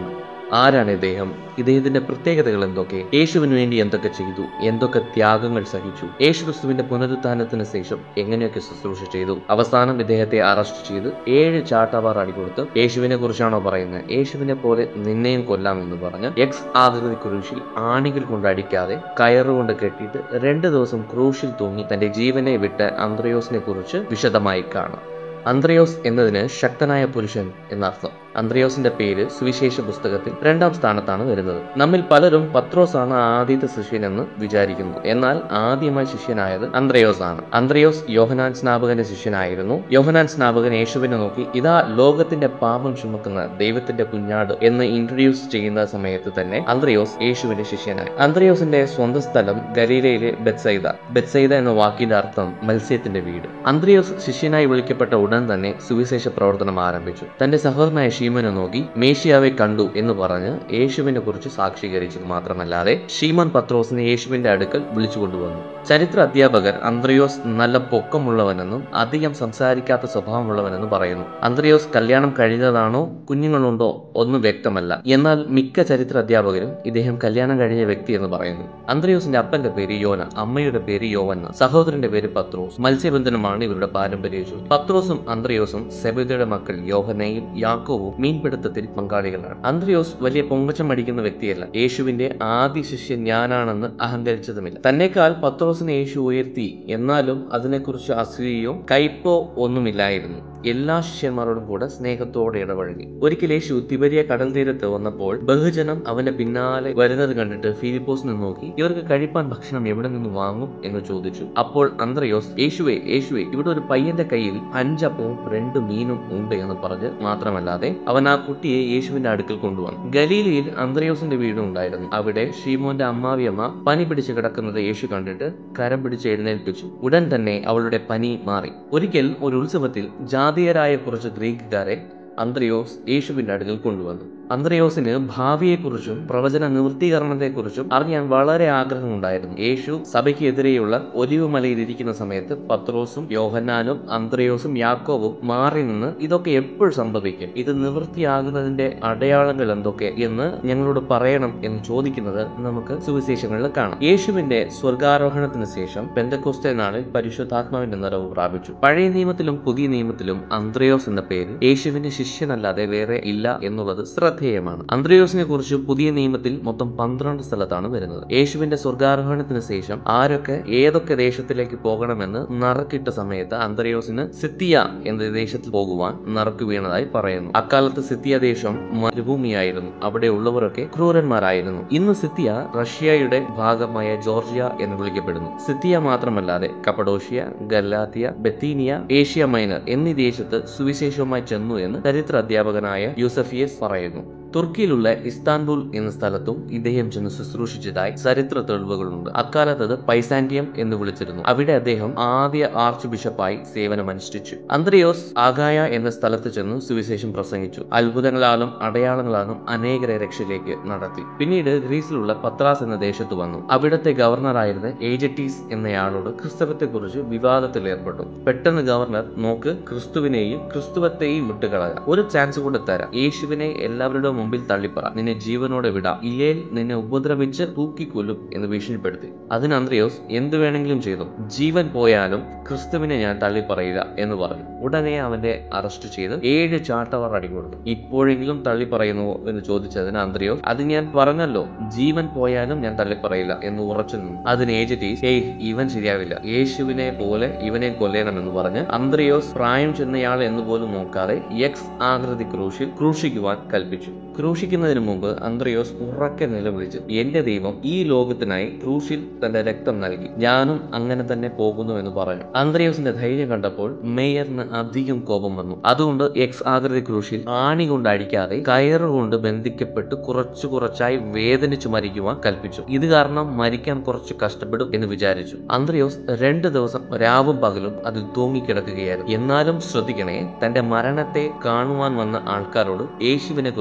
ആരാണ് ഇദ്ദേഹം ഇദ്ദേഹത്തിന്റെ പ്രത്യേകതകൾ എന്തൊക്കെ യേശുവിന് വേണ്ടി എന്തൊക്കെ ചെയ്തു എന്തൊക്കെ ത്യാഗങ്ങൾ സഹിച്ചു യേശു ക്രിസ്തുവിന്റെ പുനരുത്ഥാനത്തിന് ശേഷം എങ്ങനെയൊക്കെ ശുശ്രൂഷ ചെയ്തു അവസാനം ഇദ്ദേഹത്തെ അറസ്റ്റ് ചെയ്ത് ഏഴ് ചാട്ടവാർ അടികൊടുത്ത് യേശുവിനെ കുറിച്ചാണോ പറയുന്നത് യേശുവിനെ പോലെ നിന്നെയും കൊല്ലാം എന്ന് പറഞ്ഞ് എക്സ് ആകൃതി ക്രൂശിൽ ആണികൾ കൊണ്ട് അടിക്കാതെ കയറുകൊണ്ട് കെട്ടിയിട്ട് രണ്ട് ദിവസം ക്രൂശിൽ തൂങ്ങി തന്റെ ജീവനെ വിട്ട് അന്ത്രയോസിനെ കുറിച്ച് വിശദമായി കാണാം അന്ത്രയോസ് എന്നതിന് ശക്തനായ പുരുഷൻ എന്നർത്ഥം അന്ത്രയോസിന്റെ പേര് സുവിശേഷ പുസ്തകത്തിൽ രണ്ടാം സ്ഥാനത്താണ് വരുന്നത് നമ്മിൽ പലരും പത്രോസ് ആണ് ആദ്യത്തെ ശിഷ്യൻ എന്ന് വിചാരിക്കുന്നു എന്നാൽ ആദ്യമായി ശിഷ്യനായത് അന്ത്രയോസ് ആണ് അന്ത്രയോസ് യോഹനാൻ സ്നാപകന്റെ ശിഷ്യനായിരുന്നു യോഹനാൻ സ്നാപകൻ യേശുവിനെ നോക്കി ഇതാ ലോകത്തിന്റെ പാപം ചുമക്കുന്ന ദൈവത്തിന്റെ കുഞ്ഞാട് എന്ന് ഇൻട്രൊഡ്യൂസ് ചെയ്യുന്ന സമയത്ത് തന്നെ അന്ത്രയോസ് യേശുവിന്റെ ശിഷ്യനായി അന്ത്രയോസിന്റെ സ്വന്തം സ്ഥലം ഗലീലയിലെ ബെത്സൈദ ബെത്സൈദ എന്ന വാക്കിന്റെ അർത്ഥം മത്സ്യത്തിന്റെ വീട് അന്ത്രയോസ് ശിഷ്യനായി വിളിക്കപ്പെട്ട ഉടൻ തന്നെ സുവിശേഷ പ്രവർത്തനം ആരംഭിച്ചു തന്റെ സഹോദരനായ ഷീമനെ നോക്കി മേഷിയാവെ കണ്ടു എന്ന് പറഞ്ഞ് യേശുവിനെ കുറിച്ച് സാക്ഷീകരിച്ചത് മാത്രമല്ലാതെ ഷീമൻ പത്രോസിനെ യേശുവിന്റെ അടുക്കൽ വിളിച്ചു കൊണ്ടുവന്നു ചരിത്ര അധ്യാപകർ അന്ത്രയോസ് നല്ല പൊക്കമുള്ളവനെന്നും അധികം സംസാരിക്കാത്ത സ്വഭാവമുള്ളവനെന്നും പറയുന്നു അന്ത്രയോസ് കല്യാണം കഴിഞ്ഞതാണോ കുഞ്ഞുങ്ങളുണ്ടോ ഒന്നും വ്യക്തമല്ല എന്നാൽ മിക്ക ചരിത്ര അധ്യാപകരും ഇദ്ദേഹം കല്യാണം കഴിഞ്ഞ വ്യക്തി എന്ന് പറയുന്നു അന്ത്രയോസിന്റെ അപ്പന്റെ പേര് യോന അമ്മയുടെ പേര് യോവന്ന സഹോദരന്റെ പേര് പത്രോസ് മത്സ്യബന്ധനമാണ് ഇവരുടെ പാരമ്പര്യ ജോലി പത്രോസും അന്ത്രയോസും സെബിതയുടെ മക്കൾ യോഹനയും യാക്കോവും മീൻപിടുത്തത്തിൽ പങ്കാളികളാണ് അന്ത്രയോസ് വലിയ പൊങ്ങച്ചം അടിക്കുന്ന വ്യക്തിയല്ല യേശുവിന്റെ ആദ്യ ശിഷ്യൻ ഞാനാണെന്ന് അഹങ്കരിച്ചതുമില്ല തന്നെക്കാൾ പത്രോസിനെ യേശു ഉയർത്തി എന്നാലും അതിനെക്കുറിച്ച് അസൂയയോ കയ്പോ ഒന്നുമില്ലായിരുന്നു എല്ലാ ശിഷ്യന്മാരോടും കൂടെ സ്നേഹത്തോടെ ഇടപഴകി ഒരിക്കൽ യേശു തിബരിയ കടൽ തീരത്ത് വന്നപ്പോൾ ബഹുജനം അവന്റെ പിന്നാലെ വരുന്നത് കണ്ടിട്ട് ഫിലിപ്പോസിനെ നോക്കി ഇവർക്ക് കഴിപ്പാൻ ഭക്ഷണം എവിടെ നിന്ന് വാങ്ങും എന്ന് ചോദിച്ചു അപ്പോൾ അന്ത്രയോസ് യേശുവേ യേശുവേ ഇവിടെ ഒരു പയ്യന്റെ കയ്യിൽ അഞ്ചപ്പവും രണ്ട് മീനും ഉണ്ട് എന്ന് പറഞ്ഞ് മാത്രമല്ലാതെ അവൻ ആ കുട്ടിയെ യേശുവിന്റെ അടുക്കൽ കൊണ്ടുവന്നു ഗലീലയിൽ അന്ത്രയോസിന്റെ വീടുണ്ടായിരുന്നു അവിടെ ഷീമോന്റെ അമ്മാവിയമ്മ പനി പിടിച്ച് കിടക്കുന്നത് യേശു കണ്ടിട്ട് കരം പിടിച്ച് എഴുന്നേൽപ്പിച്ചു ഉടൻ തന്നെ അവളുടെ പനി മാറി ഒരിക്കൽ ഒരു ഉത്സവത്തിൽ ജാതീയരായ കുറച്ച് ഗ്രീക്കുകാരെ അന്ത്രയോസ് യേശുവിന്റെ അടുക്കൽ കൊണ്ടുവന്നു അന്ത്രയോസിന് ഭാവിയെക്കുറിച്ചും പ്രവചന നിവൃത്തീകരണത്തെക്കുറിച്ചും അറിയാൻ വളരെ ആഗ്രഹമുണ്ടായിരുന്നു യേശു സഭയ്ക്കെതിരെയുള്ള ഒലിവ് മലയിൽ ഇരിക്കുന്ന സമയത്ത് പത്രോസും യോഹന്നാനും അന്ത്രയോസും യാക്കോവും മാറി നിന്ന് ഇതൊക്കെ എപ്പോൾ സംഭവിക്കും ഇത് നിവൃത്തിയാകുന്നതിന്റെ അടയാളങ്ങൾ എന്തൊക്കെ എന്ന് ഞങ്ങളോട് പറയണം എന്ന് ചോദിക്കുന്നത് നമുക്ക് സുവിശേഷങ്ങളിൽ കാണാം യേശുവിന്റെ സ്വർഗാരോഹണത്തിന് ശേഷം പെന്തക്കോസ്തേ നാളിൽ പരിശുദ്ധാത്മാവിന്റെ നിറവ് പ്രാപിച്ചു പഴയ നിയമത്തിലും പുതിയ നിയമത്തിലും അന്ത്രയോസ് എന്ന പേര് യേശുവിന്റെ ശിഷ്യനല്ലാതെ വേറെ ഇല്ല എന്നുള്ളത് ശ്രദ്ധേയമാണ് അന്ത്രയോസിനെ കുറിച്ച് പുതിയ നിയമത്തിൽ മൊത്തം പന്ത്രണ്ട് സ്ഥലത്താണ് വരുന്നത് യേശുവിന്റെ സ്വർഗാരോഹണത്തിന് ശേഷം ആരൊക്കെ ഏതൊക്കെ ദേശത്തിലേക്ക് പോകണമെന്ന് നറുക്കിട്ട സമയത്ത് അന്ത്രയോസിന് സിത്തിയ എന്ന ദേശത്തിൽ പോകുവാൻ നറുക്ക് വീണതായി പറയുന്നു അക്കാലത്ത് സിത്തിയ ദേശം മരുഭൂമിയായിരുന്നു അവിടെ ഉള്ളവരൊക്കെ ക്രൂരന്മാരായിരുന്നു ഇന്ന് സിത്തിയ റഷ്യയുടെ ഭാഗമായ ജോർജിയ എന്ന് വിളിക്കപ്പെടുന്നു സിത്തിയ മാത്രമല്ലാതെ Cappadocia Galatia Bithynia Asia Minor എന്നീ ദേശത്ത് സുവിശേഷവുമായി ചെന്നു എന്ന് ചരിത്ര അധ്യാപകനായ യൂസഫിയസ് പറയുന്നു തുർക്കിയിലുള്ള ഇസ്താൻബുൾ എന്ന സ്ഥലത്തും ഇദ്ദേഹം ചെന്ന് ശുശ്രൂഷിച്ചതായി ചരിത്ര തെളിവുകളുണ്ട് അക്കാലത്ത് അത് പൈസാൻഡിയം എന്ന് വിളിച്ചിരുന്നു അവിടെ അദ്ദേഹം ആദ്യ ആർച്ച് ബിഷപ്പായി സേവനമനുഷ്ഠിച്ചു അന്ത്രയോസ് ആഗായ എന്ന സ്ഥലത്ത് ചെന്ന് സുവിശേഷം പ്രസംഗിച്ചു അത്ഭുതങ്ങളാലും അടയാളങ്ങളാലും അനേകരെ രക്ഷയിലേക്ക് നടത്തി പിന്നീട് ഗ്രീസിലുള്ള പത്രാസ് എന്ന ദേശത്ത് വന്നു അവിടുത്തെ ഗവർണറായിരുന്ന ഏജറ്റീസ് എന്നയാളോട് ക്രിസ്തവത്തെക്കുറിച്ച് വിവാദത്തിൽ ഏർപ്പെട്ടു പെട്ടെന്ന് ഗവർണർ നോക്ക് ക്രിസ്തുവിനെയും ക്രിസ്തുവത്തെയും വിട്ടുകളയാം ഒരു ചാൻസ് കൂടെ തരാം യേശുവിനെ എല്ലാവരുടെ മുമ്പിൽ തള്ളിപ്പറ നിന്നെ ജീവനോടെ വിടാം ഇല്ലേൽ നിന്നെ ഉപദ്രവിച്ച് തൂക്കിക്കൊല്ലും എന്ന് ഭീഷണിപ്പെടുത്തി അതിന് അന്ത്രയോസ് എന്തു വേണമെങ്കിലും ചെയ്തു ജീവൻ പോയാലും ക്രിസ്തുവിനെ ഞാൻ തള്ളിപ്പറയില്ല എന്ന് പറഞ്ഞു ഉടനെ അവന്റെ അറസ്റ്റ് ചെയ്ത് ഏഴ് ചാട്ടവർ അടികൊടുത്തു ഇപ്പോഴെങ്കിലും തള്ളിപ്പറയുന്നുവോ എന്ന് ചോദിച്ചതിന് അന്ത്രയോസ് അത് ഞാൻ പറഞ്ഞല്ലോ ജീവൻ പോയാലും ഞാൻ തള്ളിപ്പറയില്ല എന്ന് ഉറച്ചു നിന്നു അതിന് ഏജറ്റീസ് ഏയ് ഇവൻ ശരിയാവില്ല യേശുവിനെ പോലെ ഇവനെ കൊല്ലണമെന്ന് പറഞ്ഞ് അന്ത്രയോസ് പ്രായം ചെന്നയാൾ എന്ന് പോലും നോക്കാതെ എക്സ് ആകൃതി ക്രൂശിൽ ക്രൂശിക്കുവാൻ കൽപ്പിച്ചു ക്രൂശിക്കുന്നതിന് മുമ്പ് അന്ത്രയോസ് ഉറക്കെ നിലവിളിച്ചു എന്റെ ദൈവം ഈ ലോകത്തിനായി ക്രൂശിൽ തന്റെ രക്തം നൽകി ഞാനും അങ്ങനെ തന്നെ പോകുന്നു എന്ന് പറഞ്ഞു അന്ത്രയോസിന്റെ ധൈര്യം കണ്ടപ്പോൾ മേയറിന് അധികം കോപം വന്നു അതുകൊണ്ട് എക്സ് ആകൃതി ക്രൂശിൽ ആണി കൊണ്ട് അടിക്കാതെ കയറുകൊണ്ട് ബന്ധിക്കപ്പെട്ട് കുറച്ചു കുറച്ചായി വേദനിച്ചു മരിക്കുവാൻ കൽപ്പിച്ചു ഇത് കാരണം മരിക്കാൻ കുറച്ച് കഷ്ടപ്പെടും എന്ന് വിചാരിച്ചു അന്ത്രയോസ് രണ്ട് ദിവസം രാവും പകലും അതിൽ തൂങ്ങിക്കിടക്കുകയായിരുന്നു എന്നാലും ശ്രദ്ധിക്കണേ തന്റെ മരണത്തെ കാണുവാൻ വന്ന ആൾക്കാരോട് യേശുവിനെ കുറിച്ച്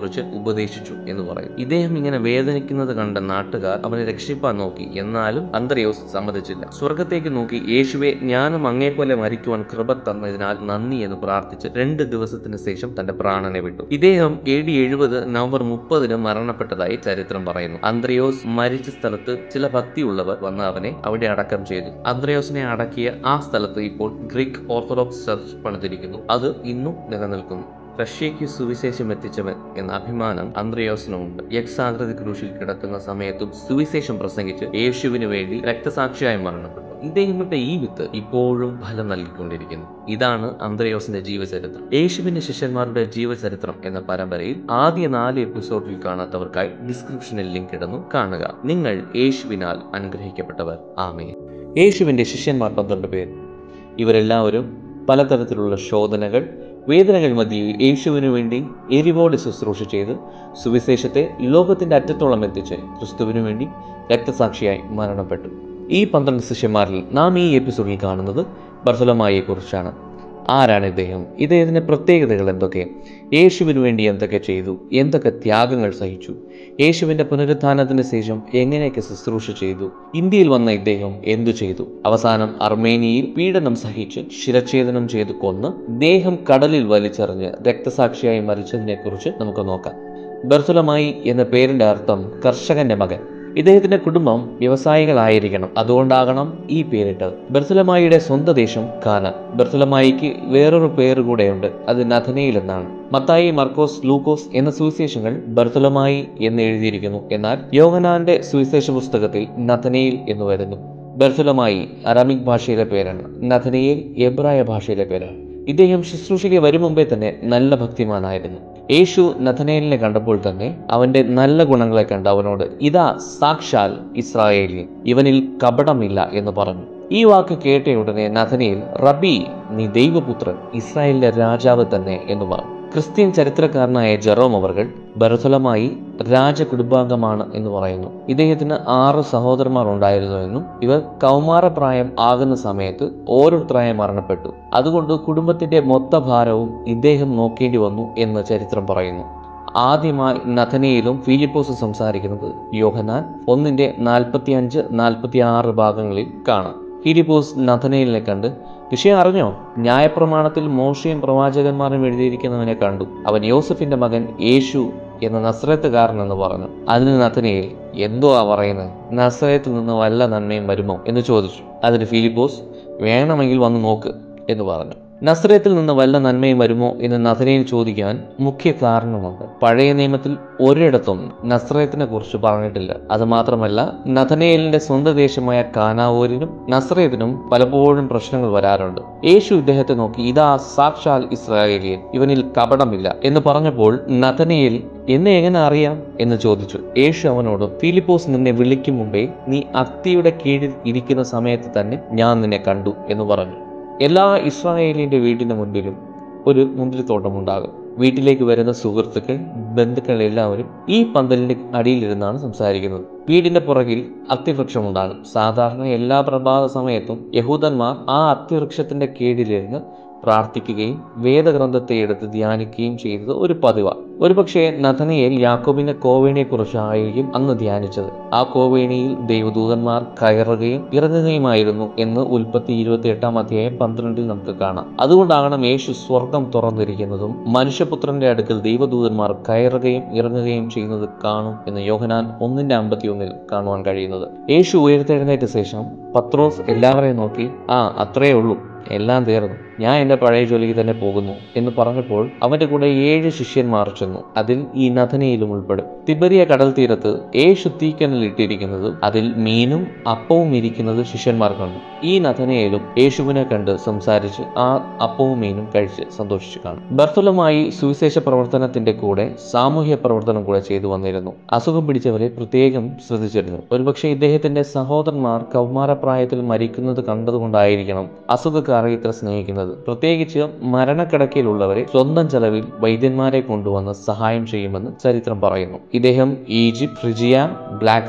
ഉപദേശിച്ചു എന്ന് പറയും ഇദ്ദേഹം ഇങ്ങനെ വേദനിക്കുന്നത് കണ്ട നാട്ടുകാർ അവനെ രക്ഷിപ്പാൻ നോക്കി എന്നാലും അന്ത്രയോസ് സമ്മതിച്ചില്ല സ്വർഗത്തേക്ക് നോക്കി യേശുവെ ഞാനും അങ്ങേപ്പോലെ മരിക്കുവാൻ കൃപ തന്നതിനാൽ നന്ദി എന്ന് പ്രാർത്ഥിച്ച് രണ്ട് ദിവസത്തിന് ശേഷം തന്റെ പ്രാണനെ വിട്ടു ഇദ്ദേഹം എ ഡി എഴുപത് നവംബർ മുപ്പതിന് മരണപ്പെട്ടതായി ചരിത്രം പറയുന്നു അന്ത്രയോസ് മരിച്ച സ്ഥലത്ത് ചില ഭക്തിയുള്ളവർ വന്ന് അവനെ അവിടെ അടക്കം ചെയ്തു അന്ത്രയോസിനെ അടക്കിയ ആ സ്ഥലത്ത് ഇപ്പോൾ ഗ്രീക്ക് ഓർത്തഡോക്സ് ചർച്ച് പണിതിരിക്കുന്നു അത് ഇന്നും നിലനിൽക്കുന്നു റഷ്യയ്ക്ക് സുവിശേഷം എത്തിച്ചവൻ എന്ന അഭിമാനം അന്ത്രയോസിനുമുണ്ട് യക്സാകൃതി ക്രൂശിൽ കിടക്കുന്ന സമയത്തും സുവിശേഷം പ്രസംഗിച്ച് യേശുവിന് വേണ്ടി രക്തസാക്ഷിയായി മരണപ്പെട്ടു ഇദ്ദേഹത്തിന്റെ ഈ വിത്ത് ഇപ്പോഴും ഫലം നൽകിക്കൊണ്ടിരിക്കുന്നു ഇതാണ് അന്ത്രയോസിന്റെ ജീവചരിത്രം യേശുവിന്റെ ശിഷ്യന്മാരുടെ ജീവചരിത്രം എന്ന പരമ്പരയിൽ ആദ്യ നാല് എപ്പിസോഡിൽ കാണാത്തവർക്കായി ഡിസ്ക്രിപ്ഷനിൽ ലിങ്ക് ഇടുന്നു കാണുക നിങ്ങൾ യേശുവിനാൽ അനുഗ്രഹിക്കപ്പെട്ടവർ ആമേ യേശുവിന്റെ ശിഷ്യന്മാർ പന്ത്രണ്ട് പേർ ഇവരെല്ലാവരും പലതരത്തിലുള്ള ശോധനകൾ വേദനകൾ മധ്യേ യേശുവിനു വേണ്ടി എരിവോട് ശുശ്രൂഷ ചെയ്ത് സുവിശേഷത്തെ ലോകത്തിന്റെ അറ്റത്തോളം എത്തിച്ച് ക്രിസ്തുവിനു വേണ്ടി രക്തസാക്ഷിയായി മരണപ്പെട്ടു ഈ പന്ത്രണ്ട് ശിഷ്യന്മാരിൽ നാം ഈ എപ്പിസോഡിൽ കാണുന്നത് ബർസലമായെക്കുറിച്ചാണ് ആരാണ് ഇദ്ദേഹം ഇദ്ദേഹത്തിൻ്റെ പ്രത്യേകതകൾ എന്തൊക്കെ യേശുവിനു വേണ്ടി എന്തൊക്കെ ചെയ്തു എന്തൊക്കെ ത്യാഗങ്ങൾ സഹിച്ചു യേശുവിൻ്റെ പുനരുത്ഥാനത്തിന് ശേഷം എങ്ങനെയൊക്കെ ശുശ്രൂഷ ചെയ്തു ഇന്ത്യയിൽ വന്ന ഇദ്ദേഹം എന്തു ചെയ്തു അവസാനം അർമേനിയയിൽ പീഡനം സഹിച്ച് ശിരച്ഛേദനം ചെയ്ത് കൊന്ന് ദേഹം കടലിൽ വലിച്ചെറിഞ്ഞ് രക്തസാക്ഷിയായി മരിച്ചതിനെക്കുറിച്ച് നമുക്ക് നോക്കാം ബർസുലമായി എന്ന പേരിൻ്റെ അർത്ഥം കർഷകന്റെ മകൻ ഇദ്ദേഹത്തിന്റെ കുടുംബം വ്യവസായികളായിരിക്കണം അതുകൊണ്ടാകണം ഈ പേരിട്ടത് ബർസലമായിയുടെ സ്വന്തം ദേശം കാന ബർസലമായിക്ക് വേറൊരു പേര് കൂടെയുണ്ട് അത് നഥനയിൽ എന്നാണ് മത്തായി മർക്കോസ് ലൂക്കോസ് എന്ന സുവിശേഷങ്ങൾ ബർസലമായി എന്ന് എഴുതിയിരിക്കുന്നു എന്നാൽ യോഹനാന്റെ സുവിശേഷ പുസ്തകത്തിൽ നഥനയിൽ എന്ന് വരുന്നു ബർസലമായി അറാമിക് ഭാഷയിലെ പേരാണ് നഥനയിൽ എബ്രായ ഭാഷയിലെ പേരാണ് ഇദ്ദേഹം ശുശ്രൂഷയ്ക്ക് വരും മുമ്പേ തന്നെ നല്ല ഭക്തിമാനായിരുന്നു യേശു നഥനേലിനെ കണ്ടപ്പോൾ തന്നെ അവന്റെ നല്ല ഗുണങ്ങളെ കണ്ട് അവനോട് ഇതാ സാക്ഷാൽ ഇസ്രായേലി ഇവനിൽ കപടമില്ല എന്ന് പറഞ്ഞു ഈ വാക്ക് കേട്ട ഉടനെ നഥനയിൽ റബി നീ ദൈവപുത്രൻ ഇസ്രായേലിന്റെ രാജാവ് തന്നെ എന്ന് പറഞ്ഞു ക്രിസ്ത്യൻ ചരിത്രകാരനായ ജെറോം അവർകൾ ബർസലമായി രാജകുടുംബാംഗമാണ് എന്ന് പറയുന്നു ഇദ്ദേഹത്തിന് ആറ് സഹോദരന്മാർ ഉണ്ടായിരുന്നു എന്നും ഇവർ കൗമാരപ്രായം ആകുന്ന സമയത്ത് ഓരോരുത്തരായി മരണപ്പെട്ടു അതുകൊണ്ട് കുടുംബത്തിന്റെ മൊത്ത ഭാരവും ഇദ്ദേഹം നോക്കേണ്ടി വന്നു എന്ന് ചരിത്രം പറയുന്നു ആദ്യമായി നഥനയിലും ഫിലിപ്പോസും സംസാരിക്കുന്നത് യോഹനാൻ ഒന്നിന്റെ നാൽപ്പത്തി അഞ്ച് നാൽപ്പത്തി ആറ് ഭാഗങ്ങളിൽ കാണാം ഫിലിപ്പോസ് നഥനയിലിനെ കണ്ട് വിഷയം അറിഞ്ഞോ ന്യായപ്രമാണത്തിൽ മോശയും പ്രവാചകന്മാരും എഴുതിയിരിക്കുന്നവനെ കണ്ടു അവൻ യോസഫിന്റെ മകൻ യേശു എന്ന നസ്രത്തുകാരൻ എന്ന് പറഞ്ഞു അതിന് നഥനയിൽ എന്തോ ആ പറയുന്നത് നസ്രയത്തിൽ നിന്ന് വല്ല നന്മയും വരുമോ എന്ന് ചോദിച്ചു അതിന് ഫിലിപ്പോസ് വേണമെങ്കിൽ വന്ന് നോക്ക് എന്ന് പറഞ്ഞു നസ്രയത്തിൽ നിന്ന് വല്ല നന്മയും വരുമോ എന്ന് നഥനയിൽ ചോദിക്കാൻ മുഖ്യ കാരണമുണ്ട് പഴയ നിയമത്തിൽ ഒരിടത്തും നസ്രയത്തിനെ കുറിച്ച് പറഞ്ഞിട്ടില്ല അത് മാത്രമല്ല നഥനയേലിന്റെ സ്വന്തം ദേശമായ കാനാവൂരിനും നസ്രയത്തിനും പലപ്പോഴും പ്രശ്നങ്ങൾ വരാറുണ്ട് യേശു ഇദ്ദേഹത്തെ നോക്കി ഇതാ സാക്ഷാൽ ഇസ്രായേലിയൻ ഇവനിൽ കപടമില്ല എന്ന് പറഞ്ഞപ്പോൾ നഥനയേൽ എന്നെ എങ്ങനെ അറിയാം എന്ന് ചോദിച്ചു യേശു അവനോട് ഫിലിപ്പോസ് നിന്നെ വിളിക്കും മുമ്പേ നീ അക്തിയുടെ കീഴിൽ ഇരിക്കുന്ന സമയത്ത് തന്നെ ഞാൻ നിന്നെ കണ്ടു എന്ന് പറഞ്ഞു എല്ലാ ഇസ്രായേലിന്റെ വീടിന് മുൻപിലും ഒരു മുന്തിരിത്തോട്ടം ഉണ്ടാകും വീട്ടിലേക്ക് വരുന്ന സുഹൃത്തുക്കൾ ബന്ധുക്കൾ എല്ലാവരും ഈ പന്തലിന്റെ അടിയിലിരുന്നാണ് സംസാരിക്കുന്നത് വീടിന്റെ പുറകിൽ അത്തിവൃക്ഷം ഉണ്ടാകും സാധാരണ എല്ലാ പ്രഭാത സമയത്തും യഹൂദന്മാർ ആ അത്തിവൃക്ഷത്തിന്റെ കീഴിലിരുന്ന് പ്രാർത്ഥിക്കുകയും വേദഗ്രന്ഥത്തെ എടുത്ത് ധ്യാനിക്കുകയും ചെയ്തത് ഒരു പതിവാണ് ഒരുപക്ഷെ നഥനയേൽ യാക്കോബിന്റെ കോവേണിയെ കുറിച്ചായിരിക്കും അന്ന് ധ്യാനിച്ചത് ആ കോവേണിയിൽ ദൈവദൂതന്മാർ കയറുകയും ഇറങ്ങുകയുമായിരുന്നു എന്ന് ഉൽപ്പത്തി ഇരുപത്തി എട്ടാം അധ്യായം പന്ത്രണ്ടിൽ നമുക്ക് കാണാം അതുകൊണ്ടാകണം യേശു സ്വർഗം തുറന്നിരിക്കുന്നതും മനുഷ്യപുത്രന്റെ അടുക്കൽ ദൈവദൂതന്മാർ കയറുകയും ഇറങ്ങുകയും ചെയ്യുന്നത് കാണും എന്ന് യോഹനാൻ ഒന്നിന്റെ അമ്പത്തി ഒന്നിൽ കാണുവാൻ കഴിയുന്നത് യേശു ഉയർത്തെഴുന്നേറ്റ ശേഷം പത്രോസ് എല്ലാവരെയും നോക്കി ആ അത്രയേ ഉള്ളൂ എല്ലാം തീർന്നു ഞാൻ എൻ്റെ പഴയ ജോലിക്ക് തന്നെ പോകുന്നു എന്ന് പറഞ്ഞപ്പോൾ അവന്റെ കൂടെ ഏഴ് ശിഷ്യന്മാർ ചെന്നു അതിൽ ഈ നഥനയിലും ഉൾപ്പെടും തിബരിയ കടൽ തീരത്ത് യേശു തീക്കനൽ ഇട്ടിരിക്കുന്നതും അതിൽ മീനും അപ്പവും ഇരിക്കുന്നത് ശിഷ്യന്മാർ കണ്ടു ഈ നഥനയിലും യേശുവിനെ കണ്ട് സംസാരിച്ച് ആ അപ്പവും മീനും കഴിച്ച് സന്തോഷിച്ചു കാണും ബർത്തുലമായി സുവിശേഷ പ്രവർത്തനത്തിന്റെ കൂടെ സാമൂഹ്യ പ്രവർത്തനം കൂടെ ചെയ്തു വന്നിരുന്നു അസുഖം പിടിച്ചവരെ പ്രത്യേകം ശ്രദ്ധിച്ചിരുന്നു ഒരുപക്ഷെ ഇദ്ദേഹത്തിന്റെ സഹോദരന്മാർ കൗമാരപ്രായത്തിൽ മരിക്കുന്നത് കണ്ടതുകൊണ്ടായിരിക്കണം അസുഖക്കാരെ ഇത്ര സ്നേഹിക്കുന്നത് പ്രത്യേകിച്ച് മരണക്കിടക്കയിലുള്ളവരെ സ്വന്തം ചെലവിൽ വൈദ്യന്മാരെ കൊണ്ടുവന്ന് സഹായം ചെയ്യുമെന്ന് ചരിത്രം പറയുന്നു ഇദ്ദേഹം Egypt Phrygia Black Sea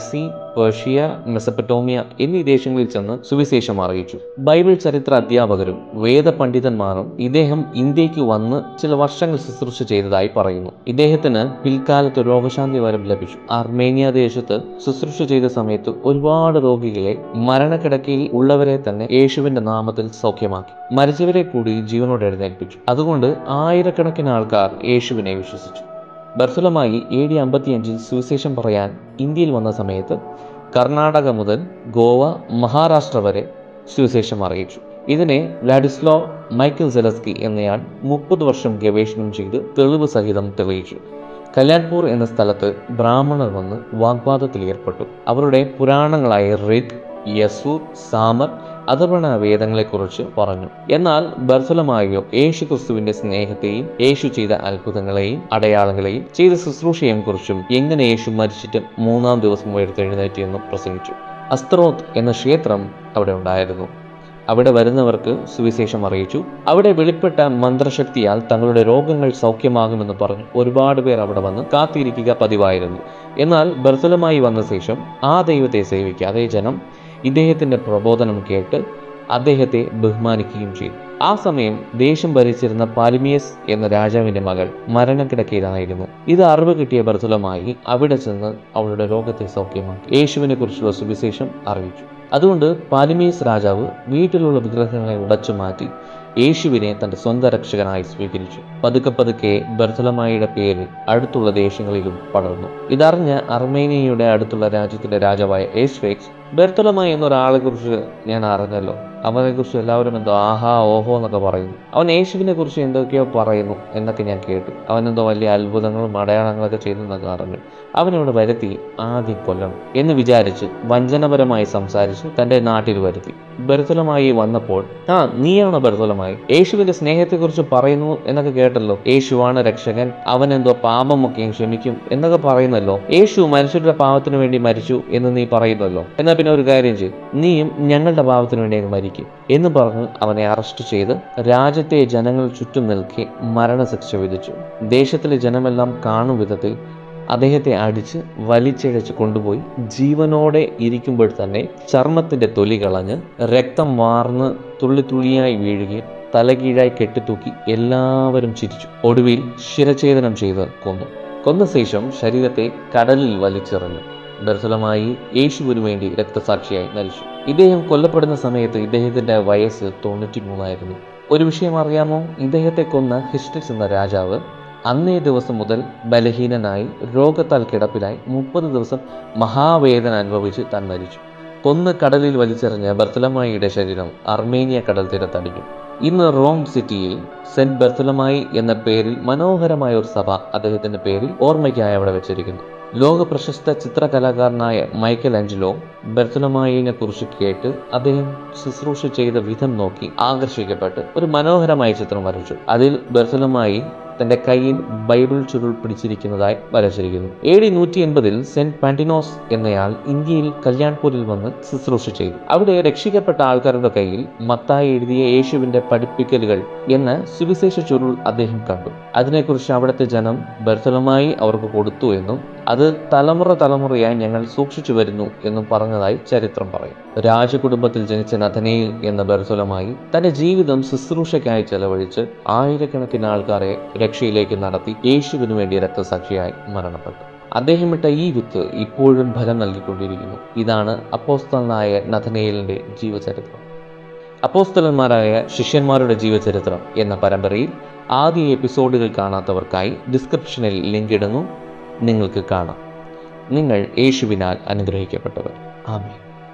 Persia Mesopotamia എന്നീ ദേശങ്ങളിൽ ചെന്ന് സുവിശേഷം അറിയിച്ചു ബൈബിൾ ചരിത്ര അധ്യാപകരും വേദപണ്ഡിതന്മാരും ഇദ്ദേഹം ഇന്ത്യക്ക് വന്ന് ചില വർഷങ്ങൾ ശുശ്രൂഷ ചെയ്തതായി പറയുന്നു ഇദ്ദേഹത്തിന് പിൽക്കാലത്ത് രോഗശാന്തി വരം ലഭിച്ചു അർമേനിയ ദേശത്ത് ശുശ്രൂഷ ചെയ്ത സമയത്ത് ഒരുപാട് രോഗികളെ മരണക്കിടക്കയിൽ ഉള്ളവരെ തന്നെ യേശുവിന്റെ നാമത്തിൽ സൗഖ്യമാക്കി മരിച്ചവരെ കൂടി ജീവനോടെ എഴുന്നേൽപ്പിച്ചു അതുകൊണ്ട് ആയിരക്കണക്കിന് ആൾക്കാർ യേശുവിനെ വിശ്വസിച്ചു ബർസുലമായി എ ഡി അമ്പത്തിയഞ്ചിൽ സുവിശേഷം പറയാൻ ഇന്ത്യയിൽ വന്ന സമയത്ത് കർണാടക മുതൽ ഗോവ മഹാരാഷ്ട്ര വരെ സുവിശേഷം അറിയിച്ചു ഇതിനെ വ്ലാഡിസ്ലോ മൈക്കിൾ സെലസ്കി എന്നയാൾ മുപ്പത് വർഷം ഗവേഷണം ചെയ്ത് തെളിവ് സഹിതം തെളിയിച്ചു കല്യാൺപൂർ എന്ന സ്ഥലത്ത് ബ്രാഹ്മണർ വന്ന് വാഗ്വാദത്തിൽ ഏർപ്പെട്ടു അവരുടെ പുരാണങ്ങളായ ഋഗ് യസൂർ സാമർ അഥർവണ വേദങ്ങളെക്കുറിച്ച് പറഞ്ഞു എന്നാൽ ബർസലമായോ യേശു ക്രിസ്തുവിന്റെ സ്നേഹത്തെയും യേശു ചെയ്ത അത്ഭുതങ്ങളെയും അടയാളങ്ങളെയും ചെയ്ത ശുശ്രൂഷയെയും കുറിച്ചും എങ്ങനെ യേശു മരിച്ചിട്ട് മൂന്നാം ദിവസം ഉയർത്തെഴുന്നേറ്റ് എന്നും പ്രസംഗിച്ചു അസ്ത്രോത്ത് എന്ന ക്ഷേത്രം അവിടെ ഉണ്ടായിരുന്നു അവിടെ വരുന്നവർക്ക് സുവിശേഷം അറിയിച്ചു അവിടെ വെളിപ്പെട്ട മന്ത്രശക്തിയാൽ തങ്ങളുടെ രോഗങ്ങൾ സൗഖ്യമാകുമെന്ന് പറഞ്ഞു ഒരുപാട് പേർ അവിടെ വന്ന് കാത്തിരിക്കുക പതിവായിരുന്നു എന്നാൽ ബർസലമായി വന്ന ശേഷം ആ ദൈവത്തെ സേവിക്കാതെ ജനം ഇദ്ദേഹത്തിന്റെ പ്രബോധനം കേട്ട് അദ്ദേഹത്തെ ബഹുമാനിക്കുകയും ചെയ്തു ആ സമയം ദേശം ഭരിച്ചിരുന്ന പാലിമിയസ് എന്ന രാജാവിന്റെ മകൾ മരണക്കിടക്കയിലായിരുന്നു ഇത് അറിവ് കിട്ടിയ ബർത്തുലമായി അവിടെ ചെന്ന് അവളുടെ രോഗത്തെ സൗഖ്യമാക്കി യേശുവിനെ കുറിച്ചുള്ള സുവിശേഷം അറിയിച്ചു അതുകൊണ്ട് പാലിമീസ് രാജാവ് വീട്ടിലുള്ള വിഗ്രഹങ്ങളെ ഉടച്ചു മാറ്റി യേശുവിനെ തന്റെ സ്വന്തം രക്ഷകനായി സ്വീകരിച്ചു പതുക്കെ പതുക്കെ ബർത്തലമായിയുടെ പേര് അടുത്തുള്ള ദേശങ്ങളിലും പടർന്നു ഇതറിഞ്ഞ അർമേനിയയുടെ അടുത്തുള്ള രാജ്യത്തിന്റെ രാജാവായ ഏഷ്വേക്സ് ബെർത്തലമായി എന്നൊരാളെ കുറിച്ച് ഞാൻ അറിഞ്ഞല്ലോ അവനെ കുറിച്ച് എല്ലാവരും എന്തോ ആഹാ ഓഹോ എന്നൊക്കെ പറയുന്നു അവൻ യേശുവിനെ കുറിച്ച് എന്തൊക്കെയോ പറയുന്നു എന്നൊക്കെ ഞാൻ കേട്ടു അവൻ എന്തോ വലിയ അത്ഭുതങ്ങളും അടയാളങ്ങളൊക്കെ ചെയ്തെന്നൊക്കെ അറിഞ്ഞു അവനോട് വരുത്തി ആദ്യം കൊല്ലണം എന്ന് വിചാരിച്ച് വഞ്ചനപരമായി സംസാരിച്ച് തന്റെ നാട്ടിൽ വരുത്തി ബർത്തലമായി വന്നപ്പോൾ ആ നീയാണോ ബർത്തലമായി യേശുവിന്റെ സ്നേഹത്തെക്കുറിച്ച് പറയുന്നു എന്നൊക്കെ കേട്ടല്ലോ യേശുവാണ് രക്ഷകൻ അവൻ എന്തോ പാപമൊക്കെയും ക്ഷമിക്കും എന്നൊക്കെ പറയുന്നല്ലോ യേശു മനുഷ്യരുടെ പാപത്തിന് വേണ്ടി മരിച്ചു എന്ന് നീ പറയുന്നല്ലോ എന്നാൽ പിന്നെ ഒരു കാര്യം ചെയ്യും നീയും ഞങ്ങളുടെ പാപത്തിന് വേണ്ടി അങ്ങ് മരിക്കും എന്ന് പറഞ്ഞ് അവനെ അറസ്റ്റ് ചെയ്ത് രാജ്യത്തെ ജനങ്ങൾ ചുറ്റും നിൽക്കെ മരണശിക്ഷ വിധിച്ചു ദേശത്തിലെ ജനമെല്ലാം കാണും വിധത്തിൽ അദ്ദേഹത്തെ അടിച്ച് വലിച്ചിഴച്ച് കൊണ്ടുപോയി ജീവനോടെ ഇരിക്കുമ്പോൾ തന്നെ ചർമ്മത്തിന്റെ തൊലി കളഞ്ഞ് രക്തം വാർന്ന് തുള്ളി തുള്ളിയായി വീഴുകയും തലകീഴായി കെട്ടിത്തൂക്കി എല്ലാവരും ചിരിച്ചു ഒടുവിൽ ശിരഛേദനം ചെയ്ത് കൊന്നു കൊന്ന ശേഷം ശരീരത്തെ കടലിൽ വലിച്ചെറിഞ്ഞു ദർശനമായി യേശുവിനു വേണ്ടി രക്തസാക്ഷിയായി മരിച്ചു ഇദ്ദേഹം കൊല്ലപ്പെടുന്ന സമയത്ത് ഇദ്ദേഹത്തിന്റെ വയസ്സ് തൊണ്ണൂറ്റി മൂന്നായിരുന്നു ഒരു വിഷയം അറിയാമോ ഇദ്ദേഹത്തെ കൊന്ന ഹിസ്റ്റിക്സ് എന്ന രാജാവ് അന്നേ ദിവസം മുതൽ ബലഹീനനായി രോഗത്താൽ കിടപ്പിലായി മുപ്പത് ദിവസം മഹാവേദന അനുഭവിച്ച് താൻ മരിച്ചു കൊന്ന് കടലിൽ വലിച്ചെറിഞ്ഞ ബർത്തലമായിയുടെ ശരീരം അർമേനിയ കടൽ തീരത്തടിഞ്ഞു ഇന്ന് റോം സിറ്റിയിൽ സെന്റ് ബർത്തലമായി എന്ന പേരിൽ മനോഹരമായ ഒരു സഭ അദ്ദേഹത്തിന്റെ പേരിൽ ഓർമ്മയ്ക്കായി അവിടെ വെച്ചിരിക്കുന്നു ലോക പ്രശസ്ത ചിത്രകലാകാരനായ മൈക്കൽ ആഞ്ചലോ ബർത്തലമായിനെ കുറിച്ച് കേട്ട് അദ്ദേഹം ശുശ്രൂഷ ചെയ്ത വിധം നോക്കി ആകർഷിക്കപ്പെട്ട് ഒരു മനോഹരമായ ചിത്രം വരച്ചു അതിൽ ബർത്തലമായി തന്റെ കയ്യിൽ ബൈബിൾ ചുരുൾ പിടിച്ചിരിക്കുന്നതായി വരച്ചിരിക്കുന്നു എ ഡി നൂറ്റി എൺപതിൽ സെന്റ് പാന്റിനോസ് എന്നയാൾ ഇന്ത്യയിൽ കല്യാൺപൂരിൽ വന്ന് ശുശ്രൂഷ ചെയ്തു അവിടെ രക്ഷിക്കപ്പെട്ട ആൾക്കാരുടെ കയ്യിൽ മത്തായി എഴുതിയ യേശുവിന്റെ പഠിപ്പിക്കലുകൾ എന്ന സുവിശേഷ ചുരുൾ അദ്ദേഹം കണ്ടു അതിനെക്കുറിച്ച് അവിടുത്തെ ജനം ബർത്തലമായി അവർക്ക് കൊടുത്തു എന്നും അത് തലമുറ തലമുറയായി ഞങ്ങൾ സൂക്ഷിച്ചു വരുന്നു എന്നും പറഞ്ഞതായി ചരിത്രം പറയും രാജകുടുംബത്തിൽ ജനിച്ച നഥനയിൽ എന്ന ബർസുലമായി തന്റെ ജീവിതം ശുശ്രൂഷയ്ക്കായി ചെലവഴിച്ച് ആയിരക്കണക്കിന് ആൾക്കാരെ രക്ഷയിലേക്ക് നടത്തി യേശുവിനു വേണ്ടി രക്തസാക്ഷിയായി മരണപ്പെട്ടു അദ്ദേഹം ഇട്ട ഈ വിത്ത് ഇപ്പോഴും ഫലം നൽകിക്കൊണ്ടിരിക്കുന്നു ഇതാണ് അപ്പോസ്തലനായ നഥനേലിന്റെ ജീവചരിത്രം അപ്പോസ്തലന്മാരായ ശിഷ്യന്മാരുടെ ജീവചരിത്രം എന്ന പരമ്പരയിൽ ആദ്യ എപ്പിസോഡുകൾ കാണാത്തവർക്കായി ഡിസ്ക്രിപ്ഷനിൽ ലിങ്ക് ഇടുന്നു നിങ്ങൾക്ക് കാണാം നിങ്ങൾ യേശുവിനാൽ അനുഗ്രഹിക്കപ്പെട്ടവർ ആമേ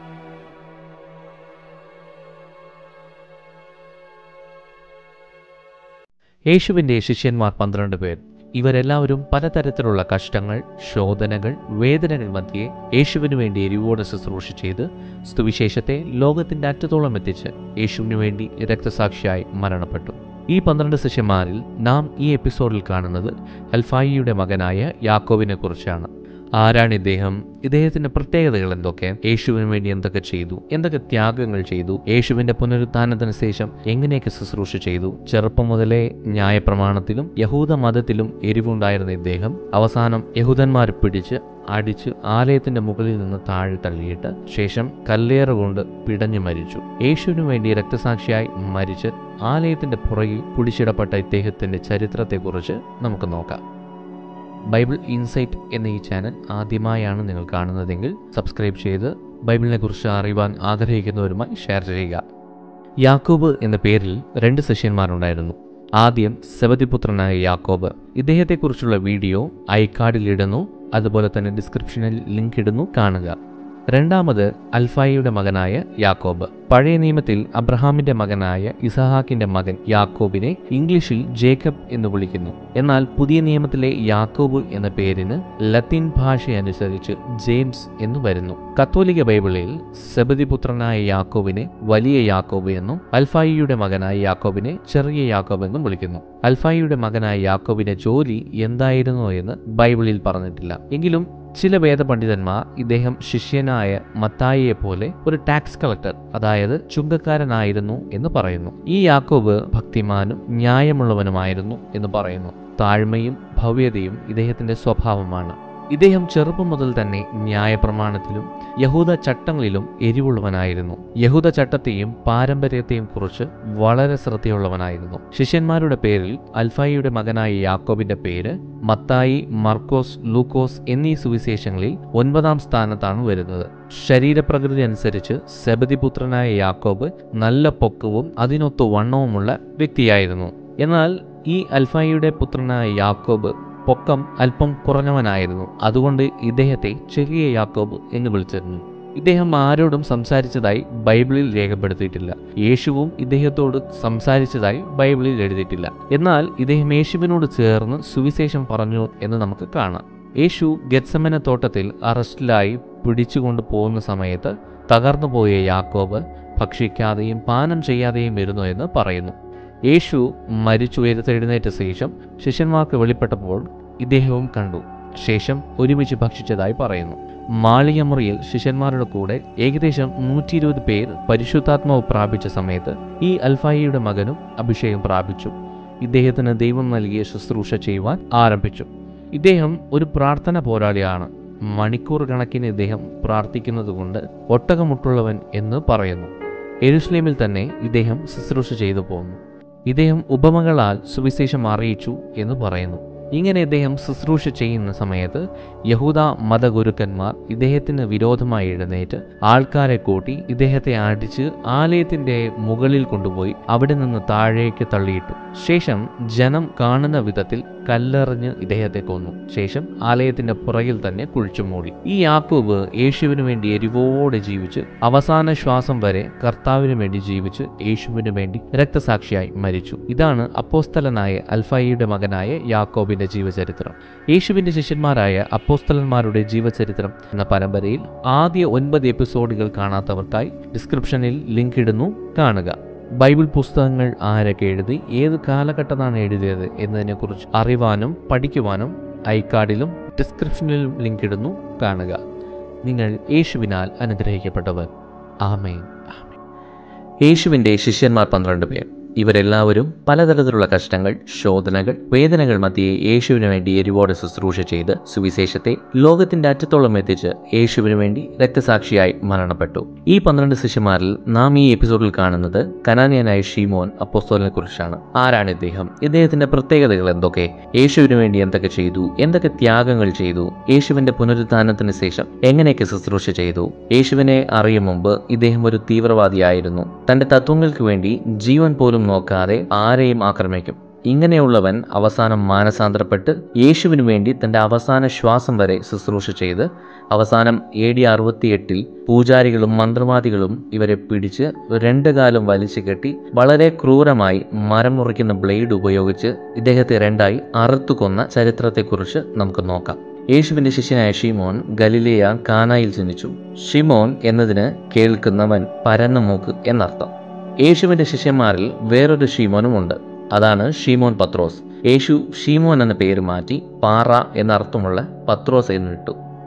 യേശുവിൻ്റെ ശിഷ്യന്മാർ പന്ത്രണ്ട് പേർ ഇവരെല്ലാവരും പലതരത്തിലുള്ള കഷ്ടങ്ങൾ ശോധനകൾ വേദനകൾ മധ്യേ യേശുവിനു വേണ്ടി എരിവോടെ ശുശ്രൂഷ ചെയ്ത് സുവിശേഷത്തെ ലോകത്തിന്റെ അറ്റത്തോളം എത്തിച്ച് യേശുവിനു വേണ്ടി രക്തസാക്ഷിയായി മരണപ്പെട്ടു ഈ പന്ത്രണ്ട് ശിഷ്യന്മാരിൽ നാം ഈ എപ്പിസോഡിൽ കാണുന്നത് അൽഫായിയുടെ മകനായ യാക്കോവിനെ കുറിച്ചാണ് ആരാണ് ഇദ്ദേഹം ഇദ്ദേഹത്തിന്റെ പ്രത്യേകതകൾ എന്തൊക്കെ യേശുവിന് വേണ്ടി എന്തൊക്കെ ചെയ്തു എന്തൊക്കെ ത്യാഗങ്ങൾ ചെയ്തു യേശുവിന്റെ പുനരുത്ഥാനത്തിന് ശേഷം എങ്ങനെയൊക്കെ ശുശ്രൂഷ ചെയ്തു ചെറുപ്പം മുതലേ ന്യായപ്രമാണത്തിലും യഹൂദ മതത്തിലും എരിവുണ്ടായിരുന്ന ഇദ്ദേഹം അവസാനം യഹൂദന്മാരെ പിടിച്ച് അടിച്ച് ആലയത്തിന്റെ മുകളിൽ നിന്ന് താഴെ തള്ളിയിട്ട് ശേഷം കല്ലേറ് കൊണ്ട് പിടഞ്ഞു മരിച്ചു യേശുവിനു വേണ്ടി രക്തസാക്ഷിയായി മരിച്ച് ആലയത്തിന്റെ പുറകിൽ കുടിച്ചിടപ്പെട്ട ഇദ്ദേഹത്തിന്റെ ചരിത്രത്തെക്കുറിച്ച് നമുക്ക് നോക്കാം ബൈബിൾ ഇൻസൈറ്റ് എന്ന ഈ ചാനൽ ആദ്യമായാണ് നിങ്ങൾ കാണുന്നതെങ്കിൽ സബ്സ്ക്രൈബ് ചെയ്ത് ബൈബിളിനെ കുറിച്ച് അറിയുവാൻ ആഗ്രഹിക്കുന്നവരുമായി ഷെയർ ചെയ്യുക യാക്കോബ് എന്ന പേരിൽ രണ്ട് ശിഷ്യന്മാരുണ്ടായിരുന്നു ആദ്യം സെബതിപുത്രനായ യാക്കോബ് ഇദ്ദേഹത്തെക്കുറിച്ചുള്ള വീഡിയോ ഐക്കാർഡിൽ ഇടുന്നു അതുപോലെ തന്നെ ഡിസ്ക്രിപ്ഷനിൽ ലിങ്ക് ഇടുന്നു കാണുക രണ്ടാമത് അൽഫായിയുടെ മകനായ യാക്കോബ് പഴയ നിയമത്തിൽ അബ്രഹാമിന്റെ മകനായ ഇസഹാക്കിന്റെ മകൻ യാക്കോബിനെ ഇംഗ്ലീഷിൽ ജേക്കബ് എന്ന് വിളിക്കുന്നു എന്നാൽ പുതിയ നിയമത്തിലെ യാക്കോബ് എന്ന പേരിന് ലത്തീൻ ഭാഷയനുസരിച്ച് ജെയിംസ് എന്ന് വരുന്നു കത്തോലിക്ക ബൈബിളിൽ സെബതിപുത്രനായ യാക്കോബിനെ വലിയ യാക്കോബ് എന്നും അൽഫായിയുടെ മകനായ യാക്കോബിനെ ചെറിയ യാക്കോബ് എന്നും വിളിക്കുന്നു അൽഫായിയുടെ മകനായ യാക്കോബിന്റെ ജോലി എന്തായിരുന്നു എന്ന് ബൈബിളിൽ പറഞ്ഞിട്ടില്ല എങ്കിലും ചില വേദപണ്ഡിതന്മാർ ഇദ്ദേഹം ശിഷ്യനായ മത്തായിയെ പോലെ ഒരു ടാക്സ് കളക്ടർ അതായത് ചുങ്കക്കാരനായിരുന്നു എന്ന് പറയുന്നു ഈ യാക്കോബ് ഭക്തിമാനും ന്യായമുള്ളവനുമായിരുന്നു എന്ന് പറയുന്നു താഴ്മയും ഭവ്യതയും ഇദ്ദേഹത്തിന്റെ സ്വഭാവമാണ് ഇദ്ദേഹം ചെറുപ്പം മുതൽ തന്നെ ന്യായപ്രമാണത്തിലും യഹൂദ ചട്ടങ്ങളിലും എരിവുള്ളവനായിരുന്നു യഹൂദ ചട്ടത്തെയും പാരമ്പര്യത്തെയും കുറിച്ച് വളരെ ശ്രദ്ധയുള്ളവനായിരുന്നു ശിഷ്യന്മാരുടെ പേരിൽ അൽഫായിയുടെ മകനായ യാക്കോബിന്റെ പേര് മത്തായി മർക്കോസ് ലൂക്കോസ് എന്നീ സുവിശേഷങ്ങളിൽ ഒൻപതാം സ്ഥാനത്താണ് വരുന്നത് ശരീരപ്രകൃതി അനുസരിച്ച് സെബതിപുത്രനായ യാക്കോബ് നല്ല പൊക്കവും അതിനൊത്തു വണ്ണവുമുള്ള വ്യക്തിയായിരുന്നു എന്നാൽ ഈ അൽഫായിയുടെ പുത്രനായ യാക്കോബ് പൊക്കം അല്പം കുറഞ്ഞവനായിരുന്നു അതുകൊണ്ട് ഇദ്ദേഹത്തെ ചെറിയ യാക്കോബ് എന്ന് വിളിച്ചിരുന്നു ഇദ്ദേഹം ആരോടും സംസാരിച്ചതായി ബൈബിളിൽ രേഖപ്പെടുത്തിയിട്ടില്ല യേശുവും ഇദ്ദേഹത്തോട് സംസാരിച്ചതായി ബൈബിളിൽ എഴുതിയിട്ടില്ല എന്നാൽ ഇദ്ദേഹം യേശുവിനോട് ചേർന്ന് സുവിശേഷം പറഞ്ഞു എന്ന് നമുക്ക് കാണാം യേശു ഗത്സമന തോട്ടത്തിൽ അറസ്റ്റിലായി പിടിച്ചുകൊണ്ട് പോകുന്ന സമയത്ത് തകർന്നുപോയ യാക്കോബ് ഭക്ഷിക്കാതെയും പാനം ചെയ്യാതെയും ഇരുന്നു എന്ന് പറയുന്നു യേശു മരിച്ചു ഉയർത്തെഴുന്നേറ്റ ശേഷം ശിഷ്യന്മാർക്ക് വെളിപ്പെട്ടപ്പോൾ ഇദ്ദേഹവും കണ്ടു ശേഷം ഒരുമിച്ച് ഭക്ഷിച്ചതായി പറയുന്നു മാളികമുറിയിൽ ശിഷ്യന്മാരുടെ കൂടെ ഏകദേശം നൂറ്റി ഇരുപത് പേർ പരിശുദ്ധാത്മാവ് പ്രാപിച്ച സമയത്ത് ഈ അൽഫായിയുടെ മകനും അഭിഷേകം പ്രാപിച്ചു ഇദ്ദേഹത്തിന് ദൈവം നൽകിയ ശുശ്രൂഷ ചെയ്യുവാൻ ആരംഭിച്ചു ഇദ്ദേഹം ഒരു പ്രാർത്ഥന പോരാളിയാണ് മണിക്കൂർ കണക്കിന് ഇദ്ദേഹം പ്രാർത്ഥിക്കുന്നതുകൊണ്ട് ഒട്ടകമുട്ടുള്ളവൻ എന്ന് പറയുന്നു എരുസ്ലേമിൽ തന്നെ ഇദ്ദേഹം ശുശ്രൂഷ ചെയ്തു പോന്നു ഇദ്ദേഹം ഉപമകളാൽ സുവിശേഷം അറിയിച്ചു എന്ന് പറയുന്നു ഇങ്ങനെ ഇദ്ദേഹം ശുശ്രൂഷ ചെയ്യുന്ന സമയത്ത് യഹൂദ മതഗുരുക്കന്മാർ ഇദ്ദേഹത്തിന് വിരോധമായി എഴുന്നേറ്റ് ആൾക്കാരെ കൂട്ടി ഇദ്ദേഹത്തെ അടിച്ച് ആലയത്തിന്റെ മുകളിൽ കൊണ്ടുപോയി അവിടെ നിന്ന് താഴേക്ക് തള്ളിയിട്ടു ശേഷം ജനം കാണുന്ന വിധത്തിൽ കല്ലെറിഞ്ഞ് ഇദ്ദേഹത്തെ കൊന്നു ശേഷം ആലയത്തിന്റെ പുറകിൽ തന്നെ കുഴിച്ചു മൂടി ഈ യാക്കോബ് യേശുവിനു വേണ്ടി എരിവോടെ ജീവിച്ച് അവസാന ശ്വാസം വരെ കർത്താവിന് വേണ്ടി ജീവിച്ച് യേശുവിന് വേണ്ടി രക്തസാക്ഷിയായി മരിച്ചു ഇതാണ് അപ്പോസ്തലനായ അൽഫായിയുടെ മകനായ യാക്കോബിന്റെ ജീവചരിത്രം യേശുവിന്റെ ശിഷ്യന്മാരായ അപ്പോസ്തലന്മാരുടെ ജീവചരിത്രം എന്ന പരമ്പരയിൽ ആദ്യ ഒൻപത് എപ്പിസോഡുകൾ കാണാത്തവർക്കായി ഡിസ്ക്രിപ്ഷനിൽ ലിങ്ക് ഇടുന്നു കാണുക ബൈബിൾ പുസ്തകങ്ങൾ ആരൊക്കെ എഴുതി ഏത് കാലഘട്ടത്താണ് എഴുതിയത് എന്നതിനെക്കുറിച്ച് അറിവാനും പഠിക്കുവാനും ഐക്കാർഡിലും ഡിസ്ക്രിപ്ഷനിലും ലിങ്ക് ഇടുന്നു കാണുക നിങ്ങൾ യേശുവിനാൽ അനുഗ്രഹിക്കപ്പെട്ടവർ ആമേൻ യേശുവിന്റെ ശിഷ്യന്മാർ പന്ത്രണ്ട് പേർ ഇവരെല്ലാവരും പലതരത്തിലുള്ള കഷ്ടങ്ങൾ ശോധനകൾ വേദനകൾ മധ്യേ യേശുവിന് വേണ്ടി എരിവോടെ ശുശ്രൂഷ ചെയ്ത് സുവിശേഷത്തെ ലോകത്തിന്റെ അറ്റത്തോളം എത്തിച്ച് യേശുവിന് വേണ്ടി രക്തസാക്ഷിയായി മരണപ്പെട്ടു ഈ പന്ത്രണ്ട് ശിഷ്യന്മാരിൽ നാം ഈ എപ്പിസോഡിൽ കാണുന്നത് കനാനിയനായ ഷീമോൻ അപ്പോസ്തോലിനെ കുറിച്ചാണ് ആരാണ് ഇദ്ദേഹം ഇദ്ദേഹത്തിന്റെ പ്രത്യേകതകൾ എന്തൊക്കെ യേശുവിന് വേണ്ടി എന്തൊക്കെ ചെയ്തു എന്തൊക്കെ ത്യാഗങ്ങൾ ചെയ്തു യേശുവിന്റെ പുനരുത്ഥാനത്തിന് ശേഷം എങ്ങനെയൊക്കെ ശുശ്രൂഷ ചെയ്തു യേശുവിനെ അറിയും മുമ്പ് ഇദ്ദേഹം ഒരു തീവ്രവാദിയായിരുന്നു തന്റെ തത്വങ്ങൾക്ക് വേണ്ടി ജീവൻ പോലും നോക്കാതെ ആരെയും ആക്രമിക്കും ഇങ്ങനെയുള്ളവൻ അവസാനം മാനസാന്തരപ്പെട്ട് യേശുവിനു വേണ്ടി തന്റെ അവസാന ശ്വാസം വരെ ശുശ്രൂഷ ചെയ്ത് അവസാനം എ ഡി അറുപത്തിയെട്ടിൽ പൂജാരികളും മന്ത്രവാദികളും ഇവരെ പിടിച്ച് രണ്ട് കാലം വലിച്ചു കെട്ടി വളരെ ക്രൂരമായി മരം മുറിക്കുന്ന ബ്ലേഡ് ഉപയോഗിച്ച് ഇദ്ദേഹത്തെ രണ്ടായി അറുത്തു കൊന്ന ചരിത്രത്തെക്കുറിച്ച് നമുക്ക് നോക്കാം യേശുവിന്റെ ശിഷ്യനായ ഷിമോൻ ഗലിലിയ കാനായിൽ ജനിച്ചു ഷിമോൻ എന്നതിന് കേൾക്കുന്നവൻ പരന്ന മൂക്ക് എന്നർത്ഥം യേശുവിന്റെ ശിഷ്യന്മാരിൽ വേറൊരു ഷീമോനുമുണ്ട് അതാണ് ഷീമോൻ പത്രോസ് യേശു ഷീമോൻ എന്ന പേര് മാറ്റി പാറ എന്നർത്ഥമുള്ള പത്രോസ് എന്നിട്ടു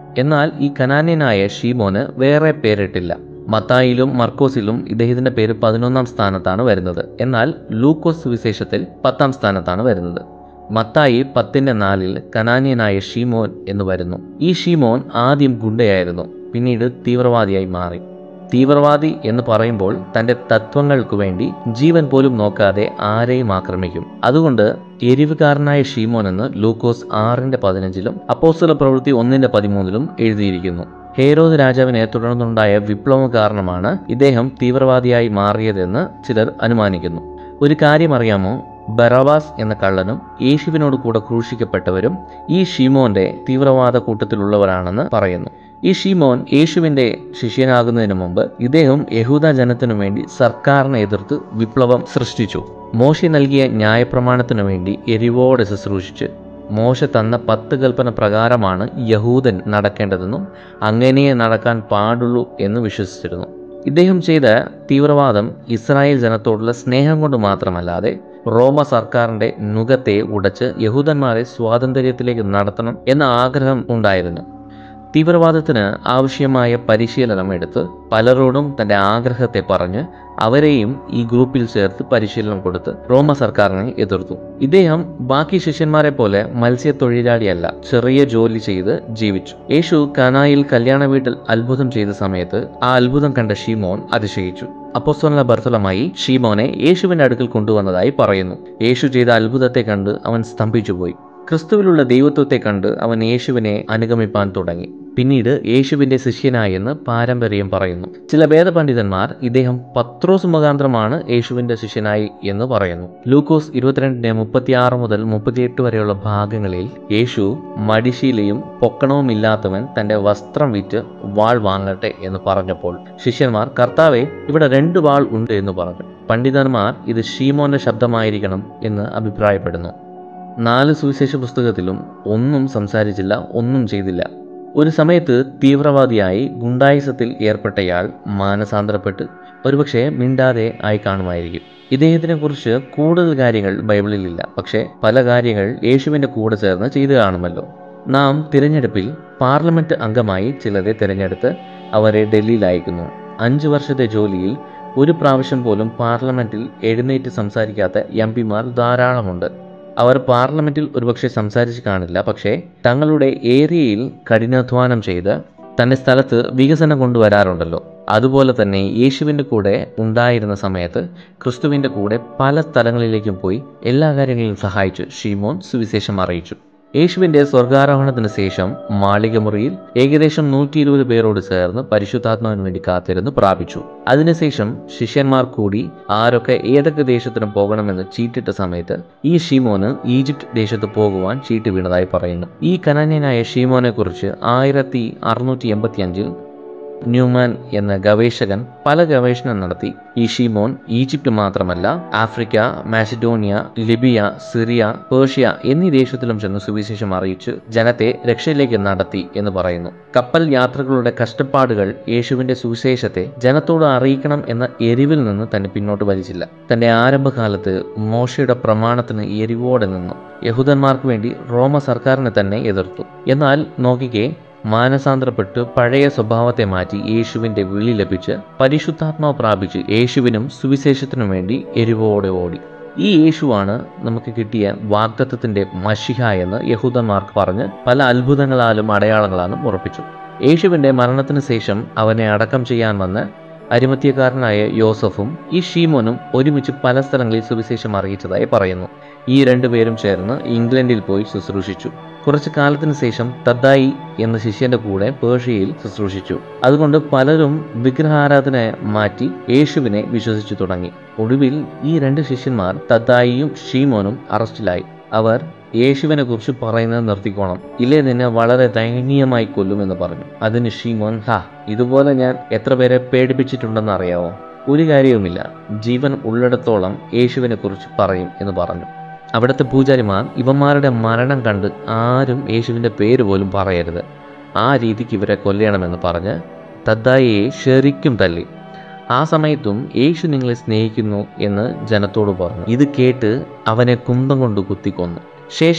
എന്നാൽ ഈ കനാന്യനായ ഷീമോന് വേറെ പേരിട്ടില്ല മത്തായിലും മർക്കോസിലും ഇദ്ദേഹത്തിന്റെ പേര് പതിനൊന്നാം സ്ഥാനത്താണ് വരുന്നത് എന്നാൽ ലൂക്കോസ് സുവിശേഷത്തിൽ പത്താം സ്ഥാനത്താണ് വരുന്നത് മത്തായി പത്തിന്റെ നാലിൽ കനാന്യനായ ഷീമോൻ എന്ന് വരുന്നു ഈ ഷീമോൻ ആദ്യം ഗുണ്ടയായിരുന്നു പിന്നീട് തീവ്രവാദിയായി മാറി തീവ്രവാദി എന്ന് പറയുമ്പോൾ തന്റെ തത്വങ്ങൾക്ക് വേണ്ടി ജീവൻ പോലും നോക്കാതെ ആരെയും ആക്രമിക്കും അതുകൊണ്ട് എരിവുകാരനായ ഷീമോൻ എന്ന് ലൂക്കോസ് ആറിന്റെ പതിനഞ്ചിലും അപ്പോസ്തല പ്രവൃത്തി ഒന്നിന്റെ പതിമൂന്നിലും എഴുതിയിരിക്കുന്നു ഹേരോദ് രാജാവിനെ തുടർന്നുണ്ടായ വിപ്ലവം കാരണമാണ് ഇദ്ദേഹം തീവ്രവാദിയായി മാറിയതെന്ന് ചിലർ അനുമാനിക്കുന്നു ഒരു കാര്യം അറിയാമോ ബറവാസ് എന്ന കള്ളനും യേശുവിനോട് കൂടെ ക്രൂശിക്കപ്പെട്ടവരും ഈ ഷീമോന്റെ തീവ്രവാദ കൂട്ടത്തിലുള്ളവരാണെന്ന് പറയുന്നു ഈ ഷീമോൻ യേശുവിന്റെ ശിഷ്യനാകുന്നതിന് മുമ്പ് ഇദ്ദേഹം യഹൂദ ജനത്തിനു വേണ്ടി സർക്കാരിനെ എതിർത്ത് വിപ്ലവം സൃഷ്ടിച്ചു മോശി നൽകിയ ന്യായപ്രമാണത്തിനു വേണ്ടി എരിവോടെ ശുശ്രൂഷിച്ച് മോശ തന്ന പത്ത് കൽപ്പന പ്രകാരമാണ് യഹൂദൻ നടക്കേണ്ടതെന്നും അങ്ങനെയേ നടക്കാൻ പാടുള്ളൂ എന്ന് വിശ്വസിച്ചിരുന്നു ഇദ്ദേഹം ചെയ്ത തീവ്രവാദം ഇസ്രായേൽ ജനത്തോടുള്ള സ്നേഹം കൊണ്ട് മാത്രമല്ലാതെ റോമ സർക്കാരിന്റെ നുഖത്തെ ഉടച്ച് യഹൂദന്മാരെ സ്വാതന്ത്ര്യത്തിലേക്ക് നടത്തണം എന്ന ആഗ്രഹം ഉണ്ടായിരുന്നു തീവ്രവാദത്തിന് ആവശ്യമായ പരിശീലനം എടുത്ത് പലരോടും തന്റെ ആഗ്രഹത്തെ പറഞ്ഞ് അവരെയും ഈ ഗ്രൂപ്പിൽ ചേർത്ത് പരിശീലനം കൊടുത്ത് റോമ സർക്കാരിനെ എതിർത്തു ഇദ്ദേഹം ബാക്കി ശിഷ്യന്മാരെ പോലെ മത്സ്യത്തൊഴിലാളിയല്ല ചെറിയ ജോലി ചെയ്ത് ജീവിച്ചു യേശു കനായിൽ കല്യാണ വീട്ടിൽ അത്ഭുതം ചെയ്ത സമയത്ത് ആ അത്ഭുതം കണ്ട ഷീമോൻ അതിശയിച്ചു അപ്പോസ്തലന ബർത്തലമായി ഷീമോനെ യേശുവിന്റെ അടുക്കൽ കൊണ്ടുവന്നതായി പറയുന്നു യേശു ചെയ്ത അത്ഭുതത്തെ കണ്ട് അവൻ സ്തംഭിച്ചുപോയി ക്രിസ്തുവിലുള്ള ദൈവത്വത്തെ കണ്ട് അവൻ യേശുവിനെ അനുഗമിപ്പാൻ തുടങ്ങി പിന്നീട് യേശുവിന്റെ ശിഷ്യനായെന്ന് പാരമ്പര്യം പറയുന്നു ചില വേദപണ്ഡിതന്മാർ ഇദ്ദേഹം പത്രോസ് മുഖാന്തരമാണ് യേശുവിന്റെ ശിഷ്യനായി എന്ന് പറയുന്നു ലൂക്കോസ് ഇരുപത്തിരണ്ടിന് മുപ്പത്തിയാറ് മുതൽ മുപ്പത്തിയെട്ട് വരെയുള്ള ഭാഗങ്ങളിൽ യേശു മടിശീലയും പൊക്കണവും ഇല്ലാത്തവൻ തന്റെ വസ്ത്രം വിറ്റ് വാൾ വാങ്ങട്ടെ എന്ന് പറഞ്ഞപ്പോൾ ശിഷ്യന്മാർ കർത്താവെ ഇവിടെ രണ്ട് വാൾ ഉണ്ട് എന്ന് പറഞ്ഞു പണ്ഡിതന്മാർ ഇത് ഷീമോന്റെ ശബ്ദമായിരിക്കണം എന്ന് അഭിപ്രായപ്പെടുന്നു നാല് സുവിശേഷ പുസ്തകത്തിലും ഒന്നും സംസാരിച്ചില്ല ഒന്നും ചെയ്തില്ല ഒരു സമയത്ത് തീവ്രവാദിയായി ഗുണ്ടായുസത്തിൽ ഏർപ്പെട്ടയാൾ മാനസാന്തരപ്പെട്ട് ഒരുപക്ഷെ മിണ്ടാതെ ആയി കാണുമായിരിക്കും ഇദ്ദേഹത്തിനെ കുറിച്ച് കൂടുതൽ കാര്യങ്ങൾ ബൈബിളിലില്ല പക്ഷേ പല കാര്യങ്ങൾ യേശുവിൻ്റെ കൂടെ ചേർന്ന് ചെയ്തു കാണുമല്ലോ നാം തിരഞ്ഞെടുപ്പിൽ പാർലമെന്റ് അംഗമായി ചിലരെ തിരഞ്ഞെടുത്ത് അവരെ ഡൽഹിയിൽ അയക്കുന്നു അഞ്ചു വർഷത്തെ ജോലിയിൽ ഒരു പ്രാവശ്യം പോലും പാർലമെന്റിൽ എഴുന്നേറ്റ് സംസാരിക്കാത്ത എം പിമാർ ധാരാളമുണ്ട് അവർ പാർലമെന്റിൽ ഒരുപക്ഷെ സംസാരിച്ച് കാണില്ല പക്ഷേ തങ്ങളുടെ ഏരിയയിൽ കഠിനാധ്വാനം ചെയ്ത് തൻ്റെ സ്ഥലത്ത് വികസനം കൊണ്ടുവരാറുണ്ടല്ലോ അതുപോലെ തന്നെ യേശുവിൻ്റെ കൂടെ ഉണ്ടായിരുന്ന സമയത്ത് ക്രിസ്തുവിൻ്റെ കൂടെ പല സ്ഥലങ്ങളിലേക്കും പോയി എല്ലാ കാര്യങ്ങളിലും സഹായിച്ചു ഷീമോൻ സുവിശേഷം അറിയിച്ചു യേശുവിൻ്റെ സ്വർഗാരോഹണത്തിന് ശേഷം മാളികമുറിയിൽ ഏകദേശം നൂറ്റി ഇരുപത് പേരോട് ചേർന്ന് പരിശുദ്ധാത്മാവിന് വേണ്ടി കാത്തിരുന്ന് പ്രാപിച്ചു അതിനുശേഷം ശിഷ്യന്മാർ കൂടി ആരൊക്കെ ഏതൊക്കെ ദേശത്തിന് പോകണമെന്ന് ചീട്ടിട്ട സമയത്ത് ഈ ഷീമോന് ഈജിപ്ത് ദേശത്ത് പോകുവാൻ ചീട്ട് വീണതായി പറയുന്നു ഈ കനാന്യനായ ഷീമോനെ കുറിച്ച് ആയിരത്തി അറുന്നൂറ്റി എൺപത്തി അഞ്ചിൽ ന്യൂമാൻ എന്ന ഗവേഷകൻ പല ഗവേഷണം നടത്തി ഈ ഷീമോൻ ഈജിപ്റ്റ് മാത്രമല്ല Africa Macedonia Libya Syria Persia എന്നീ ദേശത്തിലും ചെന്ന് സുവിശേഷം അറിയിച്ച് ജനത്തെ രക്ഷയിലേക്ക് നടത്തി എന്ന് പറയുന്നു കപ്പൽ യാത്രകളുടെ കഷ്ടപ്പാടുകൾ യേശുവിന്റെ സുവിശേഷത്തെ ജനത്തോട് അറിയിക്കണം എന്ന എരിവിൽ നിന്ന് തന്നെ പിന്നോട്ട് വലിച്ചില്ല തന്റെ ആരംഭകാലത്ത് മോശയുടെ പ്രമാണത്തിന് എരിവോടെ നിന്നു യഹൂദന്മാർക്ക് വേണ്ടി റോമ സർക്കാരിനെ തന്നെ എതിർത്തു എന്നാൽ നോക്കിക്കേ മാനസാന്തരപ്പെട്ട് പഴയ സ്വഭാവത്തെ മാറ്റി യേശുവിന്റെ വിളി ലഭിച്ച് പരിശുദ്ധാത്മാവ് പ്രാപിച്ച് യേശുവിനും സുവിശേഷത്തിനും വേണ്ടി എരിവോടെ ഓടി ഈ യേശുവാണ് നമുക്ക് കിട്ടിയ വാഗ്ദത്വത്തിന്റെ മഷിഹ എന്ന് യഹൂദന്മാർക്ക് പറഞ്ഞ് പല അത്ഭുതങ്ങളാലും അടയാളങ്ങളാലും ഉറപ്പിച്ചു യേശുവിന്റെ മരണത്തിന് ശേഷം അവനെ അടക്കം ചെയ്യാൻ വന്ന് അരിമത്യക്കാരനായ യോസഫും ഈ ഷീമോനും ഒരുമിച്ച് പല സ്ഥലങ്ങളിൽ സുവിശേഷം അറിയിച്ചതായി പറയുന്നു ഈ രണ്ടുപേരും ചേർന്ന് ഇംഗ്ലണ്ടിൽ പോയി ശുശ്രൂഷിച്ചു കുറച്ചു കാലത്തിന് ശേഷം തദ്ദായി എന്ന ശിഷ്യന്റെ കൂടെ പേർഷ്യയിൽ ശുശ്രൂഷിച്ചു അതുകൊണ്ട് പലരും വിഗ്രഹാരാധന മാറ്റി യേശുവിനെ വിശ്വസിച്ചു തുടങ്ങി ഒടുവിൽ ഈ രണ്ട് ശിഷ്യന്മാർ തദ്ദായിയും ഷീമോനും അറസ്റ്റിലായി അവർ യേശുവിനെ കുറിച്ച് പറയുന്നത് നിർത്തിക്കോണം ഇല്ലേ നിന്നെ വളരെ ദയനീയമായി കൊല്ലുമെന്ന് പറഞ്ഞു അതിന് ഷീമോൻ ഹാ ഇതുപോലെ ഞാൻ എത്ര പേരെ പേടിപ്പിച്ചിട്ടുണ്ടെന്ന് അറിയാവോ ഒരു കാര്യവുമില്ല ജീവൻ ഉള്ളിടത്തോളം യേശുവിനെ കുറിച്ച് പറയും എന്ന് പറഞ്ഞു അവിടുത്തെ പൂജാരിമാർ ഇവന്മാരുടെ മരണം കണ്ട് ആരും യേശുവിൻ്റെ പേര് പോലും പറയരുത് ആ രീതിക്ക് ഇവരെ കൊല്ലണമെന്ന് പറഞ്ഞ് തദ്ദായിയെ ശരിക്കും തല്ലി ആ സമയത്തും യേശു നിങ്ങളെ സ്നേഹിക്കുന്നു എന്ന് ജനത്തോട് പറഞ്ഞു ഇത് കേട്ട് അവനെ കുന്തം കൊണ്ട് കുത്തിക്കൊന്നു ശേഷം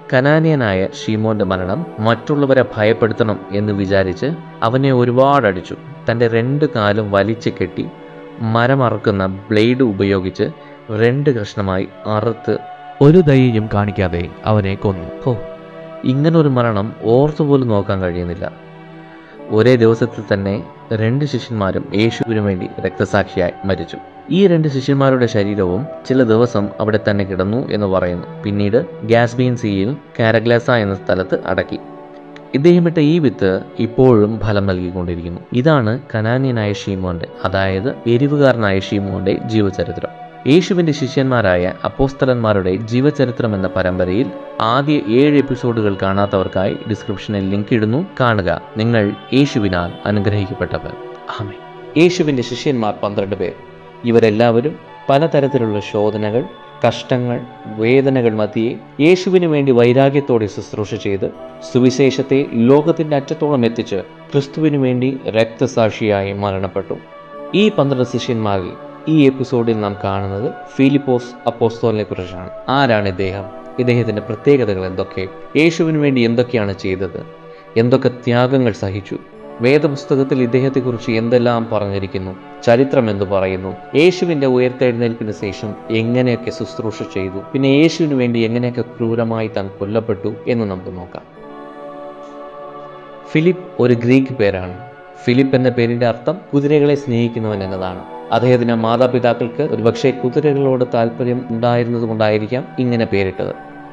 കനാനിയനായ ഷീമോന്റെ മരണം മറ്റുള്ളവരെ ഭയപ്പെടുത്തണം എന്ന് വിചാരിച്ച് അവനെ ഒരുപാട് അടിച്ചു തൻ്റെ രണ്ട് കാലും വലിച്ചു കെട്ടി മരമറക്കുന്ന ബ്ലേഡ് ഉപയോഗിച്ച് രണ്ട് കഷ്ണമായി അറുത്ത് ഒരു ദയയും കാണിക്കാതെ അവനെ കൊന്നു ഹോ ഇങ്ങനൊരു മരണം ഓർത്തുപോലും നോക്കാൻ കഴിയുന്നില്ല ഒരേ ദിവസത്തിൽ തന്നെ രണ്ട് ശിഷ്യന്മാരും യേശുവിനു വേണ്ടി രക്തസാക്ഷിയായി മരിച്ചു ഈ രണ്ട് ശിഷ്യന്മാരുടെ ശരീരവും ചില ദിവസം അവിടെ തന്നെ കിടന്നു എന്ന് പറയുന്നു പിന്നീട് ഗ്യാസ്ബീൻ സീയിൽ കാരഗ്ലാസ എന്ന സ്ഥലത്ത് അടക്കി ഇദ്ദേഹം ഇട്ട ഈ വിത്ത് ഇപ്പോഴും ഫലം നൽകിക്കൊണ്ടിരിക്കുന്നു ഇതാണ് കനാന്യനായ ഷീമോന്റെ അതായത് എരിവുകാരനായ ഷീമോന്റെ ജീവചരിത്രം യേശുവിന്റെ ശിഷ്യന്മാരായ അപ്പോസ്തലന്മാരുടെ ജീവചരിത്രം എന്ന പരമ്പരയിൽ ആദ്യ ഏഴ് എപ്പിസോഡുകൾ കാണാത്തവർക്കായി ഡിസ്ക്രിപ്ഷനിൽ ലിങ്ക് ഇടുന്നു കാണുക നിങ്ങൾ യേശുവിനാൽ അനുഗ്രഹിക്കപ്പെട്ടവർ ആമേ യേശുവിന്റെ ശിഷ്യന്മാർ പന്ത്രണ്ട് പേർ ഇവരെല്ലാവരും പലതരത്തിലുള്ള ശോധനകൾ കഷ്ടങ്ങൾ വേദനകൾ മധ്യേ യേശുവിന് വേണ്ടി വൈരാഗ്യത്തോടെ ശുശ്രൂഷ ചെയ്ത് സുവിശേഷത്തെ ലോകത്തിന്റെ അറ്റത്തോളം എത്തിച്ച് ക്രിസ്തുവിനു വേണ്ടി രക്തസാക്ഷിയായി മരണപ്പെട്ടു ഈ പന്ത്രണ്ട് ശിഷ്യന്മാരിൽ ഈ എപ്പിസോഡിൽ നാം കാണുന്നത് ഫിലിപ്പോസ് അപ്പോസ്തോലിനെ കുറിച്ചാണ് ആരാണ് ഇദ്ദേഹം ഇദ്ദേഹത്തിന്റെ പ്രത്യേകതകൾ എന്തൊക്കെ യേശുവിന് വേണ്ടി എന്തൊക്കെയാണ് ചെയ്തത് എന്തൊക്കെ ത്യാഗങ്ങൾ സഹിച്ചു വേദപുസ്തകത്തിൽ ഇദ്ദേഹത്തെക്കുറിച്ച് എന്തെല്ലാം പറഞ്ഞിരിക്കുന്നു ചരിത്രം എന്ന് പറയുന്നു യേശുവിന്റെ ഉയർത്തെഴുന്നേൽപ്പിന് ശേഷം എങ്ങനെയൊക്കെ ശുശ്രൂഷ ചെയ്തു പിന്നെ യേശുവിന് വേണ്ടി എങ്ങനെയൊക്കെ ക്രൂരമായി താൻ കൊല്ലപ്പെട്ടു എന്ന് നമുക്ക് നോക്കാം ഫിലിപ്പ് ഒരു ഗ്രീക്ക് പേരാണ് ഫിലിപ്പ് എന്ന പേരിന്റെ അർത്ഥം കുതിരകളെ സ്നേഹിക്കുന്നവൻ എന്നതാണ് അദ്ദേഹത്തിന്റെ മാതാപിതാക്കൾക്ക് ഒരുപക്ഷെ കുതിരകളോട് താല്പര്യം ഉണ്ടായിരുന്നത് കൊണ്ടായിരിക്കാം ഇങ്ങനെ പേരിട്ടത്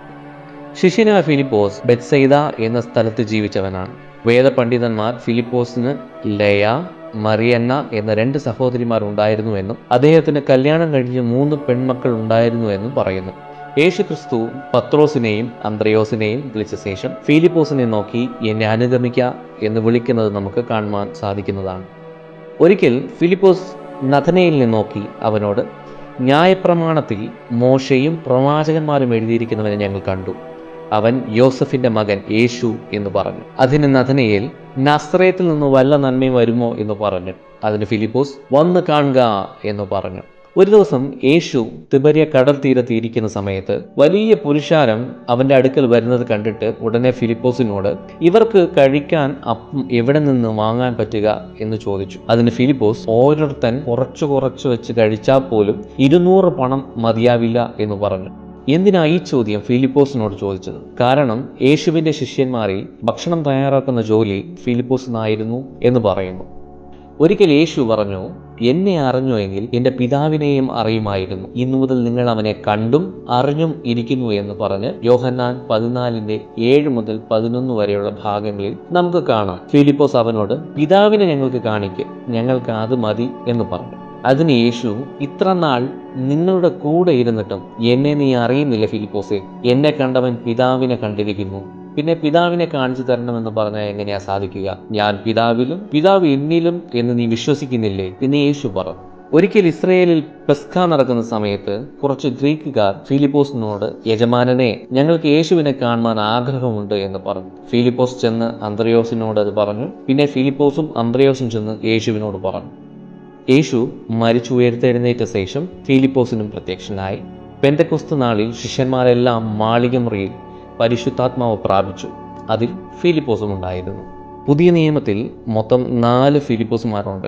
ശിഷ്യനായ ഫിലിപ്പോസ് ബെത്സൈദ എന്ന സ്ഥലത്ത് ജീവിച്ചവനാണ് വേദപണ്ഡിതന്മാർ ഫിലിപ്പോസിന് ലയ മറിയന്ന എന്ന രണ്ട് സഹോദരിമാർ ഉണ്ടായിരുന്നുവെന്നും അദ്ദേഹത്തിന് കല്യാണം കഴിഞ്ഞ് മൂന്ന് പെൺമക്കൾ ഉണ്ടായിരുന്നുവെന്നും പറയുന്നു യേശു ക്രിസ്തു പത്രോസിനെയും അന്ത്രയോസിനെയും വിളിച്ച ശേഷം ഫിലിപ്പോസിനെ നോക്കി എന്നെ അനുഗമിക്ക എന്ന് വിളിക്കുന്നത് നമുക്ക് കാണുവാൻ സാധിക്കുന്നതാണ് ഒരിക്കൽ ഫിലിപ്പോസ് നഥനയിലിനെ നോക്കി അവനോട് ന്യായപ്രമാണത്തിൽ മോശയും പ്രവാചകന്മാരും എഴുതിയിരിക്കുന്നവനെ ഞങ്ങൾ കണ്ടു അവൻ യോസഫിന്റെ മകൻ യേശു എന്ന് പറഞ്ഞു അതിന് നഥനയേൽ നസ്രയത്തിൽ നിന്ന് വല്ല നന്മയും വരുമോ എന്ന് പറഞ്ഞു അതിന് ഫിലിപ്പോസ് വന്ന് കാണുക എന്ന് പറഞ്ഞു ഒരു ദിവസം യേശു തിബരിയ കടൽ തീരത്ത് ഇരിക്കുന്ന സമയത്ത് വലിയ പുരുഷാരം അവന്റെ അടുക്കൽ വരുന്നത് കണ്ടിട്ട് ഉടനെ ഫിലിപ്പോസിനോട് ഇവർക്ക് കഴിക്കാൻ അപ്പം എവിടെ നിന്ന് വാങ്ങാൻ പറ്റുക എന്ന് ചോദിച്ചു അതിന് ഫിലിപ്പോസ് ഓരോരുത്തൻ കുറച്ചു കുറച്ച് വെച്ച് കഴിച്ചാൽ പോലും ഇരുന്നൂറ് പണം മതിയാവില്ല എന്ന് പറഞ്ഞു എന്തിനാ ഈ ചോദ്യം ഫിലിപ്പോസിനോട് ചോദിച്ചത് കാരണം യേശുവിന്റെ ശിഷ്യന്മാരിൽ ഭക്ഷണം തയ്യാറാക്കുന്ന ജോലി ഫിലിപ്പോസിനായിരുന്നു എന്ന് പറയുന്നു ഒരിക്കൽ യേശു പറഞ്ഞു എന്നെ അറിഞ്ഞു എങ്കിൽ എൻ്റെ പിതാവിനെയും അറിയുമായിരുന്നു ഇന്നു മുതൽ നിങ്ങൾ അവനെ കണ്ടും അറിഞ്ഞും ഇരിക്കുന്നു എന്ന് പറഞ്ഞ് യോഹന്നാൻ പതിനാലിന്റെ ഏഴ് മുതൽ പതിനൊന്ന് വരെയുള്ള ഭാഗങ്ങളിൽ നമുക്ക് കാണാം ഫിലിപ്പോസ് അവനോട് പിതാവിനെ ഞങ്ങൾക്ക് കാണിക്ക് ഞങ്ങൾക്ക് അത് മതി എന്ന് പറഞ്ഞു അതിന് യേശു ഇത്ര നാൾ നിങ്ങളുടെ കൂടെ ഇരുന്നിട്ടും എന്നെ നീ അറിയുന്നില്ല ഫിലിപ്പോസെ എന്നെ കണ്ടവൻ പിതാവിനെ കണ്ടിരിക്കുന്നു പിന്നെ പിതാവിനെ കാണിച്ചു തരണമെന്ന് പറഞ്ഞാൽ എങ്ങനെയാ സാധിക്കുക ഞാൻ പിതാവിലും പിതാവ് എന്നിലും എന്ന് നീ വിശ്വസിക്കുന്നില്ലേ എന്ന് യേശു പറഞ്ഞു ഒരിക്കൽ ഇസ്രയേലിൽ പെസ്ക നടക്കുന്ന സമയത്ത് കുറച്ച് ഗ്രീക്കുകാർ ഫിലിപ്പോസിനോട് യജമാനനെ ഞങ്ങൾക്ക് യേശുവിനെ കാണുവാൻ ആഗ്രഹമുണ്ട് എന്ന് പറഞ്ഞു ഫിലിപ്പോസ് ചെന്ന് അന്ത്രയോസിനോട് അത് പറഞ്ഞു പിന്നെ ഫിലിപ്പോസും അന്ത്രയോസും ചെന്ന് യേശുവിനോട് പറഞ്ഞു യേശു മരിച്ചു ഉയർത്തെഴുന്നേറ്റ ശേഷം ഫിലിപ്പോസിനും പ്രത്യക്ഷനായി പെന്തക്കൊസ്തു നാളിൽ ശിഷ്യന്മാരെല്ലാം മാളികമുറിയിൽ പരിശുദ്ധാത്മാവ് പ്രാപിച്ചു അതിൽ ഫിലിപ്പോസും ഉണ്ടായിരുന്നു പുതിയ നിയമത്തിൽ മൊത്തം നാല് ഫിലിപ്പോസുമാരുണ്ട്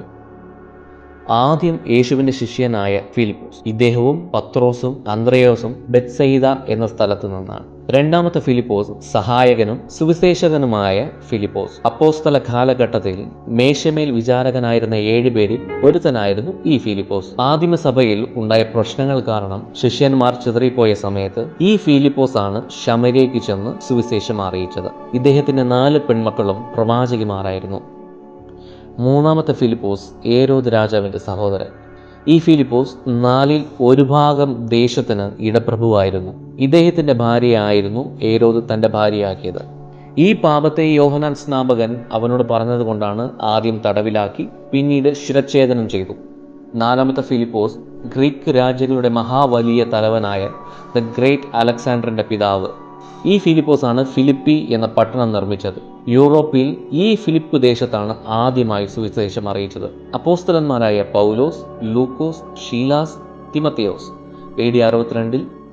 ആദ്യം യേശുവിന്റെ ശിഷ്യനായ ഫിലിപ്പോസ് ഇദ്ദേഹവും പത്രോസും അന്ത്രയോസും ബെത്സൈദ എന്ന സ്ഥലത്തു നിന്നാണ് രണ്ടാമത്തെ ഫിലിപ്പോസ് സഹായകനും സുവിശേഷകനുമായ ഫിലിപ്പോസ് അപ്പോസ്തല കാലഘട്ടത്തിൽ മേശമേൽ വിചാരകനായിരുന്ന ഏഴുപേരിൽ ഒരുത്തനായിരുന്നു ഈ ഫിലിപ്പോസ് ആദിമസഭയിൽ ഉണ്ടായ പ്രശ്നങ്ങൾ കാരണം ശിഷ്യന്മാർ ചിതറിപ്പോയ സമയത്ത് ഈ ഫിലിപ്പോസ് ആണ് ശമരയ്ക്ക് ചെന്ന് സുവിശേഷം അറിയിച്ചത് ഇദ്ദേഹത്തിന്റെ നാല് പെൺമക്കളും പ്രവാചകിമാരായിരുന്നു മൂന്നാമത്തെ ഫിലിപ്പോസ് ഏരോദ് രാജാവിൻ്റെ സഹോദരൻ ഈ ഫിലിപ്പോസ് നാലിൽ ഒരു ഭാഗം ദേശത്തിന് ഇടപ്രഭുവായിരുന്നു ഇദ്ദേഹത്തിൻ്റെ ഭാര്യയായിരുന്നു ഏരോദ് തൻ്റെ ഭാര്യയാക്കിയത് ഈ പാപത്തെ യോഹനാൻ സ്നാപകൻ അവനോട് പറഞ്ഞതുകൊണ്ടാണ് ആദ്യം തടവിലാക്കി പിന്നീട് ശിരച്ഛേദനം ചെയ്തു നാലാമത്തെ ഫിലിപ്പോസ് ഗ്രീക്ക് രാജ്യങ്ങളുടെ മഹാവലിയ തലവനായ ദ ഗ്രേറ്റ് അലക്സാണ്ടറിന്റെ പിതാവ് ഈ ഫിലിപ്പോസ് ആണ് ഫിലിപ്പി എന്ന പട്ടണം നിർമ്മിച്ചത് യൂറോപ്പിൽ ഈ ഫിലിപ്പ് ദേശത്താണ് ആദ്യമായി സുവിശേഷം അറിയിച്ചത് അപ്പോസ്തലന്മാരായ പൗലോസ് ലൂക്കോസ് ഷീലാസ് തിമത്തിയോസ് എ ഡി അറുപത്തിരണ്ടിൽ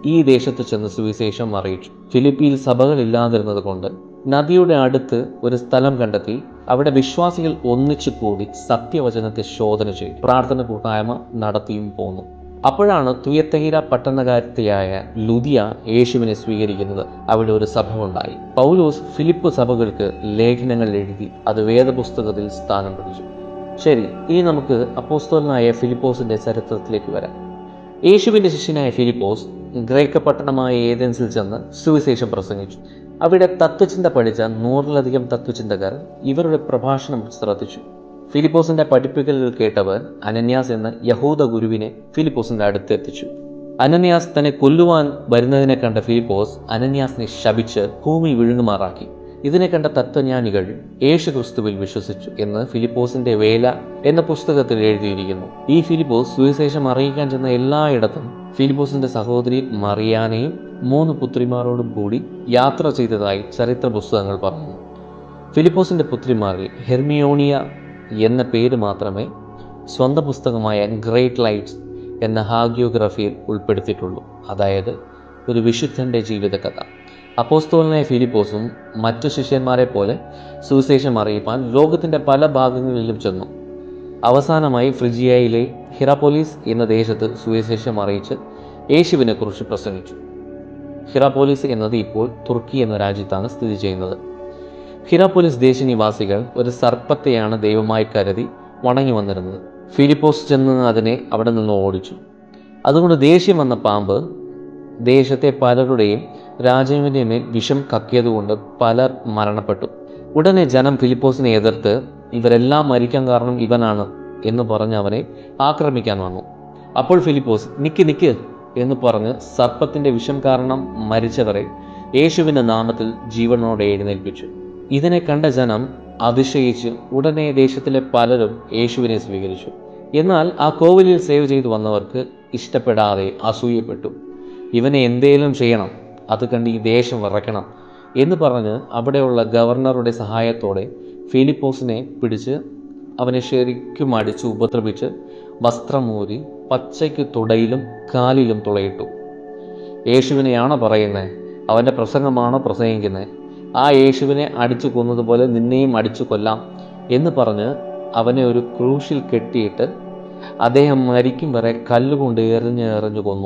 ഈ ദേശത്ത് ചെന്ന് സുവിശേഷം അറിയിച്ചു ഫിലിപ്പിയിൽ സഭകളില്ലാതിരുന്നത് കൊണ്ട് നദിയുടെ അടുത്ത് ഒരു സ്ഥലം കണ്ടെത്തി അവിടെ വിശ്വാസികൾ ഒന്നിച്ചു കൂടി സത്യവചനത്തെ ശോധന ചെയ്തു പ്രാർത്ഥന കൂട്ടായ്മ നടത്തിയും പോന്നു അപ്പോഴാണ് തുയത്തൈര പട്ടണകാരത്തിയായ ലുദിയ യേശുവിനെ സ്വീകരിക്കുന്നത് അവിടെ ഒരു സഭ ഉണ്ടായി പൗലോസ് ഫിലിപ്പ് സഭകൾക്ക് ലേഖനങ്ങൾ എഴുതി അത് വേദപുസ്തകത്തിൽ സ്ഥാനം പിടിച്ചു ശരി ഇനി നമുക്ക് അപ്പോസ്തലനായ ഫിലിപ്പോസിന്റെ ചരിത്രത്തിലേക്ക് വരാം യേശുവിന്റെ ശിഷ്യനായ ഫിലിപ്പോസ് ഗ്രേക്ക പട്ടണമായ ഏതൻസിൽ ചെന്ന് സുവിശേഷം പ്രസംഗിച്ചു അവിടെ തത്വചിന്ത പഠിച്ച നൂറിലധികം തത്വചിന്തകർ ഇവരുടെ പ്രഭാഷണം ശ്രദ്ധിച്ചു ഫിലിപ്പോസിന്റെ പഠിപ്പിക്കലുകൾ കേട്ടവർ അനന്യാസ് എന്ന യഹൂദ ഗുരുവിനെ ഫിലിപ്പോസിന്റെ അടുത്ത് എത്തിച്ചു അനന്യാസ് തന്നെ കൊല്ലുവാൻ വരുന്നതിനെ കണ്ട ഫിലിപ്പോസ് അനന്യാസിനെ ശപിച്ച് ഭൂമി വിഴുങ്ങുമാറാക്കി ഇതിനെ കണ്ട തത്വജ്ഞാനികൾ യേശു ക്രിസ്തുവിൽ വിശ്വസിച്ചു എന്ന് ഫിലിപ്പോസിന്റെ വേല എന്ന പുസ്തകത്തിൽ എഴുതിയിരിക്കുന്നു ഈ ഫിലിപ്പോസ് സുവിശേഷം അറിയിക്കാൻ ചെന്ന എല്ലായിടത്തും ഫിലിപ്പോസിന്റെ സഹോദരി മറിയാനെയും മൂന്ന് പുത്രിമാരോടും കൂടി യാത്ര ചെയ്തതായി ചരിത്ര പുസ്തകങ്ങൾ പറയുന്നു ഫിലിപ്പോസിന്റെ പുത്രിമാരിൽ ഹെർമിയോണിയ എന്ന പേര് മാത്രമേ സ്വന്തം പുസ്തകമായ ഗ്രേറ്റ് ലൈറ്റ്സ് എന്ന ഹാഗിയോഗ്രഫിയിൽ ഉൾപ്പെടുത്തിയിട്ടുള്ളൂ അതായത് ഒരു വിശുദ്ധന്റെ ജീവിതകഥ അപ്പോസ്തോലനായ ഫിലിപ്പോസും മറ്റു ശിഷ്യന്മാരെ പോലെ സുവിശേഷം അറിയിപ്പാൻ ലോകത്തിന്റെ പല ഭാഗങ്ങളിലും ചെന്നു അവസാനമായി ഫ്രിജിയയിലെ ഹിറാപോലിസ് എന്ന ദേശത്ത് സുവിശേഷം അറിയിച്ച് യേശുവിനെ കുറിച്ച് പ്രസംഗിച്ചു ഹിറാപോലിസ് എന്നത് ഇപ്പോൾ തുർക്കി എന്ന രാജ്യത്താണ് സ്ഥിതി ചെയ്യുന്നത് ഹിറാപോലിസ് ദേശനിവാസികൾ ഒരു സർപ്പത്തെയാണ് ദൈവമായി കരുതി വണങ്ങി വന്നിരുന്നത് ഫിലിപ്പോസ് ചെന്ന് അതിനെ അവിടെ നിന്ന് ഓടിച്ചു അതുകൊണ്ട് ദേഷ്യം വന്ന പാമ്പ് ദേശത്തെ പലരുടെയും രാജാവിൻ്റെ മേൽ വിഷം കക്കിയതുകൊണ്ട് പലർ മരണപ്പെട്ടു ഉടനെ ജനം ഫിലിപ്പോസിനെ എതിർത്ത് ഇവരെല്ലാം മരിക്കാൻ കാരണം ഇവനാണ് എന്ന് പറഞ്ഞ് അവനെ ആക്രമിക്കാൻ വന്നു അപ്പോൾ ഫിലിപ്പോസ് നിക്ക് നിക്ക് എന്ന് പറഞ്ഞ് സർപ്പത്തിന്റെ വിഷം കാരണം മരിച്ചവരെ യേശുവിൻ്റെ നാമത്തിൽ ജീവനോടെ എഴുന്നേൽപ്പിച്ചു ഇതിനെ കണ്ട ജനം അതിശയിച്ച് ഉടനെ ദേശത്തിലെ പലരും യേശുവിനെ സ്വീകരിച്ചു എന്നാൽ ആ കോവിലിൽ സേവ് ചെയ്തു വന്നവർക്ക് ഇഷ്ടപ്പെടാതെ അസൂയപ്പെട്ടു ഇവനെ എന്തേലും ചെയ്യണം അത് കണ്ട് ഈ ദേശം വിറയ്ക്കണം എന്ന് പറഞ്ഞ് അവിടെയുള്ള ഗവർണറുടെ സഹായത്തോടെ ഫിലിപ്പോസിനെ പിടിച്ച് അവനെ ശരിക്കും അടിച്ച് ഉപദ്രവിച്ച് വസ്ത്രമൂരി പച്ചയ്ക്ക് തുടയിലും കാലിലും തുളയിട്ടു യേശുവിനെയാണോ പറയുന്നത് അവൻ്റെ പ്രസംഗമാണോ പ്രസംഗിക്കുന്നത് ആ യേശുവിനെ അടിച്ചു കൊന്നതുപോലെ നിന്നെയും അടിച്ചു കൊല്ലാം എന്ന് പറഞ്ഞ് അവനെ ഒരു ക്രൂശിൽ കെട്ടിയിട്ട് അദ്ദേഹം മരിക്കും വരെ കല്ലുകൊണ്ട് എറിഞ്ഞ് എറിഞ്ഞു കൊന്നു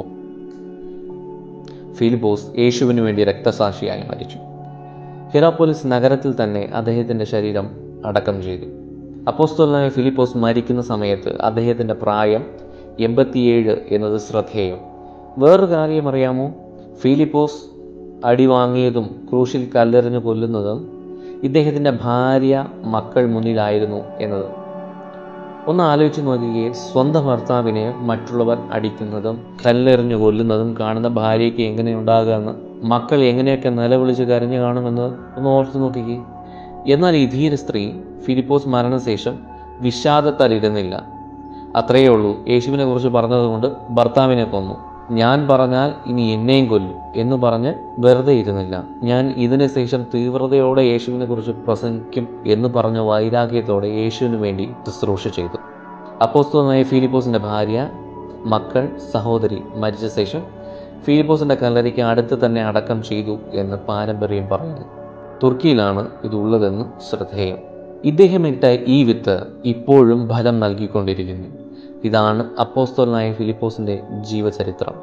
ഫിലിപ്പോസ് യേശുവിന് വേണ്ടി രക്തസാക്ഷിയായി മരിച്ചു ഹിറാപ്പോലിസ് നഗരത്തിൽ തന്നെ അദ്ദേഹത്തിൻ്റെ ശരീരം അടക്കം ചെയ്തു അപ്പോസ്തലനായ ഫിലിപ്പോസ് മരിക്കുന്ന സമയത്ത് അദ്ദേഹത്തിൻ്റെ പ്രായം എൺപത്തിയേഴ് എന്നത് ശ്രദ്ധേയം വേറൊരു കാര്യം അറിയാമോ ഫിലിപ്പോസ് അടി വാങ്ങിയതും ക്രൂശിൽ കല്ലെറിഞ്ഞ് കൊല്ലുന്നതും ഇദ്ദേഹത്തിൻ്റെ ഭാര്യ മക്കൾ മുന്നിലായിരുന്നു എന്നത് ഒന്ന് ആലോചിച്ച് നോക്കുകയെ സ്വന്തം ഭർത്താവിനെ മറ്റുള്ളവർ അടിക്കുന്നതും കല്ലെറിഞ്ഞു കൊല്ലുന്നതും കാണുന്ന ഭാര്യയ്ക്ക് എങ്ങനെ ഉണ്ടാകുമെന്ന് മക്കൾ എങ്ങനെയൊക്കെ നിലവിളിച്ച് കരഞ്ഞു കാണുമെന്ന് ഒന്ന് ഓർത്തു നോക്കുകയെ എന്നാൽ ഈ ധീര സ്ത്രീ ഫിലിപ്പോസ് മരണശേഷം വിഷാദത്താൽ ഇരുന്നില്ല അത്രയേ ഉള്ളൂ യേശുവിനെ കുറിച്ച് പറഞ്ഞതുകൊണ്ട് ഭർത്താവിനെ കൊന്നു ഞാൻ പറഞ്ഞാൽ ഇനി എന്നെയും കൊല്ലും എന്ന് പറഞ്ഞ് വെറുതെ ഇരുന്നില്ല ഞാൻ ഇതിന് ശേഷം തീവ്രതയോടെ യേശുവിനെ കുറിച്ച് പ്രസംഗിക്കും എന്ന് പറഞ്ഞ വൈരാഗ്യത്തോടെ യേശുവിന് വേണ്ടി ശുശ്രൂഷ ചെയ്തു അപ്പോസ്തലനായ ഫിലിപ്പോസിന്റെ ഭാര്യ മക്കൾ സഹോദരി മരിച്ച ശേഷം ഫിലിപ്പോസിന്റെ കല്ലറയ്ക്ക് അടുത്ത് തന്നെ അടക്കം ചെയ്തു എന്ന് പാരമ്പര്യം പറയുന്നു തുർക്കിയിലാണ് ഇതുള്ളതെന്ന് ശ്രദ്ധേയം ഇദ്ദേഹം ഇട്ട ഈ വിത്ത് ഇപ്പോഴും ഫലം നൽകിക്കൊണ്ടിരിക്കുന്നു ഇതാണ് അപ്പോസ്തലനായ ഫിലിപ്പോസിന്റെ ജീവചരിത്രം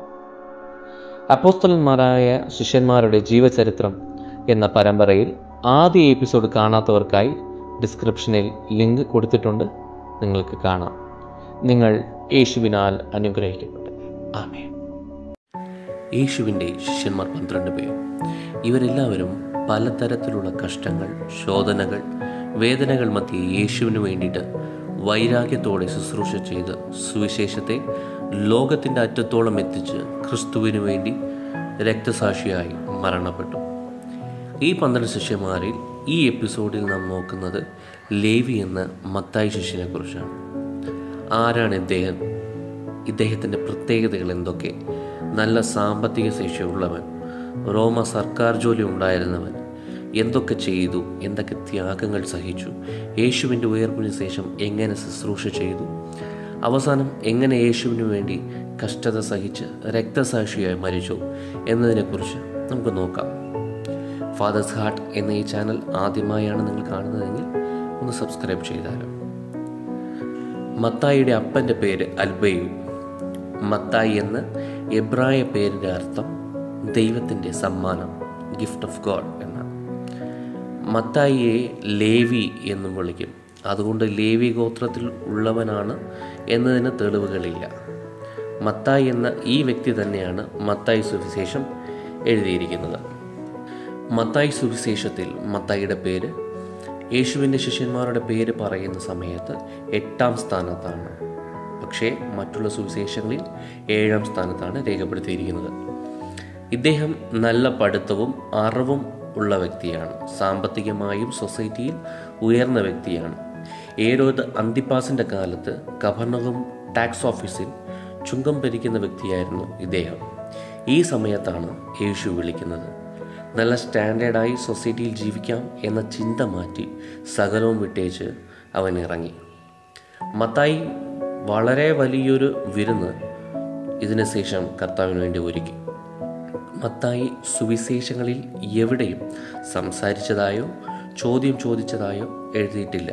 അപ്പോസ്തലന്മാരായ ശിഷ്യന്മാരുടെ ജീവചരിത്രം എന്ന പരമ്പരയിൽ ആദ്യ എപ്പിസോഡ് കാണാത്തവർക്കായി ഡിസ്ക്രിപ്ഷനിൽ ലിങ്ക് കൊടുത്തിട്ടുണ്ട് നിങ്ങൾക്ക് കാണാം നിങ്ങൾ യേശുവിനാൽ അനുഗ്രഹിക്കപ്പെട്ടു ആമേ യേശുവിൻ്റെ ശിഷ്യന്മാർ പന്ത്രണ്ട് പേർ ഇവരെല്ലാവരും പലതരത്തിലുള്ള കഷ്ടങ്ങൾ ശോധനകൾ വേദനകൾ മധ്യേ യേശുവിന് വേണ്ടിയിട്ട് വൈരാഗ്യത്തോടെ ശുശ്രൂഷ ചെയ്ത് സുവിശേഷത്തെ ലോകത്തിൻ്റെ അറ്റത്തോളം എത്തിച്ച് ക്രിസ്തുവിന് വേണ്ടി രക്തസാക്ഷിയായി മരണപ്പെട്ടു ഈ പന്ത്രണ്ട് ശിഷ്യന്മാരിൽ ഈ എപ്പിസോഡിൽ നാം നോക്കുന്നത് ലേവി എന്ന മത്തായി ശിഷ്യനെ കുറിച്ചാണ് ആരാണ് ഇദ്ദേഹം ഇദ്ദേഹത്തിൻ്റെ പ്രത്യേകതകൾ എന്തൊക്കെ നല്ല സാമ്പത്തിക ശേഷിയുള്ളവൻ റോമ സർക്കാർ ജോലി ഉണ്ടായിരുന്നവൻ എന്തൊക്കെ ചെയ്തു എന്തൊക്കെ ത്യാഗങ്ങൾ സഹിച്ചു യേശുവിൻ്റെ ഉയർപ്പിന് ശേഷം എങ്ങനെ ശുശ്രൂഷ ചെയ്തു അവസാനം എങ്ങനെ യേശുവിന് വേണ്ടി കഷ്ടത സഹിച്ച് രക്തസാക്ഷിയായി മരിച്ചു എന്നതിനെക്കുറിച്ച് നമുക്ക് നോക്കാം ഫാദേഴ്സ് ഹാർട്ട് എന്ന ഈ ചാനൽ ആദ്യമായാണ് നിങ്ങൾ കാണുന്നതെങ്കിൽ ഒന്ന് സബ്സ്ക്രൈബ് ചെയ്താലും മത്തായിയുടെ അപ്പൻ്റെ പേര് അൽബയു മത്തായി എന്ന എബ്രായ പേരിൻ്റെ അർത്ഥം ദൈവത്തിൻ്റെ സമ്മാനം ഗിഫ്റ്റ് ഓഫ് ഗോഡ് എന്നാണ് മത്തായിയെ ലേവി എന്നും വിളിക്കും അതുകൊണ്ട് ലേവി ഗോത്രത്തിൽ ഉള്ളവനാണ് എന്നതിന് തെളിവുകളില്ല മത്തായി എന്ന ഈ വ്യക്തി തന്നെയാണ് മത്തായി സുവിശേഷം എഴുതിയിരിക്കുന്നത് മത്തായി സുവിശേഷത്തിൽ മത്തായിയുടെ പേര് യേശുവിൻ്റെ ശിഷ്യന്മാരുടെ പേര് പറയുന്ന സമയത്ത് എട്ടാം സ്ഥാനത്താണ് പക്ഷേ മറ്റുള്ള സുവിശേഷങ്ങളിൽ ഏഴാം സ്ഥാനത്താണ് രേഖപ്പെടുത്തിയിരിക്കുന്നത് ഇദ്ദേഹം നല്ല പഠിത്തവും അറിവും ഉള്ള വ്യക്തിയാണ് സാമ്പത്തികമായും സൊസൈറ്റിയിൽ ഉയർന്ന വ്യക്തിയാണ് ഏരോത് അന്തിപ്പാസിൻ്റെ കാലത്ത് ഗവർണറും ടാക്സ് ഓഫീസിൽ ചുങ്കം ഭരിക്കുന്ന വ്യക്തിയായിരുന്നു ഇദ്ദേഹം ഈ സമയത്താണ് യേശു വിളിക്കുന്നത് നല്ല സ്റ്റാൻഡേർഡായി സൊസൈറ്റിയിൽ ജീവിക്കാം എന്ന ചിന്ത മാറ്റി സകലവും വിട്ടേച്ച് അവൻ ഇറങ്ങി മത്തായി വളരെ വലിയൊരു വിരുന്ന് ഇതിനു ശേഷം കർത്താവിന് വേണ്ടി ഒരുക്കി മത്തായി സുവിശേഷങ്ങളിൽ എവിടെയും സംസാരിച്ചതായോ ചോദ്യം ചോദിച്ചതായോ എഴുതിയിട്ടില്ല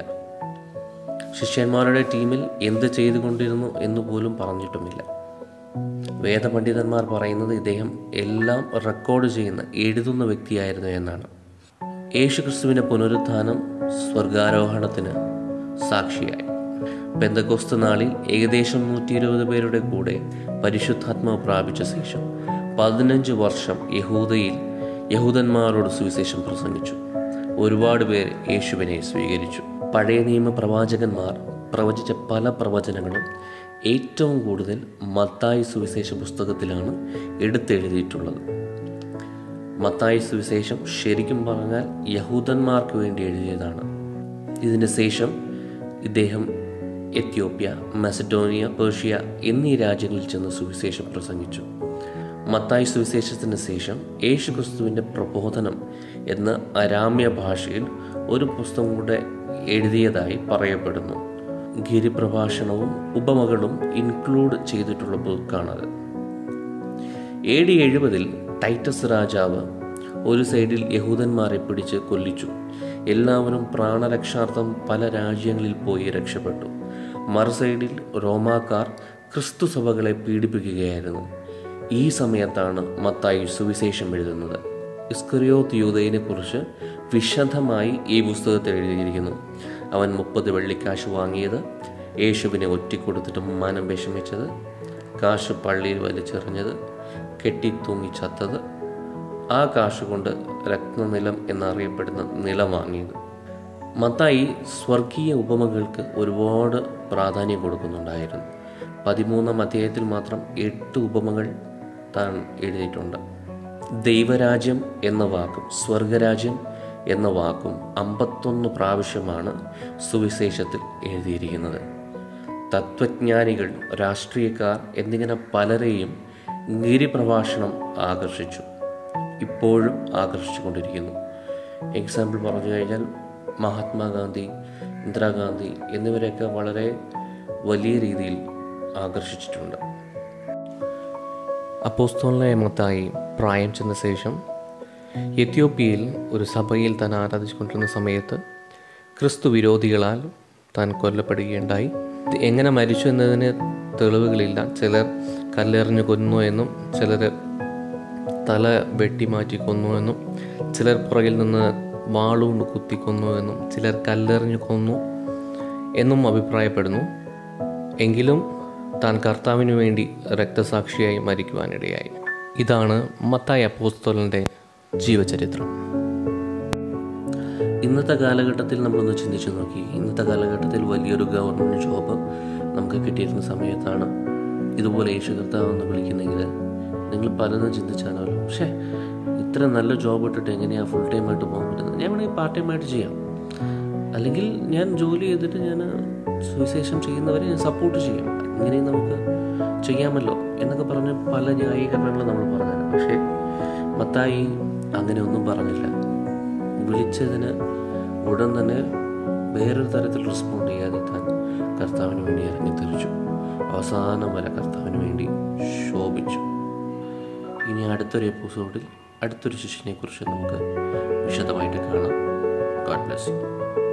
ശിഷ്യന്മാരുടെ ടീമിൽ എന്ത് ചെയ്തുകൊണ്ടിരുന്നു എന്ന് പോലും പറഞ്ഞിട്ടുമില്ല വേദപണ്ഡിതന്മാർ പറയുന്നത് ഇദ്ദേഹം എല്ലാം റെക്കോർഡ് ചെയ്യുന്ന എഴുതുന്ന വ്യക്തിയായിരുന്നു എന്നാണ് യേശുക്രിസ്തുവിൻ്റെ പുനരുത്ഥാനം സ്വർഗാരോഹണത്തിന് സാക്ഷിയായി ബന്ധകോസ്ത നാളിൽ ഏകദേശം നൂറ്റി ഇരുപത് പേരുടെ കൂടെ പരിശുദ്ധാത്മാവ് പ്രാപിച്ച ശേഷം പതിനഞ്ച് വർഷം യഹൂദയിൽ യഹൂദന്മാരോട് സുവിശേഷം പ്രസംഗിച്ചു ഒരുപാട് പേർ യേശുവിനെ സ്വീകരിച്ചു പഴയ നിയമ പ്രവാചകന്മാർ പ്രവചിച്ച പല പ്രവചനങ്ങളും ഏറ്റവും കൂടുതൽ മത്തായി സുവിശേഷ പുസ്തകത്തിലാണ് എടുത്തെഴുതിയിട്ടുള്ളത് മത്തായി സുവിശേഷം ശരിക്കും പറഞ്ഞാൽ യഹൂദന്മാർക്ക് വേണ്ടി എഴുതിയതാണ് ഇതിന് ശേഷം ഇദ്ദേഹം എത്യോപ്യ മസഡോണിയ പേർഷ്യ എന്നീ രാജ്യങ്ങളിൽ ചെന്ന് സുവിശേഷം പ്രസംഗിച്ചു മത്തായി സുവിശേഷത്തിന് ശേഷം യേശു ക്രിസ്തുവിൻ്റെ പ്രബോധനം എന്ന അരാമ്യ ഭാഷയിൽ ഒരു പുസ്തകം കൂടെ എഴുതിയതായി പറയപ്പെടുന്നു ഗിരിപ്രഭാഷണവും ഉപമകളും ഇൻക്ലൂഡ് ചെയ്തിട്ടുള്ള ബുക്കാണത് എ ഡി എഴുപതിൽ ടൈറ്റസ് രാജാവ് ഒരു സൈഡിൽ യഹൂദന്മാരെ പിടിച്ച് കൊല്ലിച്ചു എല്ലാവരും പ്രാണരക്ഷാർത്ഥം പല രാജ്യങ്ങളിൽ പോയി രക്ഷപ്പെട്ടു മറു സൈഡിൽ റോമാക്കാർ ക്രിസ്തു സഭകളെ പീഡിപ്പിക്കുകയായിരുന്നു ഈ സമയത്താണ് മത്തായി സുവിശേഷം എഴുതുന്നത് ഇസ്കറിയോത്ത് യൂതയിനെ കുറിച്ച് വിശദമായി ഈ പുസ്തകത്തിൽ എഴുതിയിരിക്കുന്നു അവൻ മുപ്പത് വെള്ളിക്കാശ് വാങ്ങിയത് യേശുവിനെ ഒറ്റിക്കൊടുത്തിട്ട് മാനം വിഷമിച്ചത് കാശ് പള്ളിയിൽ വലിച്ചെറിഞ്ഞത് കെട്ടിത്തൂങ്ങി ചത്തത് ആ കാശ് കൊണ്ട് രത്നനിലം എന്നറിയപ്പെടുന്ന നിലം വാങ്ങിയത് മത്തായി സ്വർഗീയ ഉപമകൾക്ക് ഒരുപാട് പ്രാധാന്യം കൊടുക്കുന്നുണ്ടായിരുന്നു പതിമൂന്നാം അധ്യായത്തിൽ മാത്രം എട്ട് ഉപമകൾ താൻ എഴുതിയിട്ടുണ്ട് ദൈവരാജ്യം എന്ന വാക്കും സ്വർഗരാജ്യം എന്ന വാക്കും അമ്പത്തൊന്ന് പ്രാവശ്യമാണ് സുവിശേഷത്തിൽ എഴുതിയിരിക്കുന്നത് തത്വജ്ഞാനികൾ രാഷ്ട്രീയക്കാർ എന്നിങ്ങനെ പലരെയും ഗിരിപ്രഭാഷണം ആകർഷിച്ചു ഇപ്പോഴും ആകർഷിച്ചുകൊണ്ടിരിക്കുന്നു എക്സാമ്പിൾ പറഞ്ഞു കഴിഞ്ഞാൽ മഹാത്മാഗാന്ധി ഇന്ദിരാഗാന്ധി എന്നിവരെയൊക്കെ വളരെ വലിയ രീതിയിൽ ആകർഷിച്ചിട്ടുണ്ട് അപ്പോസ്തോലിനെ മത്തായി പ്രായം ചെന്ന ശേഷം എത്യോപ്യയിൽ ഒരു സഭയിൽ താൻ ആരാധിച്ചുകൊണ്ടിരുന്ന സമയത്ത് ക്രിസ്തു വിരോധികളാൽ താൻ കൊല്ലപ്പെടുകയുണ്ടായി ഇത് എങ്ങനെ മരിച്ചു എന്നതിന് തെളിവുകളില്ല ചിലർ കല്ലെറിഞ്ഞു കൊന്നു എന്നും ചിലർ തല വെട്ടിമാറ്റി കൊന്നു എന്നും ചിലർ പുറകിൽ നിന്ന് വാളുകൊണ്ട് കുത്തി കൊന്നു എന്നും ചിലർ കല്ലെറിഞ്ഞു കൊന്നു എന്നും അഭിപ്രായപ്പെടുന്നു എങ്കിലും താൻ കർത്താവിന് വേണ്ടി രക്തസാക്ഷിയായി മരിക്കുവാനിടയായി ഇതാണ് മത്തായി അപ്പോസ്തോലൻ്റെ ജീവചരിത്രം ഇന്നത്തെ കാലഘട്ടത്തിൽ നമ്മളൊന്ന് ചിന്തിച്ചു നോക്കി ഇന്നത്തെ കാലഘട്ടത്തിൽ വലിയൊരു ഗവൺമെൻറ് ജോബ് നമുക്ക് കിട്ടിയിരുന്ന സമയത്താണ് ഇതുപോലെ യേശു കർത്താവെന്ന് വിളിക്കുന്നെങ്കിൽ നിങ്ങൾ പലതും ചിന്തിച്ചാലോ പക്ഷേ ഇത്ര നല്ല ജോബ് ഇട്ടിട്ട് എങ്ങനെയാണ് ഫുൾ ടൈം ആയിട്ട് പോകാൻ പറ്റുന്നത് ഞാൻ വേണമെങ്കിൽ പാർട്ട് ടൈം ആയിട്ട് ചെയ്യാം അല്ലെങ്കിൽ ഞാൻ ജോലി ചെയ്തിട്ട് ഞാൻ സുവിശേഷം ചെയ്യുന്നവരെ ഞാൻ സപ്പോർട്ട് ചെയ്യാം ഇങ്ങനെയും നമുക്ക് ചെയ്യാമല്ലോ എന്നൊക്കെ പറഞ്ഞ് പല ന്യായീകരണങ്ങളും നമ്മൾ പറഞ്ഞു പക്ഷേ മത്തായി അങ്ങനെ ഒന്നും പറഞ്ഞില്ല വിളിച്ചതിന് ഉടൻ തന്നെ വേറൊരു തരത്തിൽ റെസ്പോണ്ട് ചെയ്യാതെ താൻ കർത്താവിന് വേണ്ടി ഇറങ്ങിത്തിരിച്ചു അവസാനം വരെ കർത്താവിന് വേണ്ടി ശോഭിച്ചു ഇനി അടുത്തൊരു എപ്പിസോഡിൽ അടുത്തൊരു ശിഷ്യനെക്കുറിച്ച് നമുക്ക് വിശദമായിട്ട് കാണാം ഗോഡ് ബ്ലെസ് യു